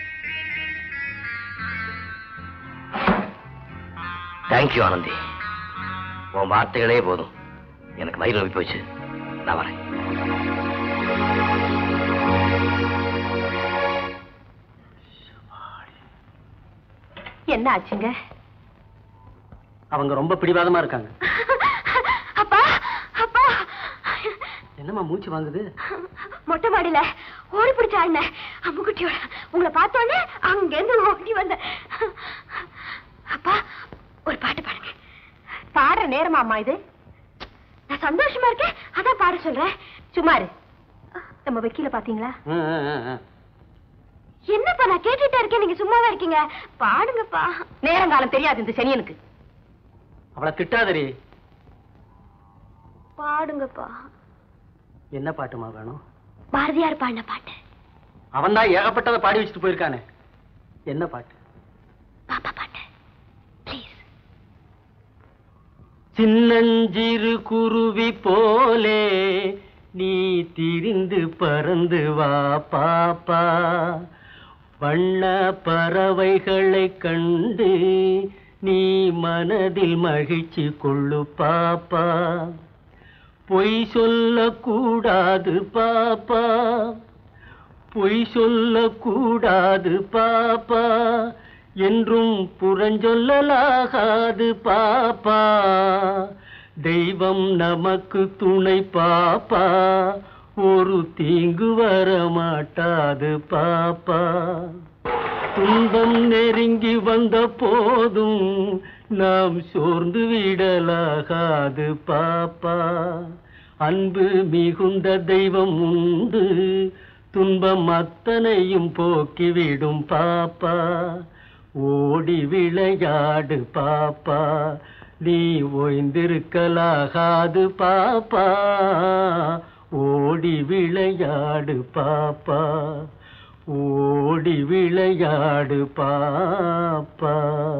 தேங்க்யூ ஆனந்தி உன் வார்த்தைகளே போதும் எனக்கு வயிறு நோய் போச்சு நான் வரேன் என்ன ஆச்சுங்க அவங்க ரொம்ப பிடிவாதமா இருக்காங்க அப்பா அப்பா என்னம்மா மூச்சு வாங்குது மொட்டை மாடியில ஓடி பிடிச்ச ஆடின அம்முக்குட்டியோட உங்களை பார்த்தோன்னே அங்கேருந்து ஓடி வந்தேன் அப்பா ஒரு பாட்டு பாடுங்க பாடுற நேரமா அம்மா இது நான் சந்தோஷமா இருக்கேன் அதான் பாட சொல்றேன் சும்மா இரு நம்ம வக்கீல பாத்தீங்களா ம், ம், ம், ம். என்னப்பா நான் கேட்டுட்டே இருக்கேன் நீங்க சும்மாவா இருக்கீங்க பாடுங்கப்பா நேரங்காலம் தெரியாது இந்த சனியனுக்கு அவளை திட்டாதரி பாடுங்கப்பா என்ன பாட்டுமா வேணும் பாரதியார் பாடின பாட்டு அவன் தான் ஏகப்பட்டதை பாடி வச்சுட்டு போயிருக்கானே என்ன பாட்டு பாப்பா பாட்டு ப்ளீஸ் சின்னஞ்சிறு குருவி போலே நீ திரிந்து பறந்து வா பாப்பா வண்ண பறவைகளை கண்டு நீ மனதில் மகிழ்ச்சி கொள்ளு பாப்பா பொய் சொல்லக்கூடாது பாப்பா பொய் சொல்லக்கூடாது பாப்பா என்றும் புறஞ்சொல்லலாகாது பாப்பா தெய்வம் நமக்கு துணை பாப்பா ஒரு தீங்கு வர மாட்டாது பாப்பா துன்பம் நெருங்கி வந்த போதும் நாம் சோர்ந்து விடலாகாது பாப்பா அன்பு மிகுந்த தெய்வம் உண்டு துன்பம் அத்தனையும் போக்கிவிடும் பாப்பா ஓடி விளையாடு பாப்பா நீ ஓய்ந்திருக்கலாகாது பாப்பா ஓடி விளையாடு பாப்பா ஓடி விளையாடு பாப்பா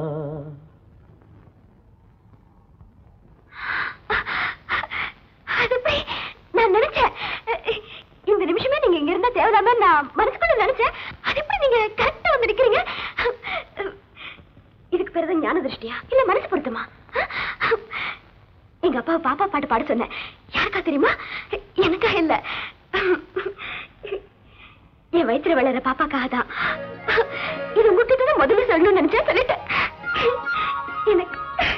அது போய் நான் நினைச்சேன் இந்த நிமிஷமே நீங்க இங்க இருந்தா தேவைதாம நான் மனசுக்குள்ள நினைச்சேன் அது எப்படி நீங்க கரெக்டா வந்து நிக்கிறீங்க இதுக்கு பேரு தான் ஞான திருஷ்டியா இல்ல மனசு பொருத்தமா எங்க அப்பா பாப்பா பாட்டு பாட சொன்னேன் யாருக்கா தெரியுமா எனக்கா இல்ல என் வயித்துல வளர பாப்பாக்காக தான் இது உங்ககிட்ட தான் முதல்ல சொல்லணும்னு நினைச்சேன் சொல்லிட்டேன் எனக்கு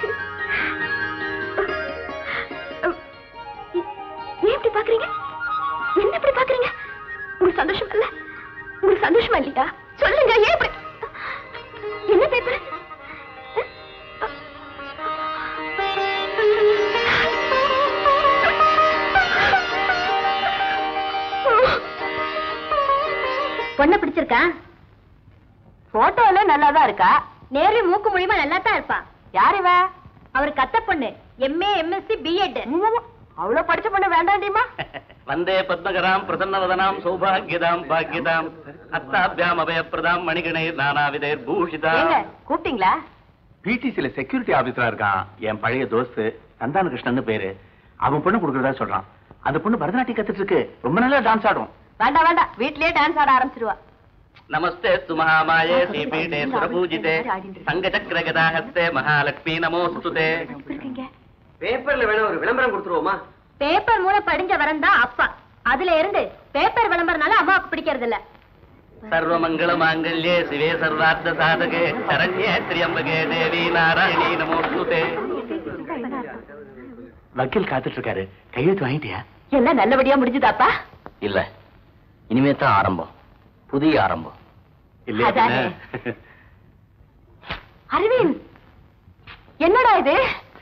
ஏன் இப்படி பாக்குறீங்க என்ன இப்படி பாக்குறீங்க உங்களுக்கு சந்தோஷம் இல்ல உங்களுக்கு சந்தோஷமா இல்லையா சொல்லுங்க ஏன் இப்படி என்ன பேப்பர் பொண்ணை பிடிச்சிருக்கா போட்டோல நல்லாதான் இருக்கா நேர்ல மூக்கு மூலியமா நல்லா தான் இருப்பா யார் இவ அவர் கத்த பொண்ணு எம்ஏ எம்எஸ்சி பிஎட் அவ்வளவு படிச்ச பொண்ணு வேண்டாண்டிமா வந்தே பத்மகராம் பிரசன்னவதனாம் சௌபாகியதாம் பாக்யதாம் அத்தாபியாம் அபயப்பிரதாம் மணிகணை நானாவிதேர் பூஷிதா ஏங்க கூப்பிட்டீங்களா பிடிசில செக்யூரிட்டி ஆபீசரா இருக்கான் என் பழைய தோஸ்து சந்தான கிருஷ்ணன் பேரு அவன் பொண்ணு கொடுக்கறதா சொல்றான் அந்த பொண்ணு பரதநாட்டியம் கத்துட்டு இருக்கு ரொம்ப நல்லா டான்ஸ் ஆடும் வேண்டாம் வேண்டாம் வீட்லயே டான்ஸ் ஆட ஆரம்பிச்சிருவா நமஸ்தே சுமஹாமாயே ஸ்ரீபீடே சுரபூஜிதே சங்கச்சக்கர கதாஹஸ்தே மகாலட்சுமி நமோஸ்துதே இருக்கீங்க பேப்பர்ல வேணா ஒரு விளம்பரம் கொடுத்துருவோமா பேப்பர் மூலம் படிஞ்ச வரன் தான் அப்பா அதுல இருந்து பேப்பர் விளம்பரனால அம்மாவுக்கு பிடிக்கிறது இல்ல சர்வமங்கள மாங்கல்யே சிவே சர்வார்த்த சாதகே சரண்யே திரியம்பகே தேவி நாராயணி நமோஸ்துதே வக்கீல் காத்துட்டு இருக்காரு கையெழுத்து வாங்கிட்டியா எல்லாம் நல்லபடியா முடிஞ்சுதாப்பா இல்ல இனிமே தான் ஆரம்பம் புதிய ஆரம்பம் இல்லையா அதானே. பின்ன? அரவிந்த் என்னடா இது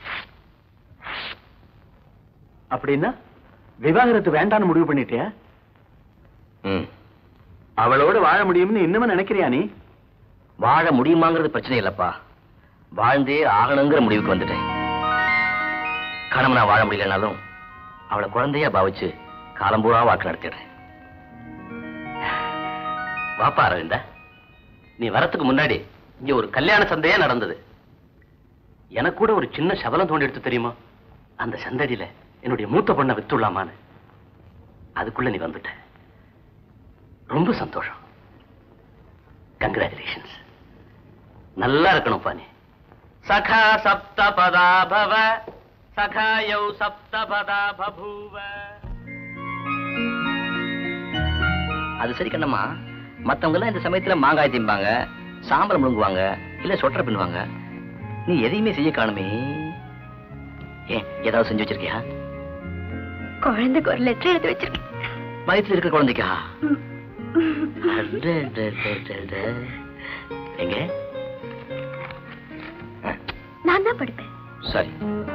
அப்படின்னா விவாகரத்து வேண்டான்னு முடிவு பண்ணிட்டியா ம் அவளோட வாழ முடியும்னு இன்னும் நினைக்கிறியா நீ வாழ முடியுமாங்கிறது பிரச்சனை இல்லப்பா வாழ்ந்தே ஆகணுங்கிற முடிவுக்கு வந்துட்டேன் கணவனா வாழ முடியலனாலும் அவளை குழந்தையா பாவிச்சு காலம்பூரா வாக்கு நடத்திடுறேன் வாப்பா அரவிந்தா நீ வரத்துக்கு முன்னாடி இங்க ஒரு கல்யாண சந்தையே நடந்தது எனக்கு கூட ஒரு சின்ன சபலம் தோண்டி எடுத்து தெரியுமா அந்த சந்தடியில என்னுடைய மூத்த பொண்ணை வித்துடலாமான்னு அதுக்குள்ள நீ வந்துட்ட ரொம்ப சந்தோஷம் கங்க்ராச்சுலேஷன்ஸ் நல்லா இருக்கணும்ப்பா நீ சகா சப்தபதா பவ சகாயௌ சப்தபதா பபூவ அது சரி கண்ணம்மா மத்தவங்க எல்லாம் இந்த சமயத்துல மாங்காய் திம்பாங்க சாம்பல் முழுங்குவாங்க இல்ல சொட்டரை பின்னுவாங்க நீ எதையுமே செய்ய காணுமே ஏன் ஏதாவது செஞ்சு வச்சிருக்கியா குழந்தைக்கு ஒரு லெட்டர் எழுதி வச்சிருக்கேன் வயித்துல இருக்கிற குழந்தைக்கா அடடடடடட. எங்க ஆ, நான் தான் படிப்பேன் சரி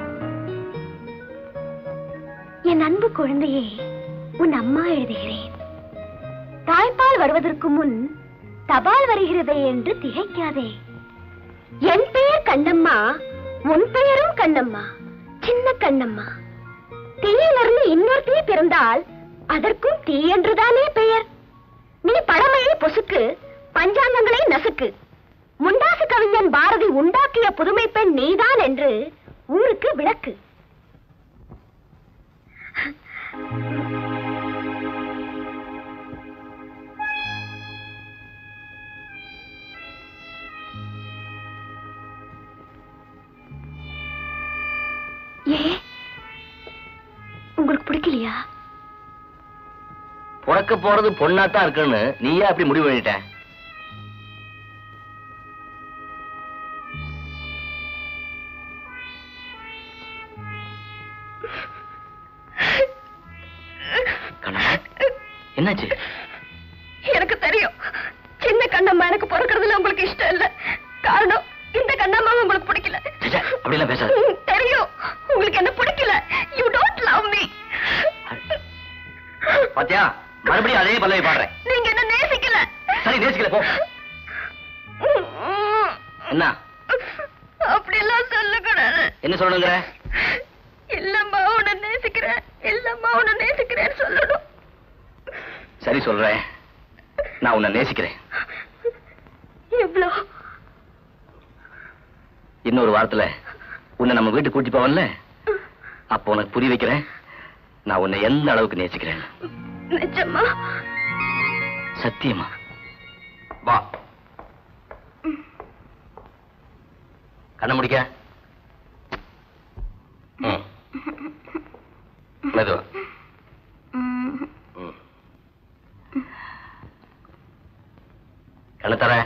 என் அன்பு குழந்தையே உன் அம்மா எழுதுகிறேன் தாய்ப்பால் வருவதற்கு முன் தபால் வருகிறதே என்று திகைக்காதே என் பெயர் கண்ணம்மா உன் பெயரும் கண்ணம்மா சின்ன கண்ணம்மா தீயிலிருந்து இன்னொரு தீ பிறந்தால் அதற்கும் தீ என்றுதானே பெயர் நீ பழமையை பொசுக்கு பஞ்சாங்கங்களை நசுக்கு முண்டாசு கவிஞன் பாரதி உண்டாக்கிய புதுமை பெண் நீதான் என்று ஊருக்கு விளக்கு ஏ உங்களுக்கு பிடிக்கலையா பிறக்க போறது பொண்ணாத்தான் இருக்குன்னு நீயா அப்படி முடிவு பண்ணிட்ட கண்ணம்மா, என்னாச்சு எனக்கு தெரியும் சின்ன கண்ணம்மா எனக்கு பிறக்கிறதுல உங்களுக்கு இஷ்டம் இல்ல காரணம் இந்த கண்ணம்மாவை உங்களுக்கு பிடிக்கல ச்சே, அப்படியெல்லாம் பேசாத ம், தெரியும் உங்களுக்கு என்ன பிடிக்கல யூ டோன்ட் லவ் மீ பாத்தியா மறுபடியும் அதே பல்லவி பாடுறேன் நீங்க என்ன நேசிக்கல சரி நேசிக்கல போ என்ன அப்படி எல்லாம் சொல்லக்கூடாது என்ன சொல்லணுங்கிற இல்லம்மா உன்னை நேசிக்கிறேன் இல்லம்மா உன்னை நேசிக்கிறேன்னு சொல்லணும் சரி சொல்றேன் நான் உன்னை நேசிக்கிறேன் எவ்வளோ இன்னொரு வாரத்துல உன்னை நம்ம வீட்டுக்கு கூட்டி போவன்ல அப்போ உனக்கு புரிய வைக்கிறேன் நான் உன்னை எந்த அளவுக்கு நேசிக்கிறேன் நிஜமா சத்தியமா வா கண்ண முடிக்க ம். மெதுவா ம். கண்ண தர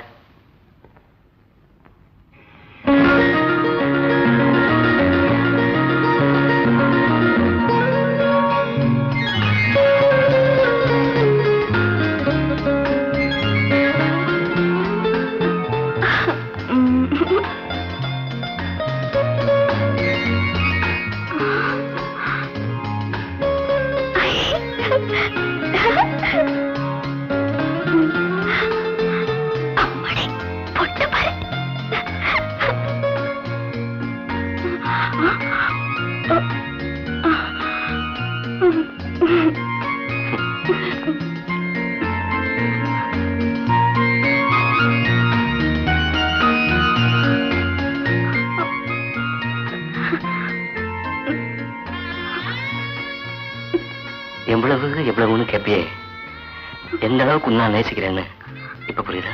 அம்மாடி பொட்டு பாரு எவ்வளவு எவ்வளவுன்னு கேப்பியே எந்த அளவுக்கு நான் நேசிக்கிறேன்னு இப்ப புரியுதா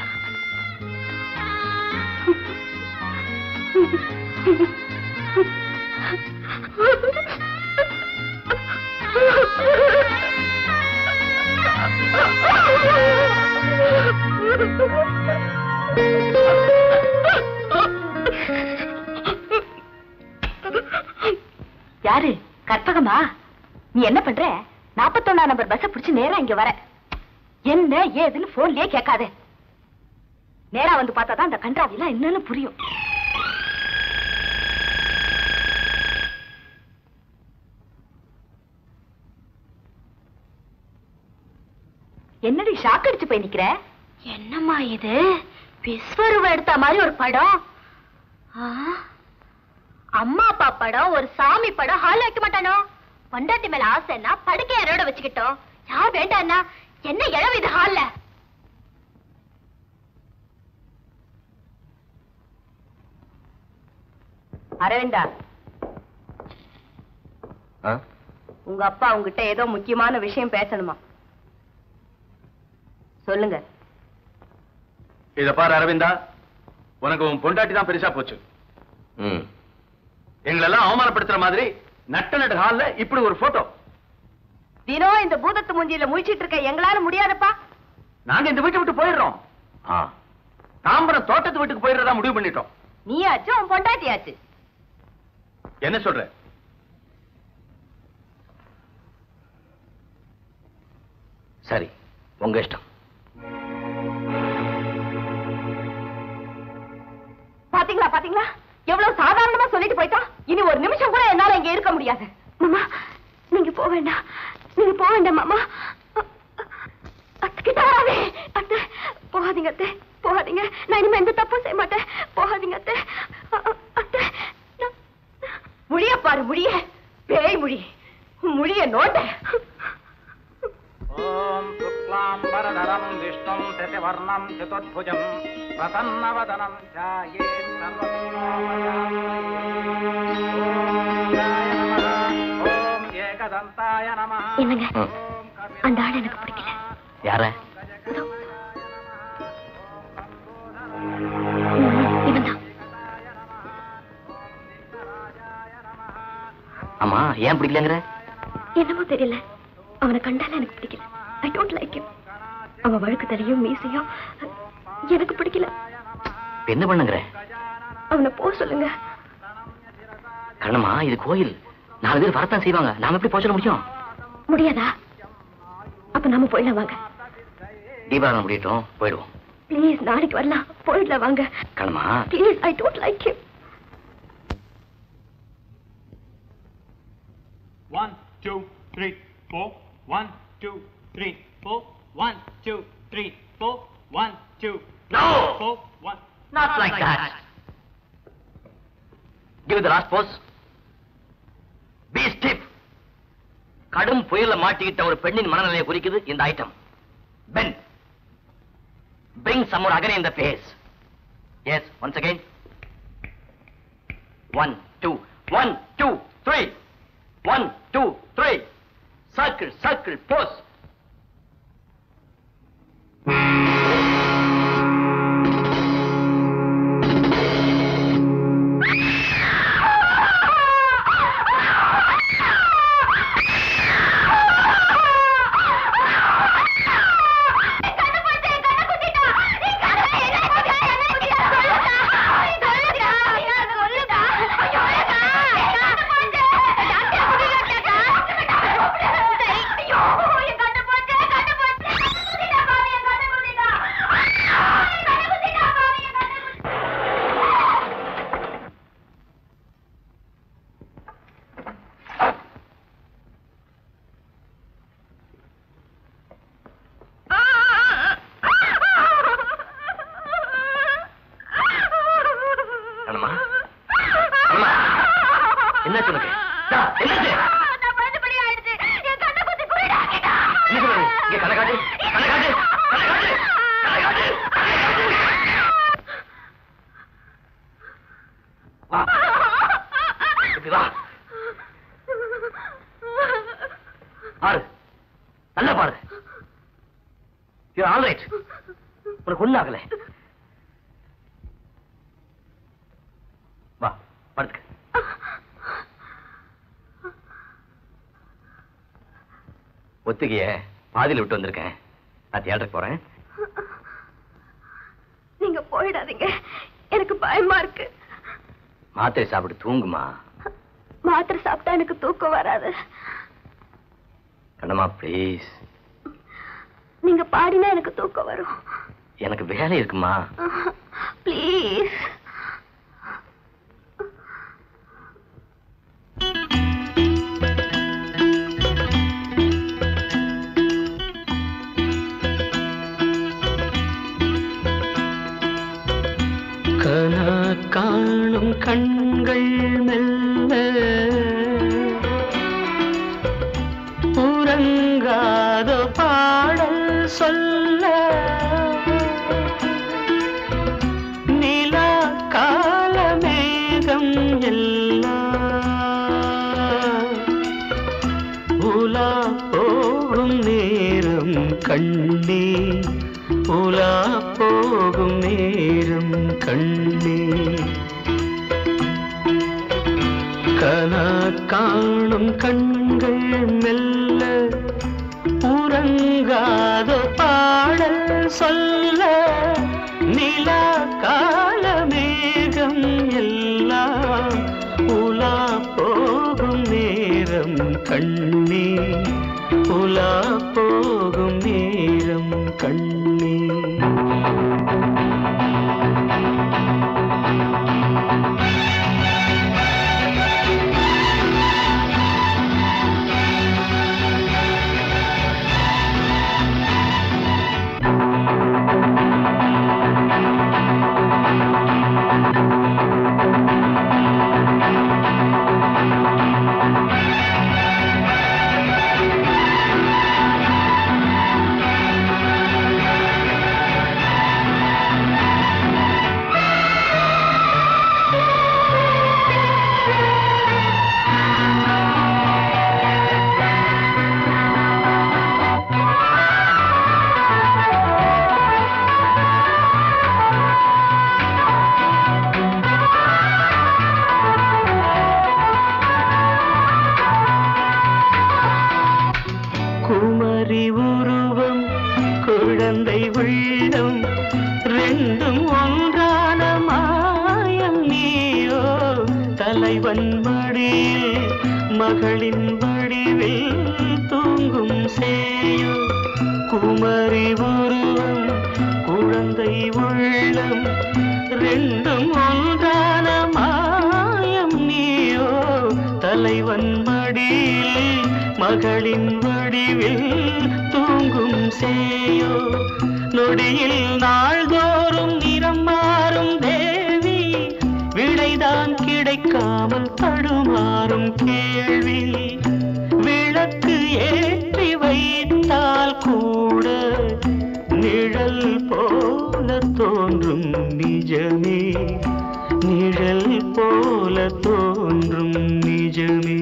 யாரு கற்பகமா நீ என்ன பண்ற நாற்பத்தொன்னா நம்பர் பஸ் பிடிச்சு நேரா இங்க வர என்ன ஏதுன்னு போன்லயே கேட்காத நேரா வந்து பார்த்தா தான் அந்த கன்றாவிலாம் என்னன்னு புரியும் என்னடி ஷாக் அடிச்சு போய் நிக்கிற என்னம்மா இது விஸ்வரூபம் எடுத்த மாதிரி ஒரு படம் ஆ, அம்மா அப்பா படம் ஒரு சாமி படம் ஹால் வைக்க மாட்டானோ பொண்டாட்டி மேல ஆசைன்னா படுக்கை யாரோட வச்சுக்கிட்டோம் யார் வேண்டான்னா என்ன இழவு இது ஹால்ல அரவிந்தா உங்க அப்பா உங்ககிட்ட ஏதோ முக்கியமான விஷயம் பேசணுமா சொல்லுங்க இத பாரு அரவிந்தா உனக்கு உன் பொண்டாட்டி தான் பெருசா போச்சு ம் எங்களெல்லாம் அவமானப்படுத்துற மாதிரி நட்ட நடு ஹால்ல இப்படி ஒரு போட்டோ தினம் இந்த பூதத்து மூஞ்சியில முழிச்சிட்டு இருக்க எங்களால முடியாதப்பா நாங்க இந்த வீட்டை விட்டு போயிடுறோம் ஆ தாம்பரம் தோட்டத்து வீட்டுக்கு போயிடுறதா முடிவு பண்ணிட்டோம் நீயாச்சு உன் பொண்டாட்டியாச்சு என்ன சொல்ற சரி உங்க இஷ்டம் பாத்தீங்களா பாத்தீங்களா எவ்வளவு சாதாரணமா சொல்லிட்டு போயிட்டா இனி ஒரு நிமிஷம் கூட என்னால இங்க இருக்க முடியாது மாமா நீங்க போக வேண்டாம் நீங்க போக வேண்டாம் மாமா அத்தை கிட்ட வராதே அத்தை போகாதீங்க அத்தை போகாதீங்க நான் இனிமே எந்த தப்பும் செய்ய மாட்டேன் போகாதீங்க அத்தை அ- அ- அத்தை நான்- முடிய பாரு முடிய பேய் முடி முடிய நோட்ட ஓம் சுக்லாம்பரதரம் விஷ்ணும் சசிவர்ணம் சதுர்புஜம் பிரசன்னவதனம் ध्याये ஓம் ஏகதந்தாய நமः என்னங்க ம். அந்த ஆள் எனக்கு பிடிக்கல யார இவன் தான் ஆமா ஏன் பிடிக்கலங்கிற என்னமோ தெரியல அவனை கண்டால எனக்கு பிடிக்கல ஐ டோன்ட் லைக் him அவன் வழுக்கு தலையும் மீசையும் எனக்கு பிடிக்கல இப்ப என்ன பண்ணுங்கிற அவனை போ சொல்லுங்க கண்ணம்மா இது கோயில் நாலு பேர் வரத்தான் செய்வாங்க நாம எப்படி போக சொல்ல முடியும் முடியாதா அப்ப நாம போயிடலாம் வாங்க தீபாவளி முடியட்டும் போயிடுவோம் ப்ளீஸ் நாளைக்கு வரலாம் போயிடலாம் வாங்க Kannamma please I don't like him One, two, three, four. One, two, three, four. One, two, three, four. One, two, No! four. One. Not like that. Give the last pose. Be stiff. கடும் புயல்ல மாட்டிக்கிட்ட ஒரு பெண்ணின் மனநிலையை குறிக்குது இந்த item pen bring some more agony in the face yes once again one two one two three one two three circle circle pose Kannamma Kannamma என்னாச்சு உனக்கு டா, என்னாச்சு என்ன சொல்றது? இங்க கண்ணை காட்டு கண்ணை காட்டு கண்ணை காட்டு கண்ணை காட்டு கண்ணை காட்டு. வா இப்படி வா பாரு நல்லா பாரு ஆல் ரைட் உனக்கு ஒண்ணு ஆகல வா படுத்துக்க ஒத்திகைய பாதியில விட்டு வந்திருக்கேன் நான் தியேட்டருக்கு போறேன் நீங்க போயிடாதீங்க எனக்கு பயமா இருக்கு மாத்திரை சாப்பிட்டு தூங்குமா மாத்திரை சாப்பிட்டா எனக்கு தூக்கம் வராது கண்ணம்மா ப்ளீஸ் நீங்க பாடினா எனக்கு தூக்கம் வரும் எனக்கு வேலை இருக்குமா ப்ளீஸ் கனா காணும் கண்கள் மெல்ல உறங்காத பாடல் சொல்ல நிலா கால மேகம் எல்லாம் உலா போகும் நேரம் கண்ணே உலா போகும் நேரம் கண்ணே கனா காணும் கண்கள் மெல்ல உறங்காத பாடல் சொல்ல நிலா கால மேகம் எல்லாம் உலா போகும் நேரம் கண்ணே உலா போகும் நேரம் கண்ணே குமரி உருவம் குழந்தை உள்ளம் ரெண்டும் ஒன்றான மாயம் நீயோ தலைவன் மடியில் மகளின் வடிவில் தூங்கும் சேயோ குமரி உருவம் குழந்தை உள்ளம் ரெண்டும் ஒன்றான மாயம் நீயோ தலைவன் மடியில் மகளின் வடிவில் தூங்கும் சேயோ நொடியில் நாள்தோறும் நிறம் மாறும் தேவி விடைதான் கிடைக்காமல் தடுமாறும் கேள்வி விளக்கு ஏற்றி வைத்தால் கூட நிழல் போல தோன்றும் நிஜமே நிழல் போல தோன்றும் நிஜமே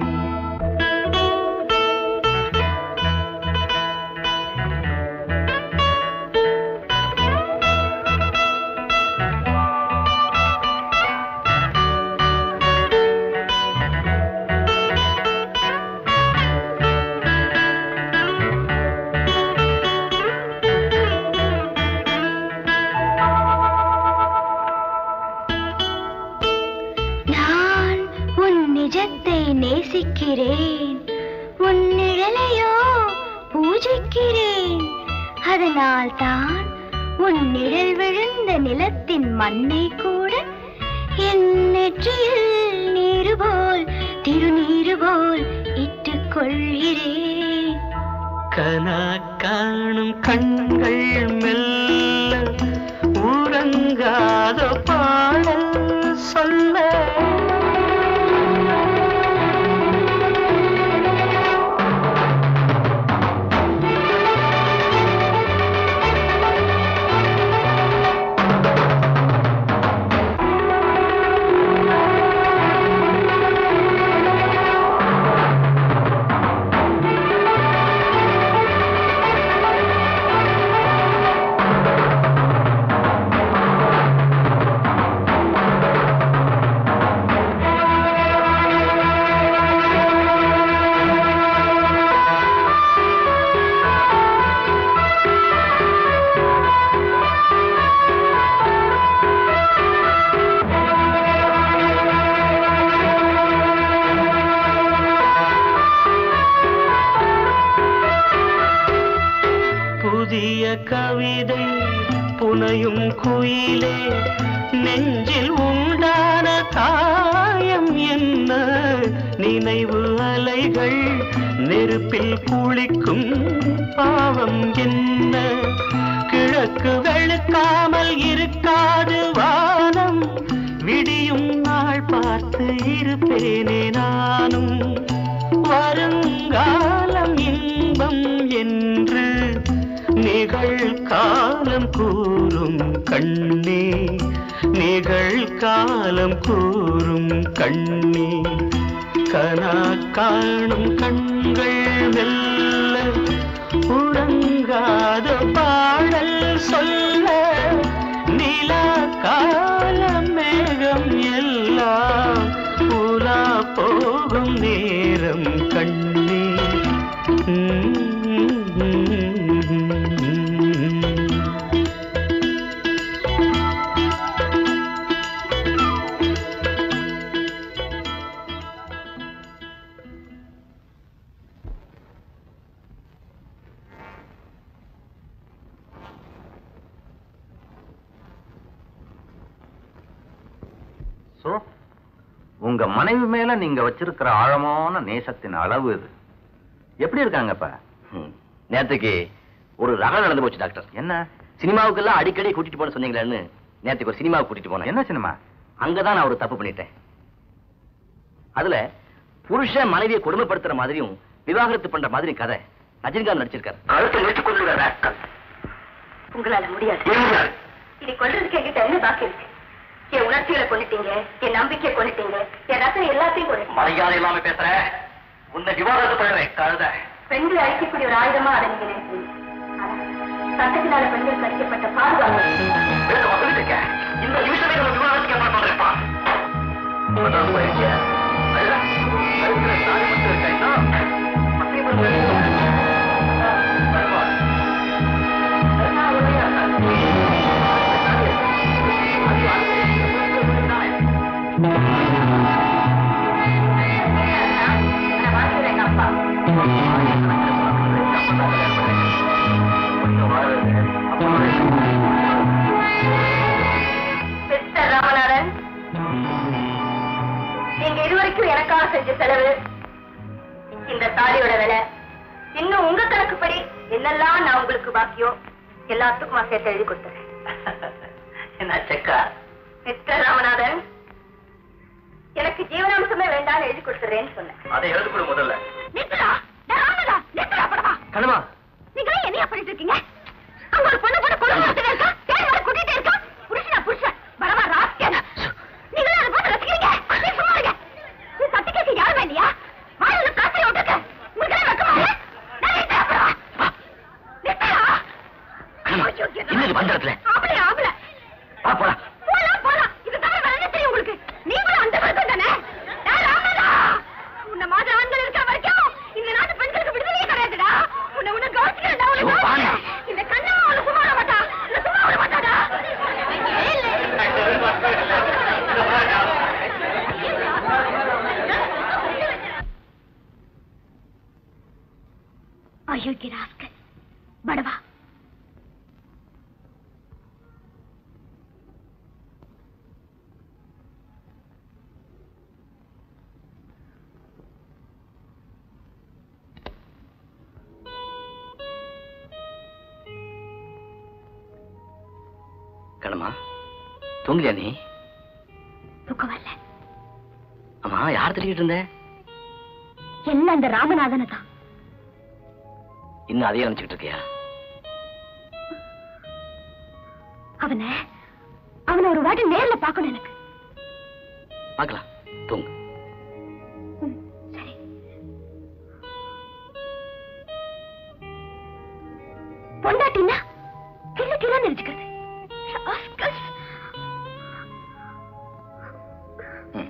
நான் உன் நிஜத்தை நேசிக்கிறேன் உன் நிழலையோ பூஜிக்கிறேன் அதனால் தான் உன் நிழல் விழுந்த நிலத்தின் மண்ணை கூட என் நெற்றியில் நீரு போல் திருநீரு போல் இட்டுக் கொள்கிறேன் கனா காணும் கண்கள் மெல்ல உறங்காத பாடல் சொல்ல ஆ புனையும் குயிலே நெஞ்சில் உண்டான காயம் என்ன நினைவு அலைகள் நெருப்பில் குளிக்கும் பாவம் என்ன கிழக்கு வெளுக்காமல் இருக்காது வானம் விடியும் நாள் பார்த்து இருப்பேனே நானும் வருங்காலம் இன்பம் என்று நிகழ்காலம் கூறும் கண்ணே நிகழ்காலம் கூறும் கண்ணே கனா காணும் கண்கள் மெல்ல உறங்காத பாடல் சொல்ல நிலா கால மேகம் எல்லாம் உலா போகும் நேரம் கண்ணே சோ உங்க மனைவி மேல நீங்க வச்சிருக்கிற ஆழமான நேசத்தின் அளவு இது எப்படி இருக்காங்கப்பா நேத்துக்கு ஒரு ரகம் நடந்து போச்சு டாக்டர் என்ன சினிமாவுக்கெல்லாம் அடிக்கடி கூட்டிட்டு போன சொன்னீங்களேன்னு நேத்துக்கு ஒரு சினிமாவுக்கு கூட்டிட்டு போனேன் என்ன சினிமா அங்கதான் நான் ஒரு தப்பு பண்ணிட்டேன் அதுல புருஷன் மனைவியை கொடுமைப்படுத்துற மாதிரியும் விவாகரத்து பண்ற மாதிரி கதை ரஜினிகாந்த் நடிச்சிருக்காரு கழுத்தை நெட்டு கொண்டு உங்களால முடியாது இதை கொல்றதுக்கு என்கிட்ட என்ன பாக்கி இருக்கு என் உணர்ச்சிகளை கொண்டுட்டீங்க என் நம்பிக்கையை கொண்டுட்டீங்க என் ரத்தம் எல்லாத்தையும் கொண்டு மரியாதை இல்லாம பேசுற உன்னை விவாகரத்து பண்றேன் கழுத பெண்களை அழிக்கக்கூடிய ஒரு ஆயுதமா அதை நீங்க நினைக்கிறீங்க ஆனா, சட்டத்தினால பெண்கள் கடிக்கப்பட்ட பாதுகாப்பு சொல்லிட்டு இருக்கேன் இந்த நிமிஷமே நம்ம விவாகரத்துக்கு ஏற்பாடு பண்றேன்ப்பா அதான் போயிருக்கிய. அதுதான். கழுத்துல தாலி மட்டும் இருக்கா இன்னும்? பத்தினி பொண்ணு வேணும். வருமா? அதெல்லாம் உண்மையா இருக்கா? அது அது தானே. மிஸ்டர் ராமநாதன் நீங்க இதுவரைக்கும் எனக்காக செஞ்ச செலவு இந்த தாலியோட விலை இன்னும் உங்க கணக்குப்படி என்னெல்லாம் நான் உங்களுக்கு பாக்கியோ எல்லாத்துக்கும் நான் சேர்த்து எழுதி கொடுத்துறேன் என்ன செக்கா மிஸ்டர் ராமநாதன் எனக்கு ஜீவனாம்சமே வேண்டாம்னு எழுதி கொடுத்துறேன்னு சொன்னேன் அதை எழுது கொடு முதல்ல நிறுத்துடா டேய் ராமநாதா நிறுத்துடா படமா கனமா நீங்க என்னையா பண்ணிட்டு இருக்கீங்க அங்க ஒரு பொண்ணு பொண்ணு பொண்ணு பார்த்துட்டே இருக்கா ஏன் வர கூட்டிட்டே இருக்கா புருஷனா புருஷன் பரவா ராஸ்கேனா நீங்க அதை பார்த்து ரசிக்கிறீங்க நீ சும்மா இருங்க நீ தட்டி கேட்க யாருமே இல்லையா வாயில காசை விட்டுருக்க உங்களுக்கு எல்லாம் வெக்கமா இல்ல? நான் நிறுத்துறேன் அப்புறம். நிறுத்துடா. ஐயோ, என்ன- என்னது பண்றதுல ஆம்பளை, ஆம்பளை. வா போடா போலாம், போலாம். இது தவிர வேற என்ன தெரியும் உங்களுக்கு? நீங்களும் அந்த வர்க்கம் தானே? டேய் ராமநாதா, உன்னை மாதிரி ஆண்கள் இருக்கிற வரைக்கும் இந்த நாட்டு பெண்களுக்கு விடுதலையே கிடையாதுடா. உன்னை உன்னை கவனிச்சுக்கிறேன்டா, உன்னை ஐயோ, வாங்க. கவனிச்சுக்கிறேன். இந்த கண்ணா உன்னை சும்மா விட மாட்டா. உன்னை சும்மா விட மாட்டாடா. அயோக்கிய ராஸ்கல் படவா கனமா தூங்கலையா நீ தூக்கம் வரல அம்மா யார் தெரியிட்டு இருந்த என்ன அந்த ராமநாதனை தான் இன்னும் அதையே நினைச்சுக்கிட்டு இருக்கியா அவனை அவனை ஒரு வாட்டி நேர்ல பார்க்கணும் எனக்கு பார்க்கலாம் தூங்கு ம், சரி பொண்டாட்டின்னா கிள்ள கிள்ள நினைச்சுக்கிறது ராஸ்கல்ஸ். ம்.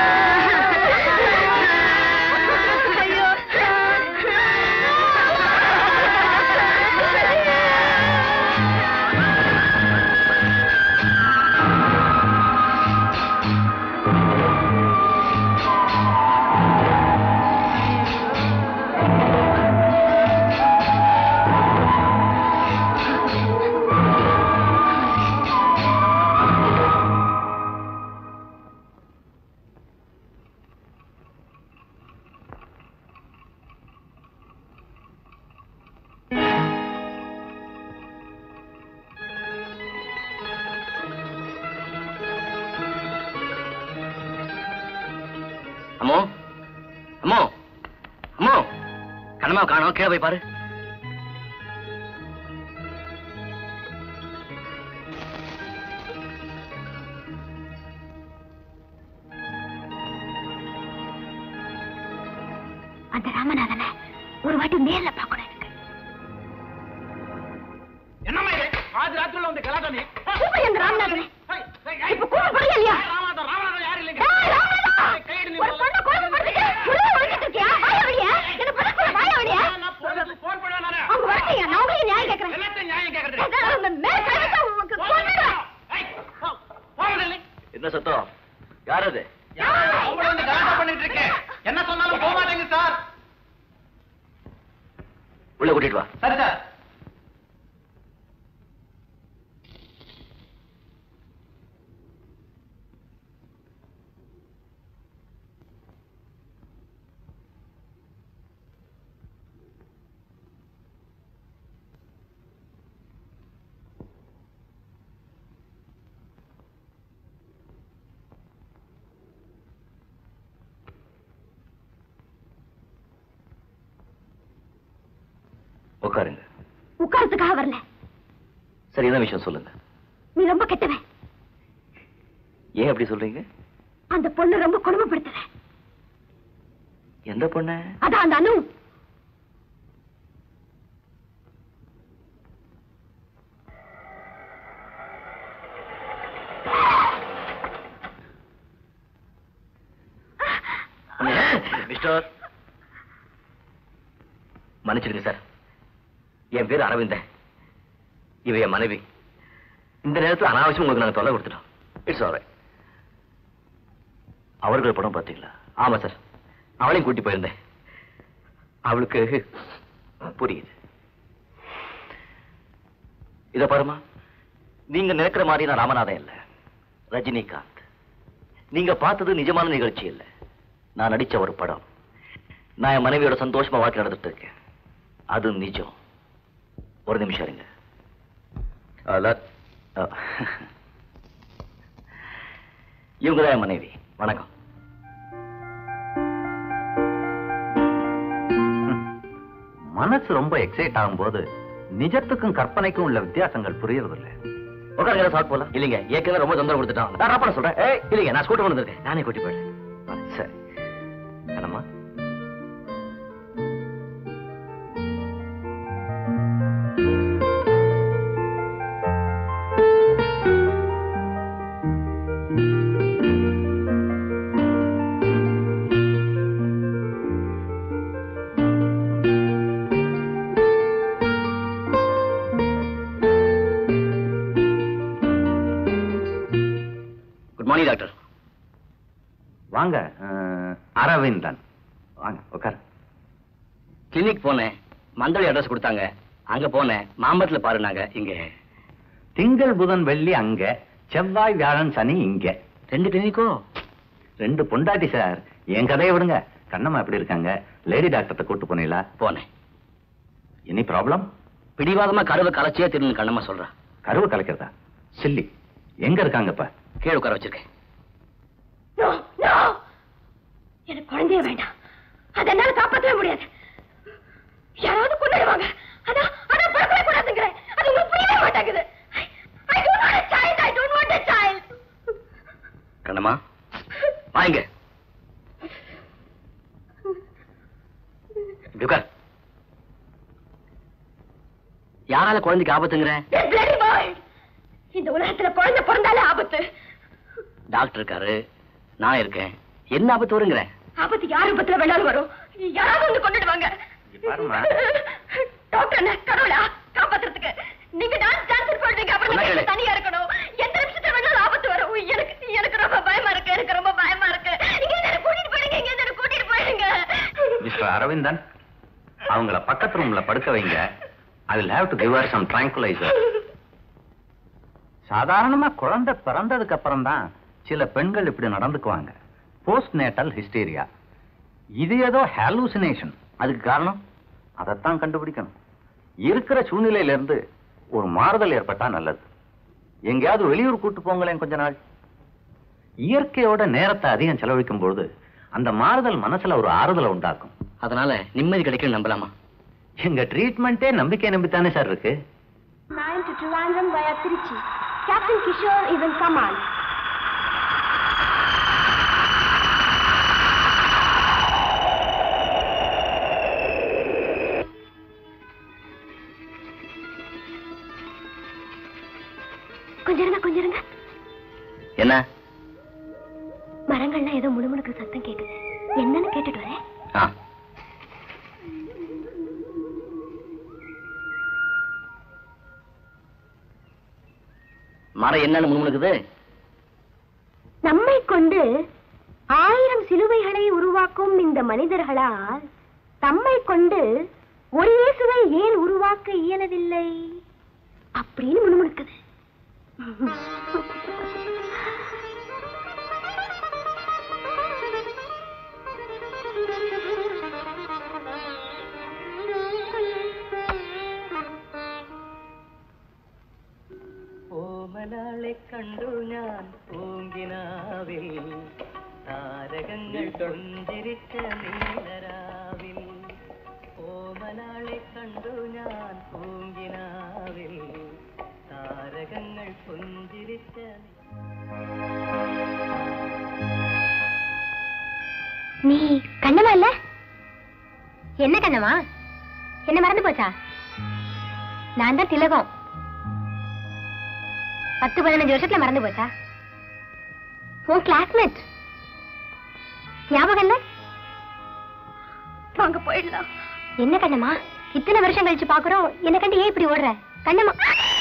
ஐயோ கண்ணா காணோம் கீழே போய் பாரு அந்த ராமநாதனை ஒரு வாட்டி நேர்ல பார்க்கணும் எனக்கு என்னம்மா இது பாதி ராத்திரில வந்து கலாட்டா நீ கூப்பிடு அந்த ராமநாதனை இப்ப கூப்பிடு இல்லையா ராமநாதன் ராமநாதன் யாரும் இல்லைங்க ஏய், ராமநாதா! ஒரு பொண்ணை கோபப்படுத்திட்டு உள்ள ஒளிஞ்சிட்டு இருக்கியா? வாயா வெளிய? என்ன பண்ணக்கூட வாயா வெளிய? போன் பண்ணுவேன் நானு அவங்க வரட்டையா? நான் உங்களையும் நியாயம் கேட்கறேன். எல்லாத்தையும் நியாயம் கேக்குறது அதான் அவங்க மேல கை வச்சா உனக்கு கொன்னுடுவேன். போறதில்லை என்ன சத்தம் யார் அது உங்களை வந்து கலாட்டா பண்ணிட்டு இருக்கேன் என்ன சொன்னாலும் போக மாட்டேங்க சார் உள்ள கூட்டிட்டு வா சரி சார் உட்காருங்க உட்கார்றதுக்காக வரல சரி என்ன விஷயம் சொல்லுங்க நீ ரொம்ப கெட்டவன் ஏன் அப்படி சொல்றீங்க அந்த பொண்ணு ரொம்ப கொடுமைப்படுத்துற எந்த பொண்ணு அதான் அந்த அனு மிஸ்டர் மன்னிச்சிடுங்க சார் என் பேர் அரவிந்தன் இவ என் மனைவி இந்த நேரத்தில் அனாவசியம் உங்களுக்கு நாங்கள் தொல்லை கொடுத்துட்டோம் இட்ஸ் ஆல் அவர்கள் படம் பார்த்தீங்களா ஆமா சார் அவளையும் கூட்டி போயிருந்தேன் அவளுக்கு புரியுது இத பாருமா நீங்க நினைக்கிற மாதிரி நான் ராமநாதன் இல்ல ரஜினிகாந்த் நீங்க பார்த்தது நிஜமான நிகழ்ச்சி இல்ல நான் நடிச்ச ஒரு படம் நான் என் மனைவியோட சந்தோஷமா வாழ்க்கை நடந்துட்டு இருக்கேன் அது நிஜம் ஒரு நிமிஷம் இருங்க அதான் இவங்க தான் என் மனைவி வணக்கம் மனசு ரொம்ப எக்ஸைட் ஆகும்போது நிஜத்துக்கும் கற்பனைக்கும் உள்ள வித்தியாசங்கள் புரியறதில்ல உட்காருங்க சாப்பிட்டு போலாம் இல்லைங்க ஏற்கனவே ரொம்ப தொந்தரவு கொடுத்துட்டான் நான் ராப்பட சொல்றேன் ஏய் இல்லைங்க நான் ஸ்கூட்டர் வந்திருக்கேன் நானே கூட்டி போயிடுறேன் ஆ, சரி என்னம்மா குட் மார்னிங் டாக்டர் வாங்க அஹ், அரவிந்தன் வாங்க உட்கார் கிளினிக் போனேன் மந்தளி அட்ரஸ் கொடுத்தாங்க அங்க போனேன் மாம்பழத்துல பாருனாங்க இங்க திங்கள் புதன் வெள்ளி அங்க செவ்வாய் வியாழன் சனி இங்க ரெண்டு கிளினிக்கோ ரெண்டு பொண்டாட்டி சார் என் கதையை விடுங்க கண்ணம்மா எப்படி இருக்காங்க லேடி டாக்டர்கிட்ட கூட்டு போனீங்களா போனேன் எனி ப்ராப்ளம் பிடிவாதமா கருவை கலைச்சியே திரும்ப கண்ணம்மா சொல்றா கருவு கலைக்கிறதா சில்லி எங்க இருக்காங்க இப்ப கீழே உட்கார வச்சிருக்கேன் No, no! எனக்கு குழந்தைய வேண்டாம் அதை என்னால காப்பாற்றவே முடியாது யாராவது கொண்டுடுவாங்க அதான் அதான் பிறக்கவே கூடாதுங்கிறேன் அது உங்களுக்கு புரியவே மாட்டேங்குது I don't want a child, I don't want a child. Kannamma வாங்க இப்படி உட்கார் யாரால குழந்தைக்கு ஆபத்துங்கிறேன் This bloody world. இந்த உலகத்துல குழந்தை பிறந்தாலே ஆபத்து டாக்டர் இருக்காரு நான் இருக்கேன் என்ன ஆபத்து வருங்கிறேன் ஆபத்து யார் விபத்துல வேணாலும் வரும் யாராவது வந்து கொண்டுடுவாங்க பாரும்மா. டாக்டர் என்ன கடவுளா காப்பாத்துறதுக்கு நீங்க டான்ஸ் டான்ஸ் சொல்றீங்க அப்புறம் சொன்னா நான் கேளு. தனியா இருக்கணும் எந்த நிமிஷத்துல வேணாலும் ஆபத்து வரும் எனக்கு எனக்கு ரொம்ப பயமா இருக்கு எனக்கு ரொம்ப பயமா இருக்கு இங்க என்ன கூட்டிட்டு போயிடுங்க இங்க என்ன கூட்டிட்டு போயிடுங்க மிஸ்டர் அரவிந்தன் அவங்கள பக்கத்து ரூம்ல படுக்க வைங்க I will have to give her some tranquilizer சாதாரணமா குழந்தை பிறந்ததுக்கு அப்புறம் தான் சில பெண்கள் இப்படி நடந்துக்குவாங்க போஸ்ட் நேட்டல் ஹிஸ்டீரியா இது ஏதோ ஹாலூசினேஷன் அதுக்கு காரணம் அதைத்தான் கண்டுபிடிக்கணும் இருக்கிற சூழ்நிலையில இருந்து ஒரு மாறுதல் ஏற்பட்டா நல்லது எங்கேயாவது வெளியூர் கூட்டு போங்களேன் கொஞ்ச நாள் இயற்கையோட நேரத்தை அதிகம் செலவழிக்கும் பொழுது அந்த மாறுதல் மனசுல ஒரு ஆறுதலை உண்டாக்கும் அதனால நிம்மதி கிடைக்கும் நம்பலாமா எங்க ட்ரீட்மெண்ட்டே நம்பிக்கை நம்பித்தானே சார் இருக்கு Nine to Trivandrum via Trichy. Captain Kishore is in command. கொஞ்சம் இருங்க கொஞ்சம் இருங்க என்ன மரங்கள்லாம் ஏதோ முணுமுணுக்கிற சத்தம் கேக்குது என்னன்னு கேட்டுட்டு வரேன் ஆ மரம் என்னன்னு முணுமுணுக்குது நம்மை கொண்டு ஆயிரம் சிலுவைகளை உருவாக்கும் இந்த மனிதர்களால் தம்மை கொண்டு ஒரு இயேசுவை ஏன் உருவாக்க இயலவில்லை அப்படின்னு முணுமுணுக்குது ഓമനാളെ കണ്ടു ഞാൻ പൂങ്കിനാവിൽ താരകങ്ങൾ പുഞ്ചിരിച്ച നീലരാവിൽ ഓമനാളെ കണ്ടു ഞാൻ പൂങ്കിനാവിൽ താരകങ്ങൾ പുഞ്ചിരിച്ച நீ கண்ணமா இல்ல என்ன கண்ணமா என்ன மறந்து போச்சா நான் தான் திலகம் பத்து பதினஞ்சு வருஷத்துல மறந்து போச்சா உன் கிளாஸ்மேட் ஞாபகம் இல்ல வாங்க போயிடலாம் என்ன கண்ணம்மா இத்தனை வருஷம் கழிச்சு பாக்குறோம் என்ன கண்டு ஏன் இப்படி ஓடுற கண்ணம்மா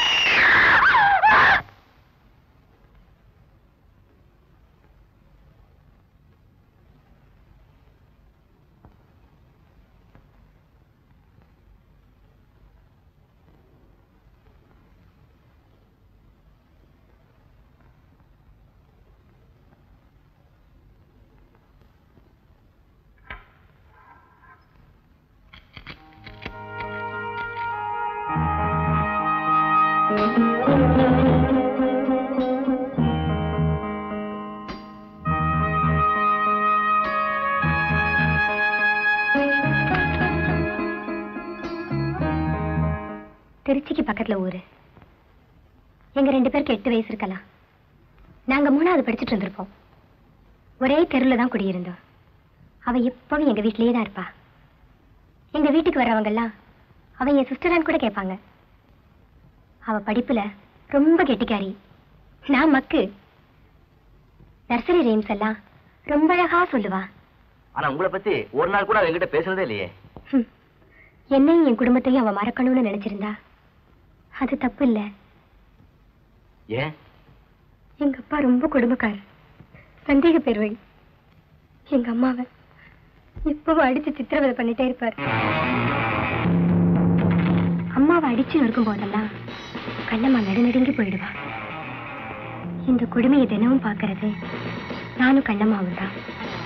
திருச்சிக்கு பக்கத்துல ஊரு எங்க ரெண்டு பேருக்கு எட்டு வயசு இருக்கலாம் நாங்க மூணாவது படிச்சுட்டு இருந்திருப்போம் ஒரே தெருல தான் குடியிருந்தோம் அவ எப்பவும் எங்க வீட்லயே தான் இருப்பா எங்க வீட்டுக்கு வர்றவங்க எல்லாம் அவ என் சிஸ்டரான்னு கூட கேட்பாங்க அவ படிப்புல ரொம்ப கெட்டிக்காரி நான் மக்கு நர்சரி ரீம்ஸ் எல்லாம் ரொம்ப அழகா சொல்லுவா ஆனா உங்களை பத்தி ஒரு நாள் கூட என்கிட்ட பேசுனதே இல்லையே ஹம். என்னையும் என் குடும்பத்தையும் அவ மறக்கணும்னு நினைச்சிருந்தா அது தப்பு இல்ல ஏன் எங்க அப்பா ரொம்ப கொடுமைக்காரர் சந்தேக பேர்வை எங்க அம்மாவை எப்பவும் அடிச்சு சித்திரவதை பண்ணிட்டே இருப்பார் அம்மாவை அடிச்சு இருக்கும் போதெல்லாம் கண்ணம்மா நடுநடுங்கி போயிடுவா இந்த கொடுமையை தினமும் பார்க்கறது நானும் கண்ணம்மாவும் தான்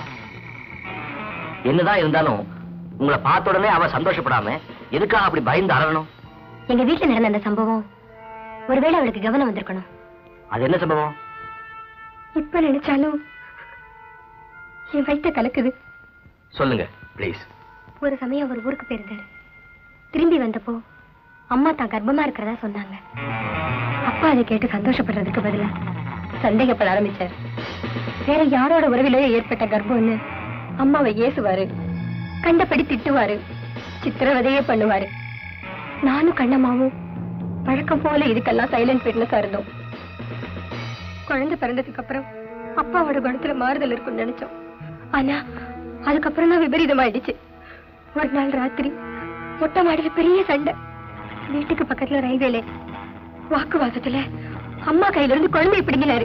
என்னதான் இருந்தாலும் உங்களை பார்த்த உடனே அவ சந்தோஷப்படாம எதுக்காக அப்படி பயந்து அறணும் எங்க வீட்டுல நடந்த அந்த சம்பவம் ஒருவேளை அவளுக்கு கவனம் வந்திருக்கணும் அது என்ன சம்பவம் இப்ப நினைச்சாலும் என் வயித்த கலக்குது சொல்லுங்க ப்ளீஸ் ஒரு சமயம் அவர் ஊருக்கு போயிருந்தாரு திரும்பி வந்தப்போ அம்மா தான் கர்ப்பமா இருக்கிறதா சொன்னாங்க அப்பா அதை கேட்டு சந்தோஷப்படுறதுக்கு பதிலா சந்தேகப்பட ஆரம்பிச்சார் வேற யாரோட உறவிலேயே ஏற்பட்ட கர்ப்பம்னு அம்மாவை ஏசுவாரு கண்டபடி திட்டுவாரு சித்திரவதையே பண்ணுவாரு நானும் கண்ணம்மாவும் வழக்கம் போல இதுக்கெல்லாம் சைலண்ட் விட்னஸா இருந்தோம் குழந்தை பிறந்ததுக்கு அப்புறம் அப்பாவோட குணத்துல மாறுதல் இருக்கும்னு நினைச்சோம் ஆனா அதுக்கப்புறம் தான் விபரீதம் ஆயிடுச்சு ஒரு நாள் ராத்திரி மொட்டை மாடியில பெரிய சண்டை வீட்டுக்கு பக்கத்துல ரயில்வேல வாக்குவாதத்துல அம்மா கையில இருந்து குழந்தையை பிடிங்கினாரு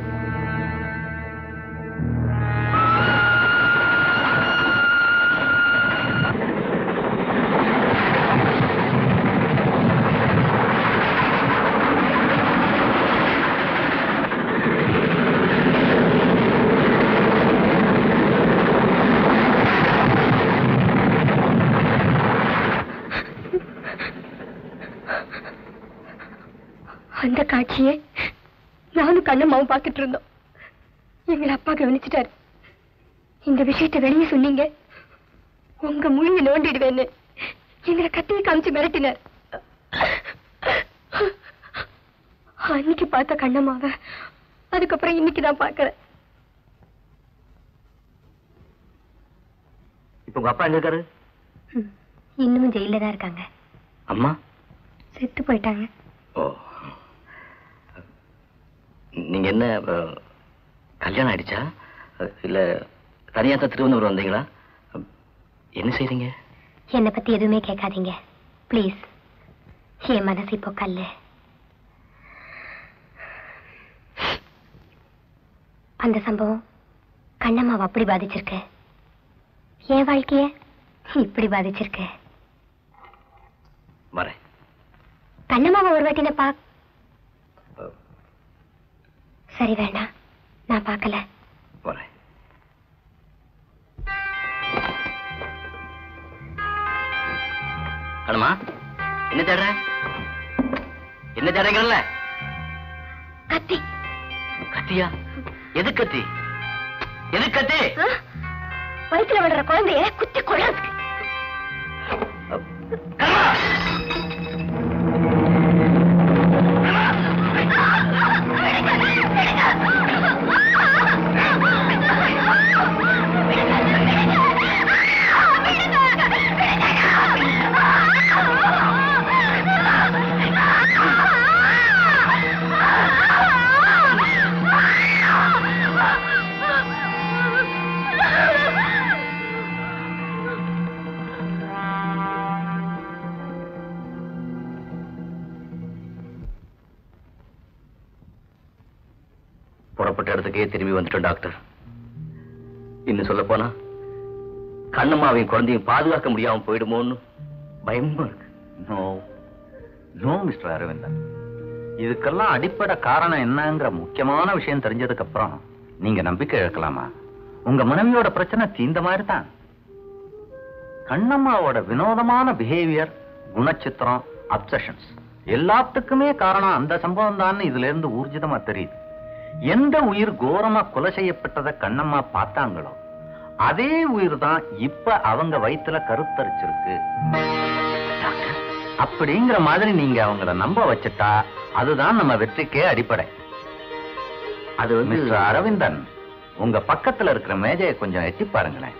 அந்த காட்சியை நானும் கண்ணம்மாவும் பார்த்துட்டு இருந்தோம் எங்களை அப்பா கவனிச்சிட்டாரு இந்த விஷயத்தை வெளியே சொன்னீங்க உங்க முழுங்க நோண்டிடுவேன்னு எங்களை கத்தியை காமிச்சு மிரட்டினார் அன்னைக்கு பார்த்த கண்ணம்மாவ அதுக்கப்புறம் இன்னைக்கு தான் பாக்குறேன் இப்ப உங்க அப்பா எங்க இருக்காரு இன்னமும் ஜெயில தான் இருக்காங்க அம்மா செத்து போயிட்டாங்க ஓ நீங்க என்ன அஹ், கல்யாணம் ஆயிடுச்சா அஹ், இல்ல தனியா தான் திருவனந்தபுரம் வந்தீங்களா அஹ், என்ன செய்றீங்க என்னை பத்தி எதுவுமே கேட்காதீங்க ப்ளீஸ் என் மனசு இப்போ கல்லு அந்த சம்பவம் கண்ணம்மாவை அப்படி பாதிச்சிருக்கு என் வாழ்க்கைய இப்படி பாதிச்சிருக்கு வரேன் கண்ணம்மாவை ஒரு வாட்டி நான் பா அஹ், சரி வேண்டாம் நான் பார்க்கல வரேன் கண்ணம்மா என்ன தேடுற என்ன தேடுறீங்கல்ல கத்தி கத்தியா எது கத்தி எது கத்தி ஆ? வயித்துல விடுற குழந்தைய குத்தி கொள்றதுக்கு புறப்பட்ட இடத்துக்கே திரும்பி வந்துட்டோம் டாக்டர் இன்னும் சொல்ல போனா கண்ணம்மாவையும் குழந்தையும் பாதுகாக்க முடியாம போயிடுமோன்னு பயமா இருக்கு நோ நோ மிஸ்டர் அரவிந்தன் இதுக்கெல்லாம் அடிப்படை காரணம் என்னங்கிற முக்கியமான விஷயம் தெரிஞ்சதுக்கு அப்புறம் நீங்க நம்பிக்கை இழக்கலாமா உங்க மனைவியோட பிரச்சனை தீந்த மாதிரி தான் கண்ணம்மாவோட வினோதமான பிஹேவியர் குணச்சித்திரம் அப்சஷன்ஸ் எல்லாத்துக்குமே காரணம் அந்த சம்பவம் தான் இதுல இருந்து ஊர்ஜிதமா தெரியுது எந்த உயிர் கோரமா கொலை செய்யப்பட்டதை கண்ணம்மா பார்த்தாங்களோ அதே உயிர் தான் இப்ப அவங்க வயித்துல கருத்தரிச்சிருக்கு அப்படிங்கிற மாதிரி நீங்க அவங்கள நம்ப வச்சுட்டா அதுதான் நம்ம வெற்றிக்கே அடிப்படை அது வந்து மிஸ்டர் அரவிந்தன் உங்க பக்கத்துல இருக்கிற மேஜையை கொஞ்சம் எட்டி பாருங்களேன்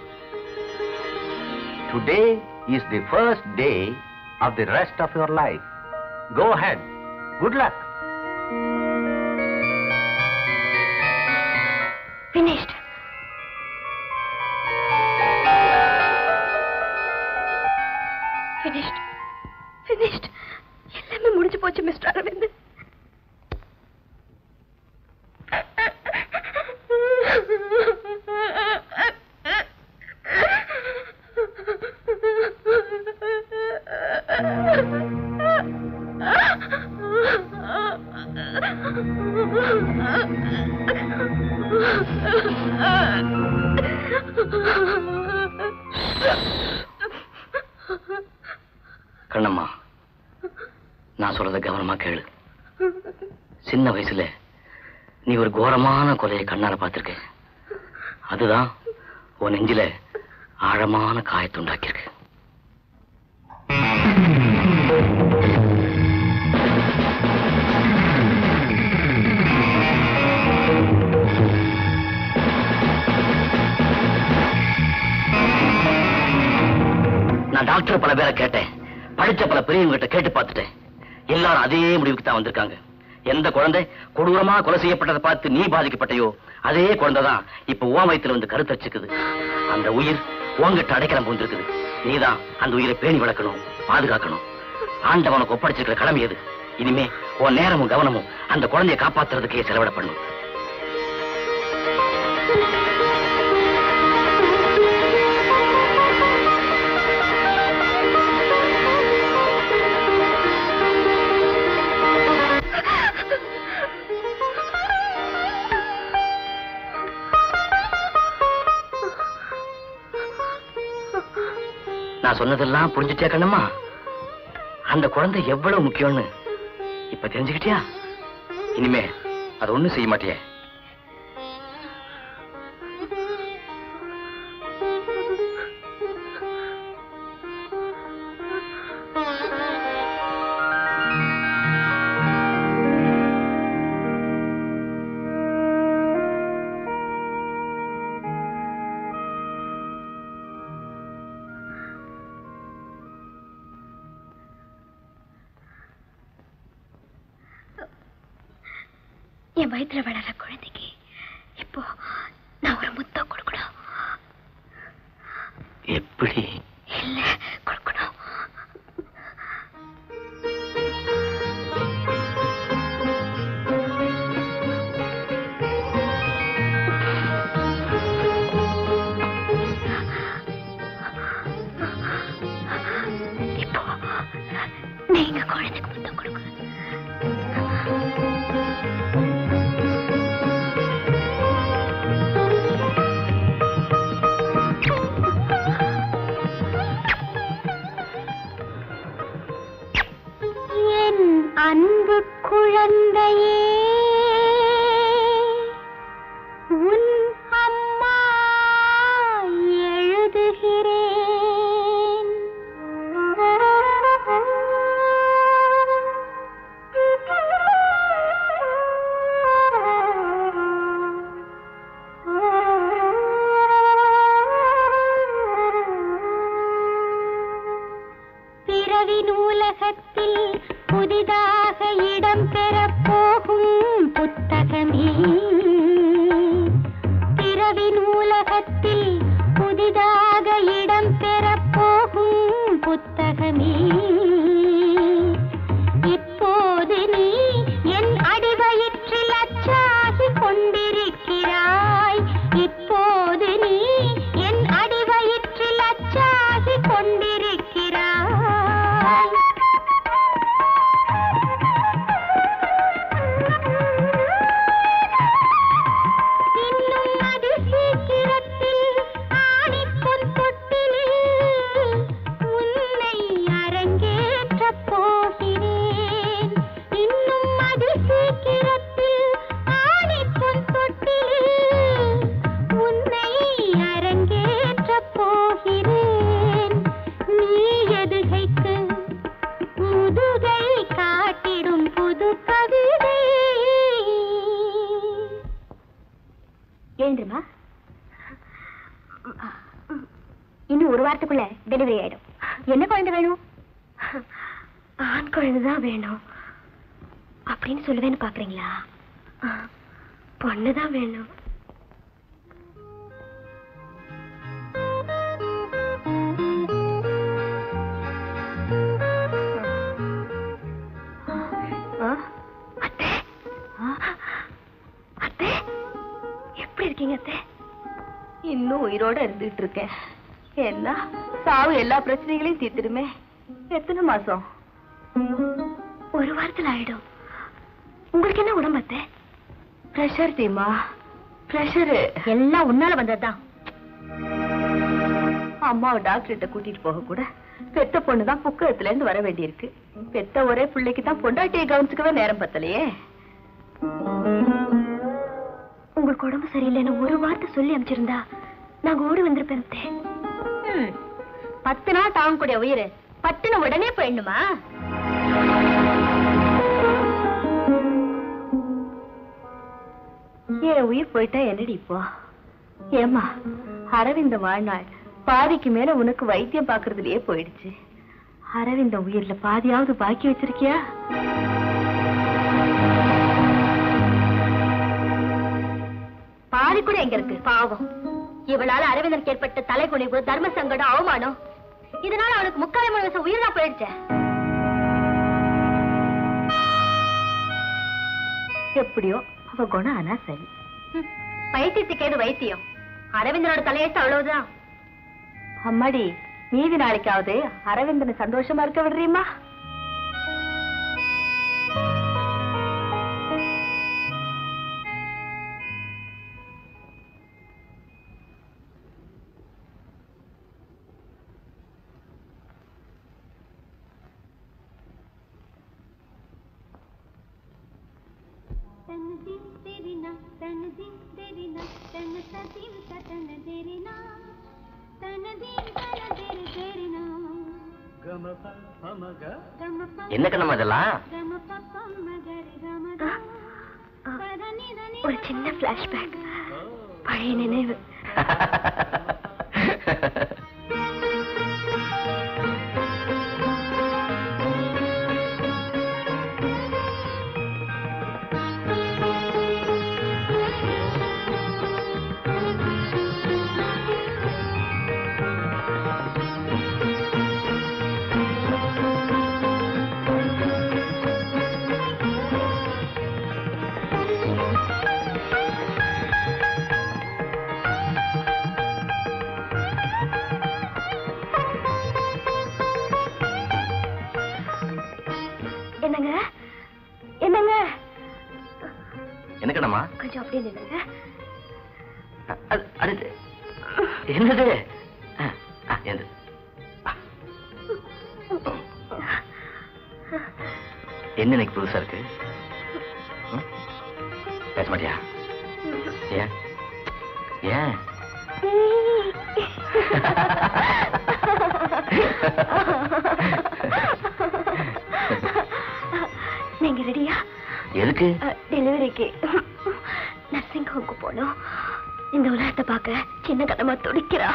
today is the first day of the rest of your life go ahead good luck finished finished finished எல்லாமே முடிஞ்சு போச்சு மிஸ்டர் அரவிந்த் கண்ணம்மா நான் சொல்றத கவனமா கேளு சின்ன வயசுல நீ ஒரு கோரமான கொலையை கண்ணால பார்த்திருக்க அதுதான் உன் நெஞ்சில ஆழமான காயத்தை உண்டாக்கியிருக்கு நான் டாக்டர் பல பேரை கேட்டேன் படிச்ச பல பெரியவங்கிட்ட கேட்டு பார்த்துட்டேன் எல்லாரும் அதே முடிவுக்கு தான் வந்திருக்காங்க எந்த குழந்தை கொடூரமா கொலை செய்யப்பட்டதை பார்த்து நீ பாதிக்கப்பட்டையோ அதே குழந்தை தான் இப்ப ஓ வயித்துல வந்து கருத்தரிச்சுக்குது அந்த உயிர் உங்ககிட்ட அடைக்கலம் பூந்திருக்குது நீதான் அந்த உயிரை பேணி வளர்க்கணும் பாதுகாக்கணும் ஆண்டவனுக்கு ஒப்படைச்சிருக்கிற கடமை எது இனிமே உன் நேரமும் கவனமும் அந்த குழந்தையை காப்பாத்துறதுக்கே செலவிட பண்ணும் நான் சொன்னதெல்லாம் புரிஞ்சுட்டியா கண்ணம்மா அந்த குழந்தை எவ்வளவு முக்கியம்னு இப்ப தெரிஞ்சுக்கிட்டியா இனிமே அது ஒண்ணும் செய்ய மாட்டியே என் வயித்துல வளர குழந்தைக்கு இப்போ நான் ஒரு முத்தம் கொடுக்கணும் எப்படி இல்ல கொடுக்கணும் இப்போ நீங்க குழந்தைக்கு முத்தம் கொடுங்க என் அன்பு குழந்தையே உன் அம்மா எழுதுகிறேன் பிறவி நூலகத்தில் புதிதாக இடம் பெறப் போகும் புத்தகமே பிறவி நூலகத்தில் புதிதாக இடம் பெறப் போகும் புத்தகமே இப்போது நீ என் அடிவயிற்றில் அச்சாகி கொண்டிருக்கிறாய் இப்போது நீ என் அடிவயிற்றில் அச்சாகி கொண்டிருக்கிறாய் இன்னும் அது சீக்கிரத்தில் ஆணிப்பொன் தொட்டிலில் உன்னை அரங்கேற்றப் போகிறேன் இன்னும் அது சீக்கிரத்தில் ஆணிப்பொன் தொட்டிலில் உன்னை அரங்கேற்றப் போகிறேன் நீ எதுகைக்கு முதுகை காட்டிடும் புது கவிதை எழுந்துமா இன்னும் ஒரு வாரத்துக்குள்ள டெலிவரி ஆயிடும் என்ன குழந்தை வேணும் ஆண் குழந்தை தான் வேணும் அப்படின்னு சொல்லுவேன்னு பாக்குறீங்களா பொண்ணு தான் வேணும் ஆ, அத்தை ஆ, அத்தை எப்படி இருக்கீங்க அத்தை இன்னும் உயிரோட இருந்துட்டு இருக்கேன் ஏன்னா சாவு எல்லா பிரச்சனைகளையும் தீர்த்துடுமே எத்தனை மாசம் ஒரு வாரத்துல ஆயிடும் உங்களுக்கு என்ன உடம்பு அத்தை பிரஷர் தீமா பிரஷரு எல்லாம் உன்னால வந்ததுதான் அம்மாவை டாக்டர்கிட்ட கூட்டிட்டு போக கூட பெத்த பொண்ணு தான் புக்ககத்துல இருந்து வர வேண்டியிருக்கு பெத்த ஒரே பிள்ளைக்கு தான் பொண்டாட்டியை கவனிச்சுக்கவே நேரம் பத்தலையே உங்களுக்கு உடம்பு சரியில்லைன்னு ஒரு வார்த்தை சொல்லி அனுப்பிச்சிருந்தா நாங்க ஓடி வந்திருப்பேன் அத்தை பத்து நாள் தாங்கக்கூடிய உயிர் பட்டுன்னு உடனே போயிடணுமா என் உயிர் போயிட்டா என்னடி இப்போ ஏமா அரவிந்த வாழ்நாள் பாதிக்கு மேல உனக்கு வைத்தியம் பாக்குறதுலயே போயிடுச்சு அரவிந்த உயிர்ல பாதியாவது பாக்கி வச்சிருக்கியா பாதி கூட எங்க இருக்கு பாவம் இவளால அரவிந்தனுக்கு ஏற்பட்ட தலைகுனிவு தர்ம சங்கடம் அவமானம் இதனால அவனுக்கு முக்கால் மூணு வருஷம் உயிர் தான் போயிடுச்சு எப்படியோ அவ குணம் ஆனா சரி ம், பைத்தியத்துக்கு ஏது வைத்தியம் அரவிந்தனோட தலையெழுத்து அவ்வளவுதான் அம்மாடி மீதி நாளைக்காவது அரவிந்தனை சந்தோஷமா இருக்க விடுறீமா என்ன கண்ணம்மா இதெல்லாம் ஒரு சின்ன பிளாஷ்பேக் பழைய நினைவு என்னங்க என்னங்க எனக்குனம்மா கொஞ்சம் அப்படியே நில்லுங்க அது அடுத்து என்னது ஆ, ஆ, என்னது என்ன இன்னைக்கு புதுசா இருக்கு ம்? பேச மாட்டியா ஏன் ஏன் நீங்க ரெடியா எதுக்கு டெலிவரிக்கு நர்சிங் ஹோம்க்கு போனோம் இந்த உலகத்தை பார்க்க சின்ன கதமா துடிக்கிறா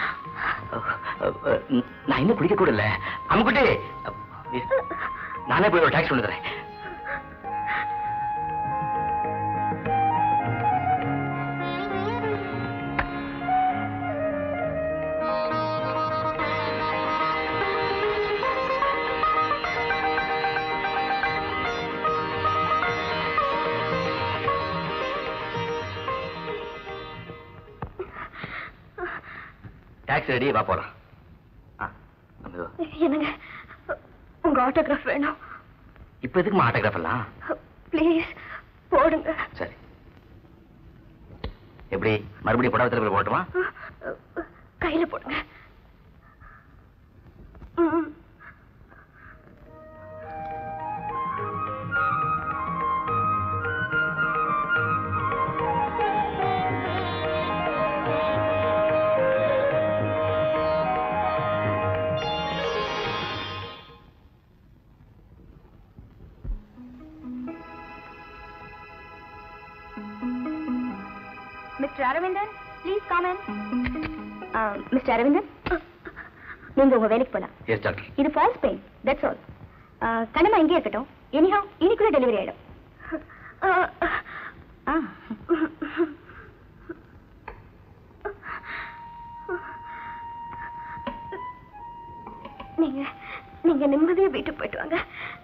நான் இன்னும் குடிக்க கூட இல்ல அம்முக்குட்டி நானே போய் ஒரு டாக்ஸி கொண்டு தரேன் டாக்ஸி ரெடி வா போலாம் ஆ, அங்க வா. என்னங்க உங்க ஆட்டோகிராஃப் வேணும் இப்ப எதுக்கு ஆட்டோகிராஃப் எல்லாம் ப்ளீஸ் போடுங்க சரி எப்படி மறுபடியும் புடவத்தில் போய் போட்டுமா கையில போடுங்க ம். Mister Aravindan please come on mister Aravindan நீங்க உங்க வேலைக்கு போலாம் எஸ் டாக்டர் இது false pain that's all Kannamma இங்கே இருக்கட்டும் எனிஹவ் இன்னைக்குள்ள டெலிவரி ஆயிடும் ஆ நீங்க நீங்க நிம்மதியா வீட்டுக்கு போயிட்டு வாங்க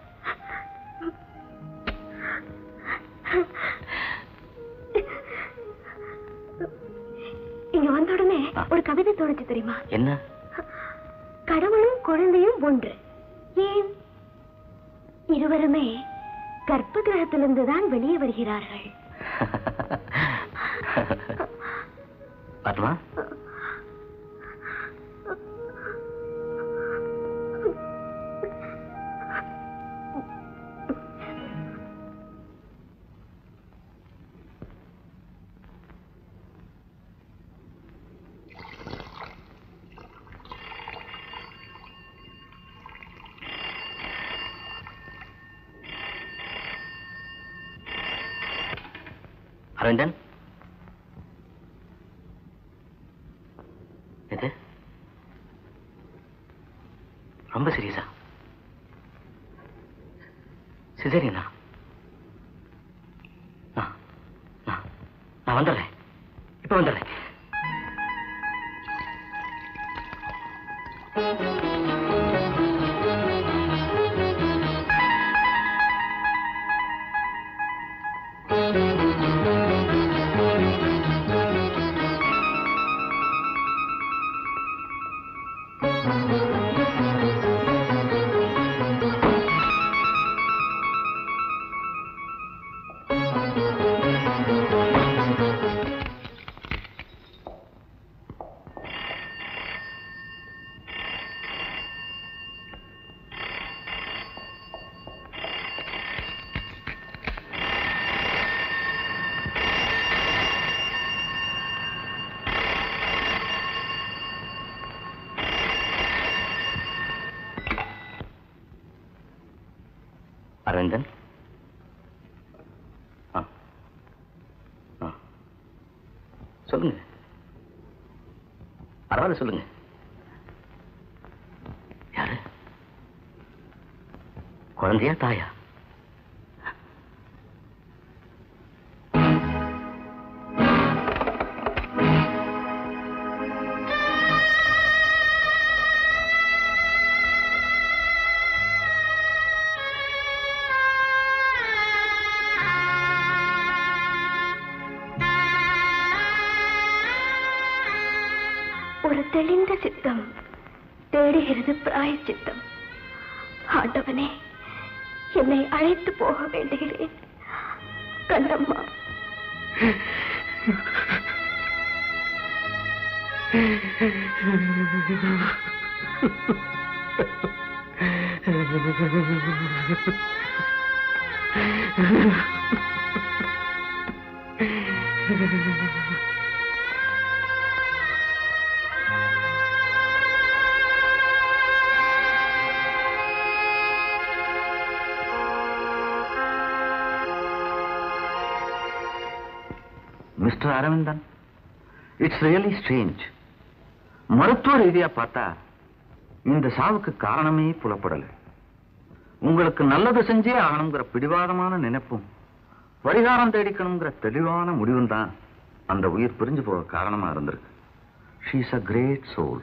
இங்க வந்த உடனே ஒரு கவிதை தோணுச்சு தெரியுமா என்ன கடவுளும் குழந்தையும் ஒன்று ஏன் இருவருமே கர்ப்ப கிரகத்திலிருந்து தான் வெளியே வருகிறார்கள் பாட்டுமா அரவிந்தன் இது ரொம்ப சீரியஸா சிசரியனா நான் நான் நான் வந்துடுறேன் இப்ப வந்துடுறேன் அரவிந்தன் ஆ ஆ சொல்லுங்க பரவாயில்ல சொல்லுங்க யாரு குழந்தையா தாயா ஒரு தெளிந்த சித்தம் தேடுகிறது பிராய சித்தம் ஆண்டவனே என்னை அழைத்து போக வேண்டுகிறேன் Kannamma mister Aravindan it's really strange மருத்துவ ரீதியா பார்த்தா இந்த சாவுக்கு காரணமே புலப்படல உங்களுக்கு நல்லது செஞ்சே ஆகணுங்கிற பிடிவாதமான நினைப்பும் பரிகாரம் தேடிக்கணுங்கிற தெளிவான முடிவும் தான் அந்த உயிர் பிரிஞ்சு போக காரணமா இருந்திருக்கு she's a great soul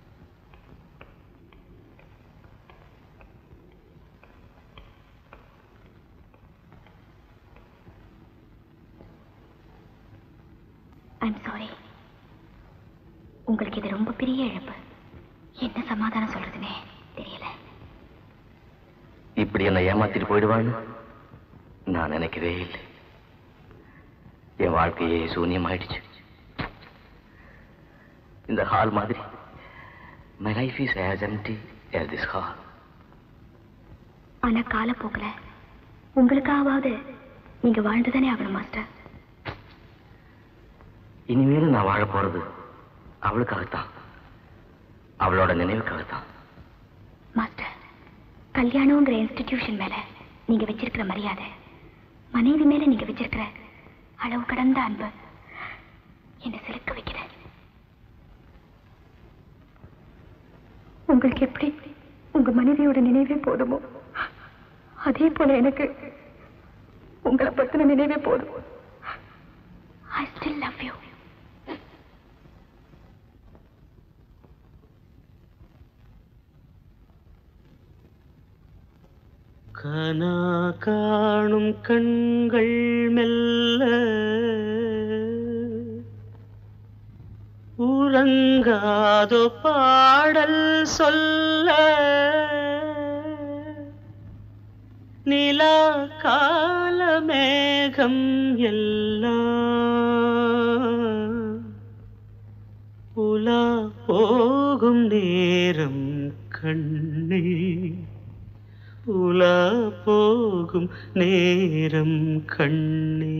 I'm sorry உங்களுக்கு இது ரொம்ப பெரிய இழப்பு என்ன சமாதானம் சொல்றதுனே தெரியல இப்படி என்னை ஏமாத்திட்டு போயிடுவான்னு நான் நினைக்கவே இல்லை என் வாழ்க்கையே சூன்யமாயிடுச்சு இந்த ஹால் மாதிரி my life is as empty as this hall ஆனா காலப்போக்குல உங்களுக்காவது நீங்க வாழ்ந்துதானே ஆகணும் மாஸ்டர் இனிமேலும் நான் வாழ போறது அவளுக்காகத்தான் அவளோட நினைவுக்காகத்தான் மாஸ்டர் கல்யாணங்கிற இன்ஸ்டிடியூஷன் மேல நீங்க வச்சிருக்கிற மரியாதை மனைவி மேல நீங்க வச்சிருக்கிற அளவு கடந்த அன்பு என்னை சிலுக்க வைக்கிற உங்களுக்கு எப்படி உங்க மனைவியோட நினைவே போதுமோ அதே போல எனக்கு உங்களை பத்தின நினைவே போதும் ஐ ஸ்டில் லவ் யூ கனா காணும் கண்கள் மெல்ல உறங்காதோ பாடல் சொல்ல நிலா கால மேகம் எல்லாம் உலா போகும் நேரம் கண்ணே உலா போகும் நேரம் கண்ணே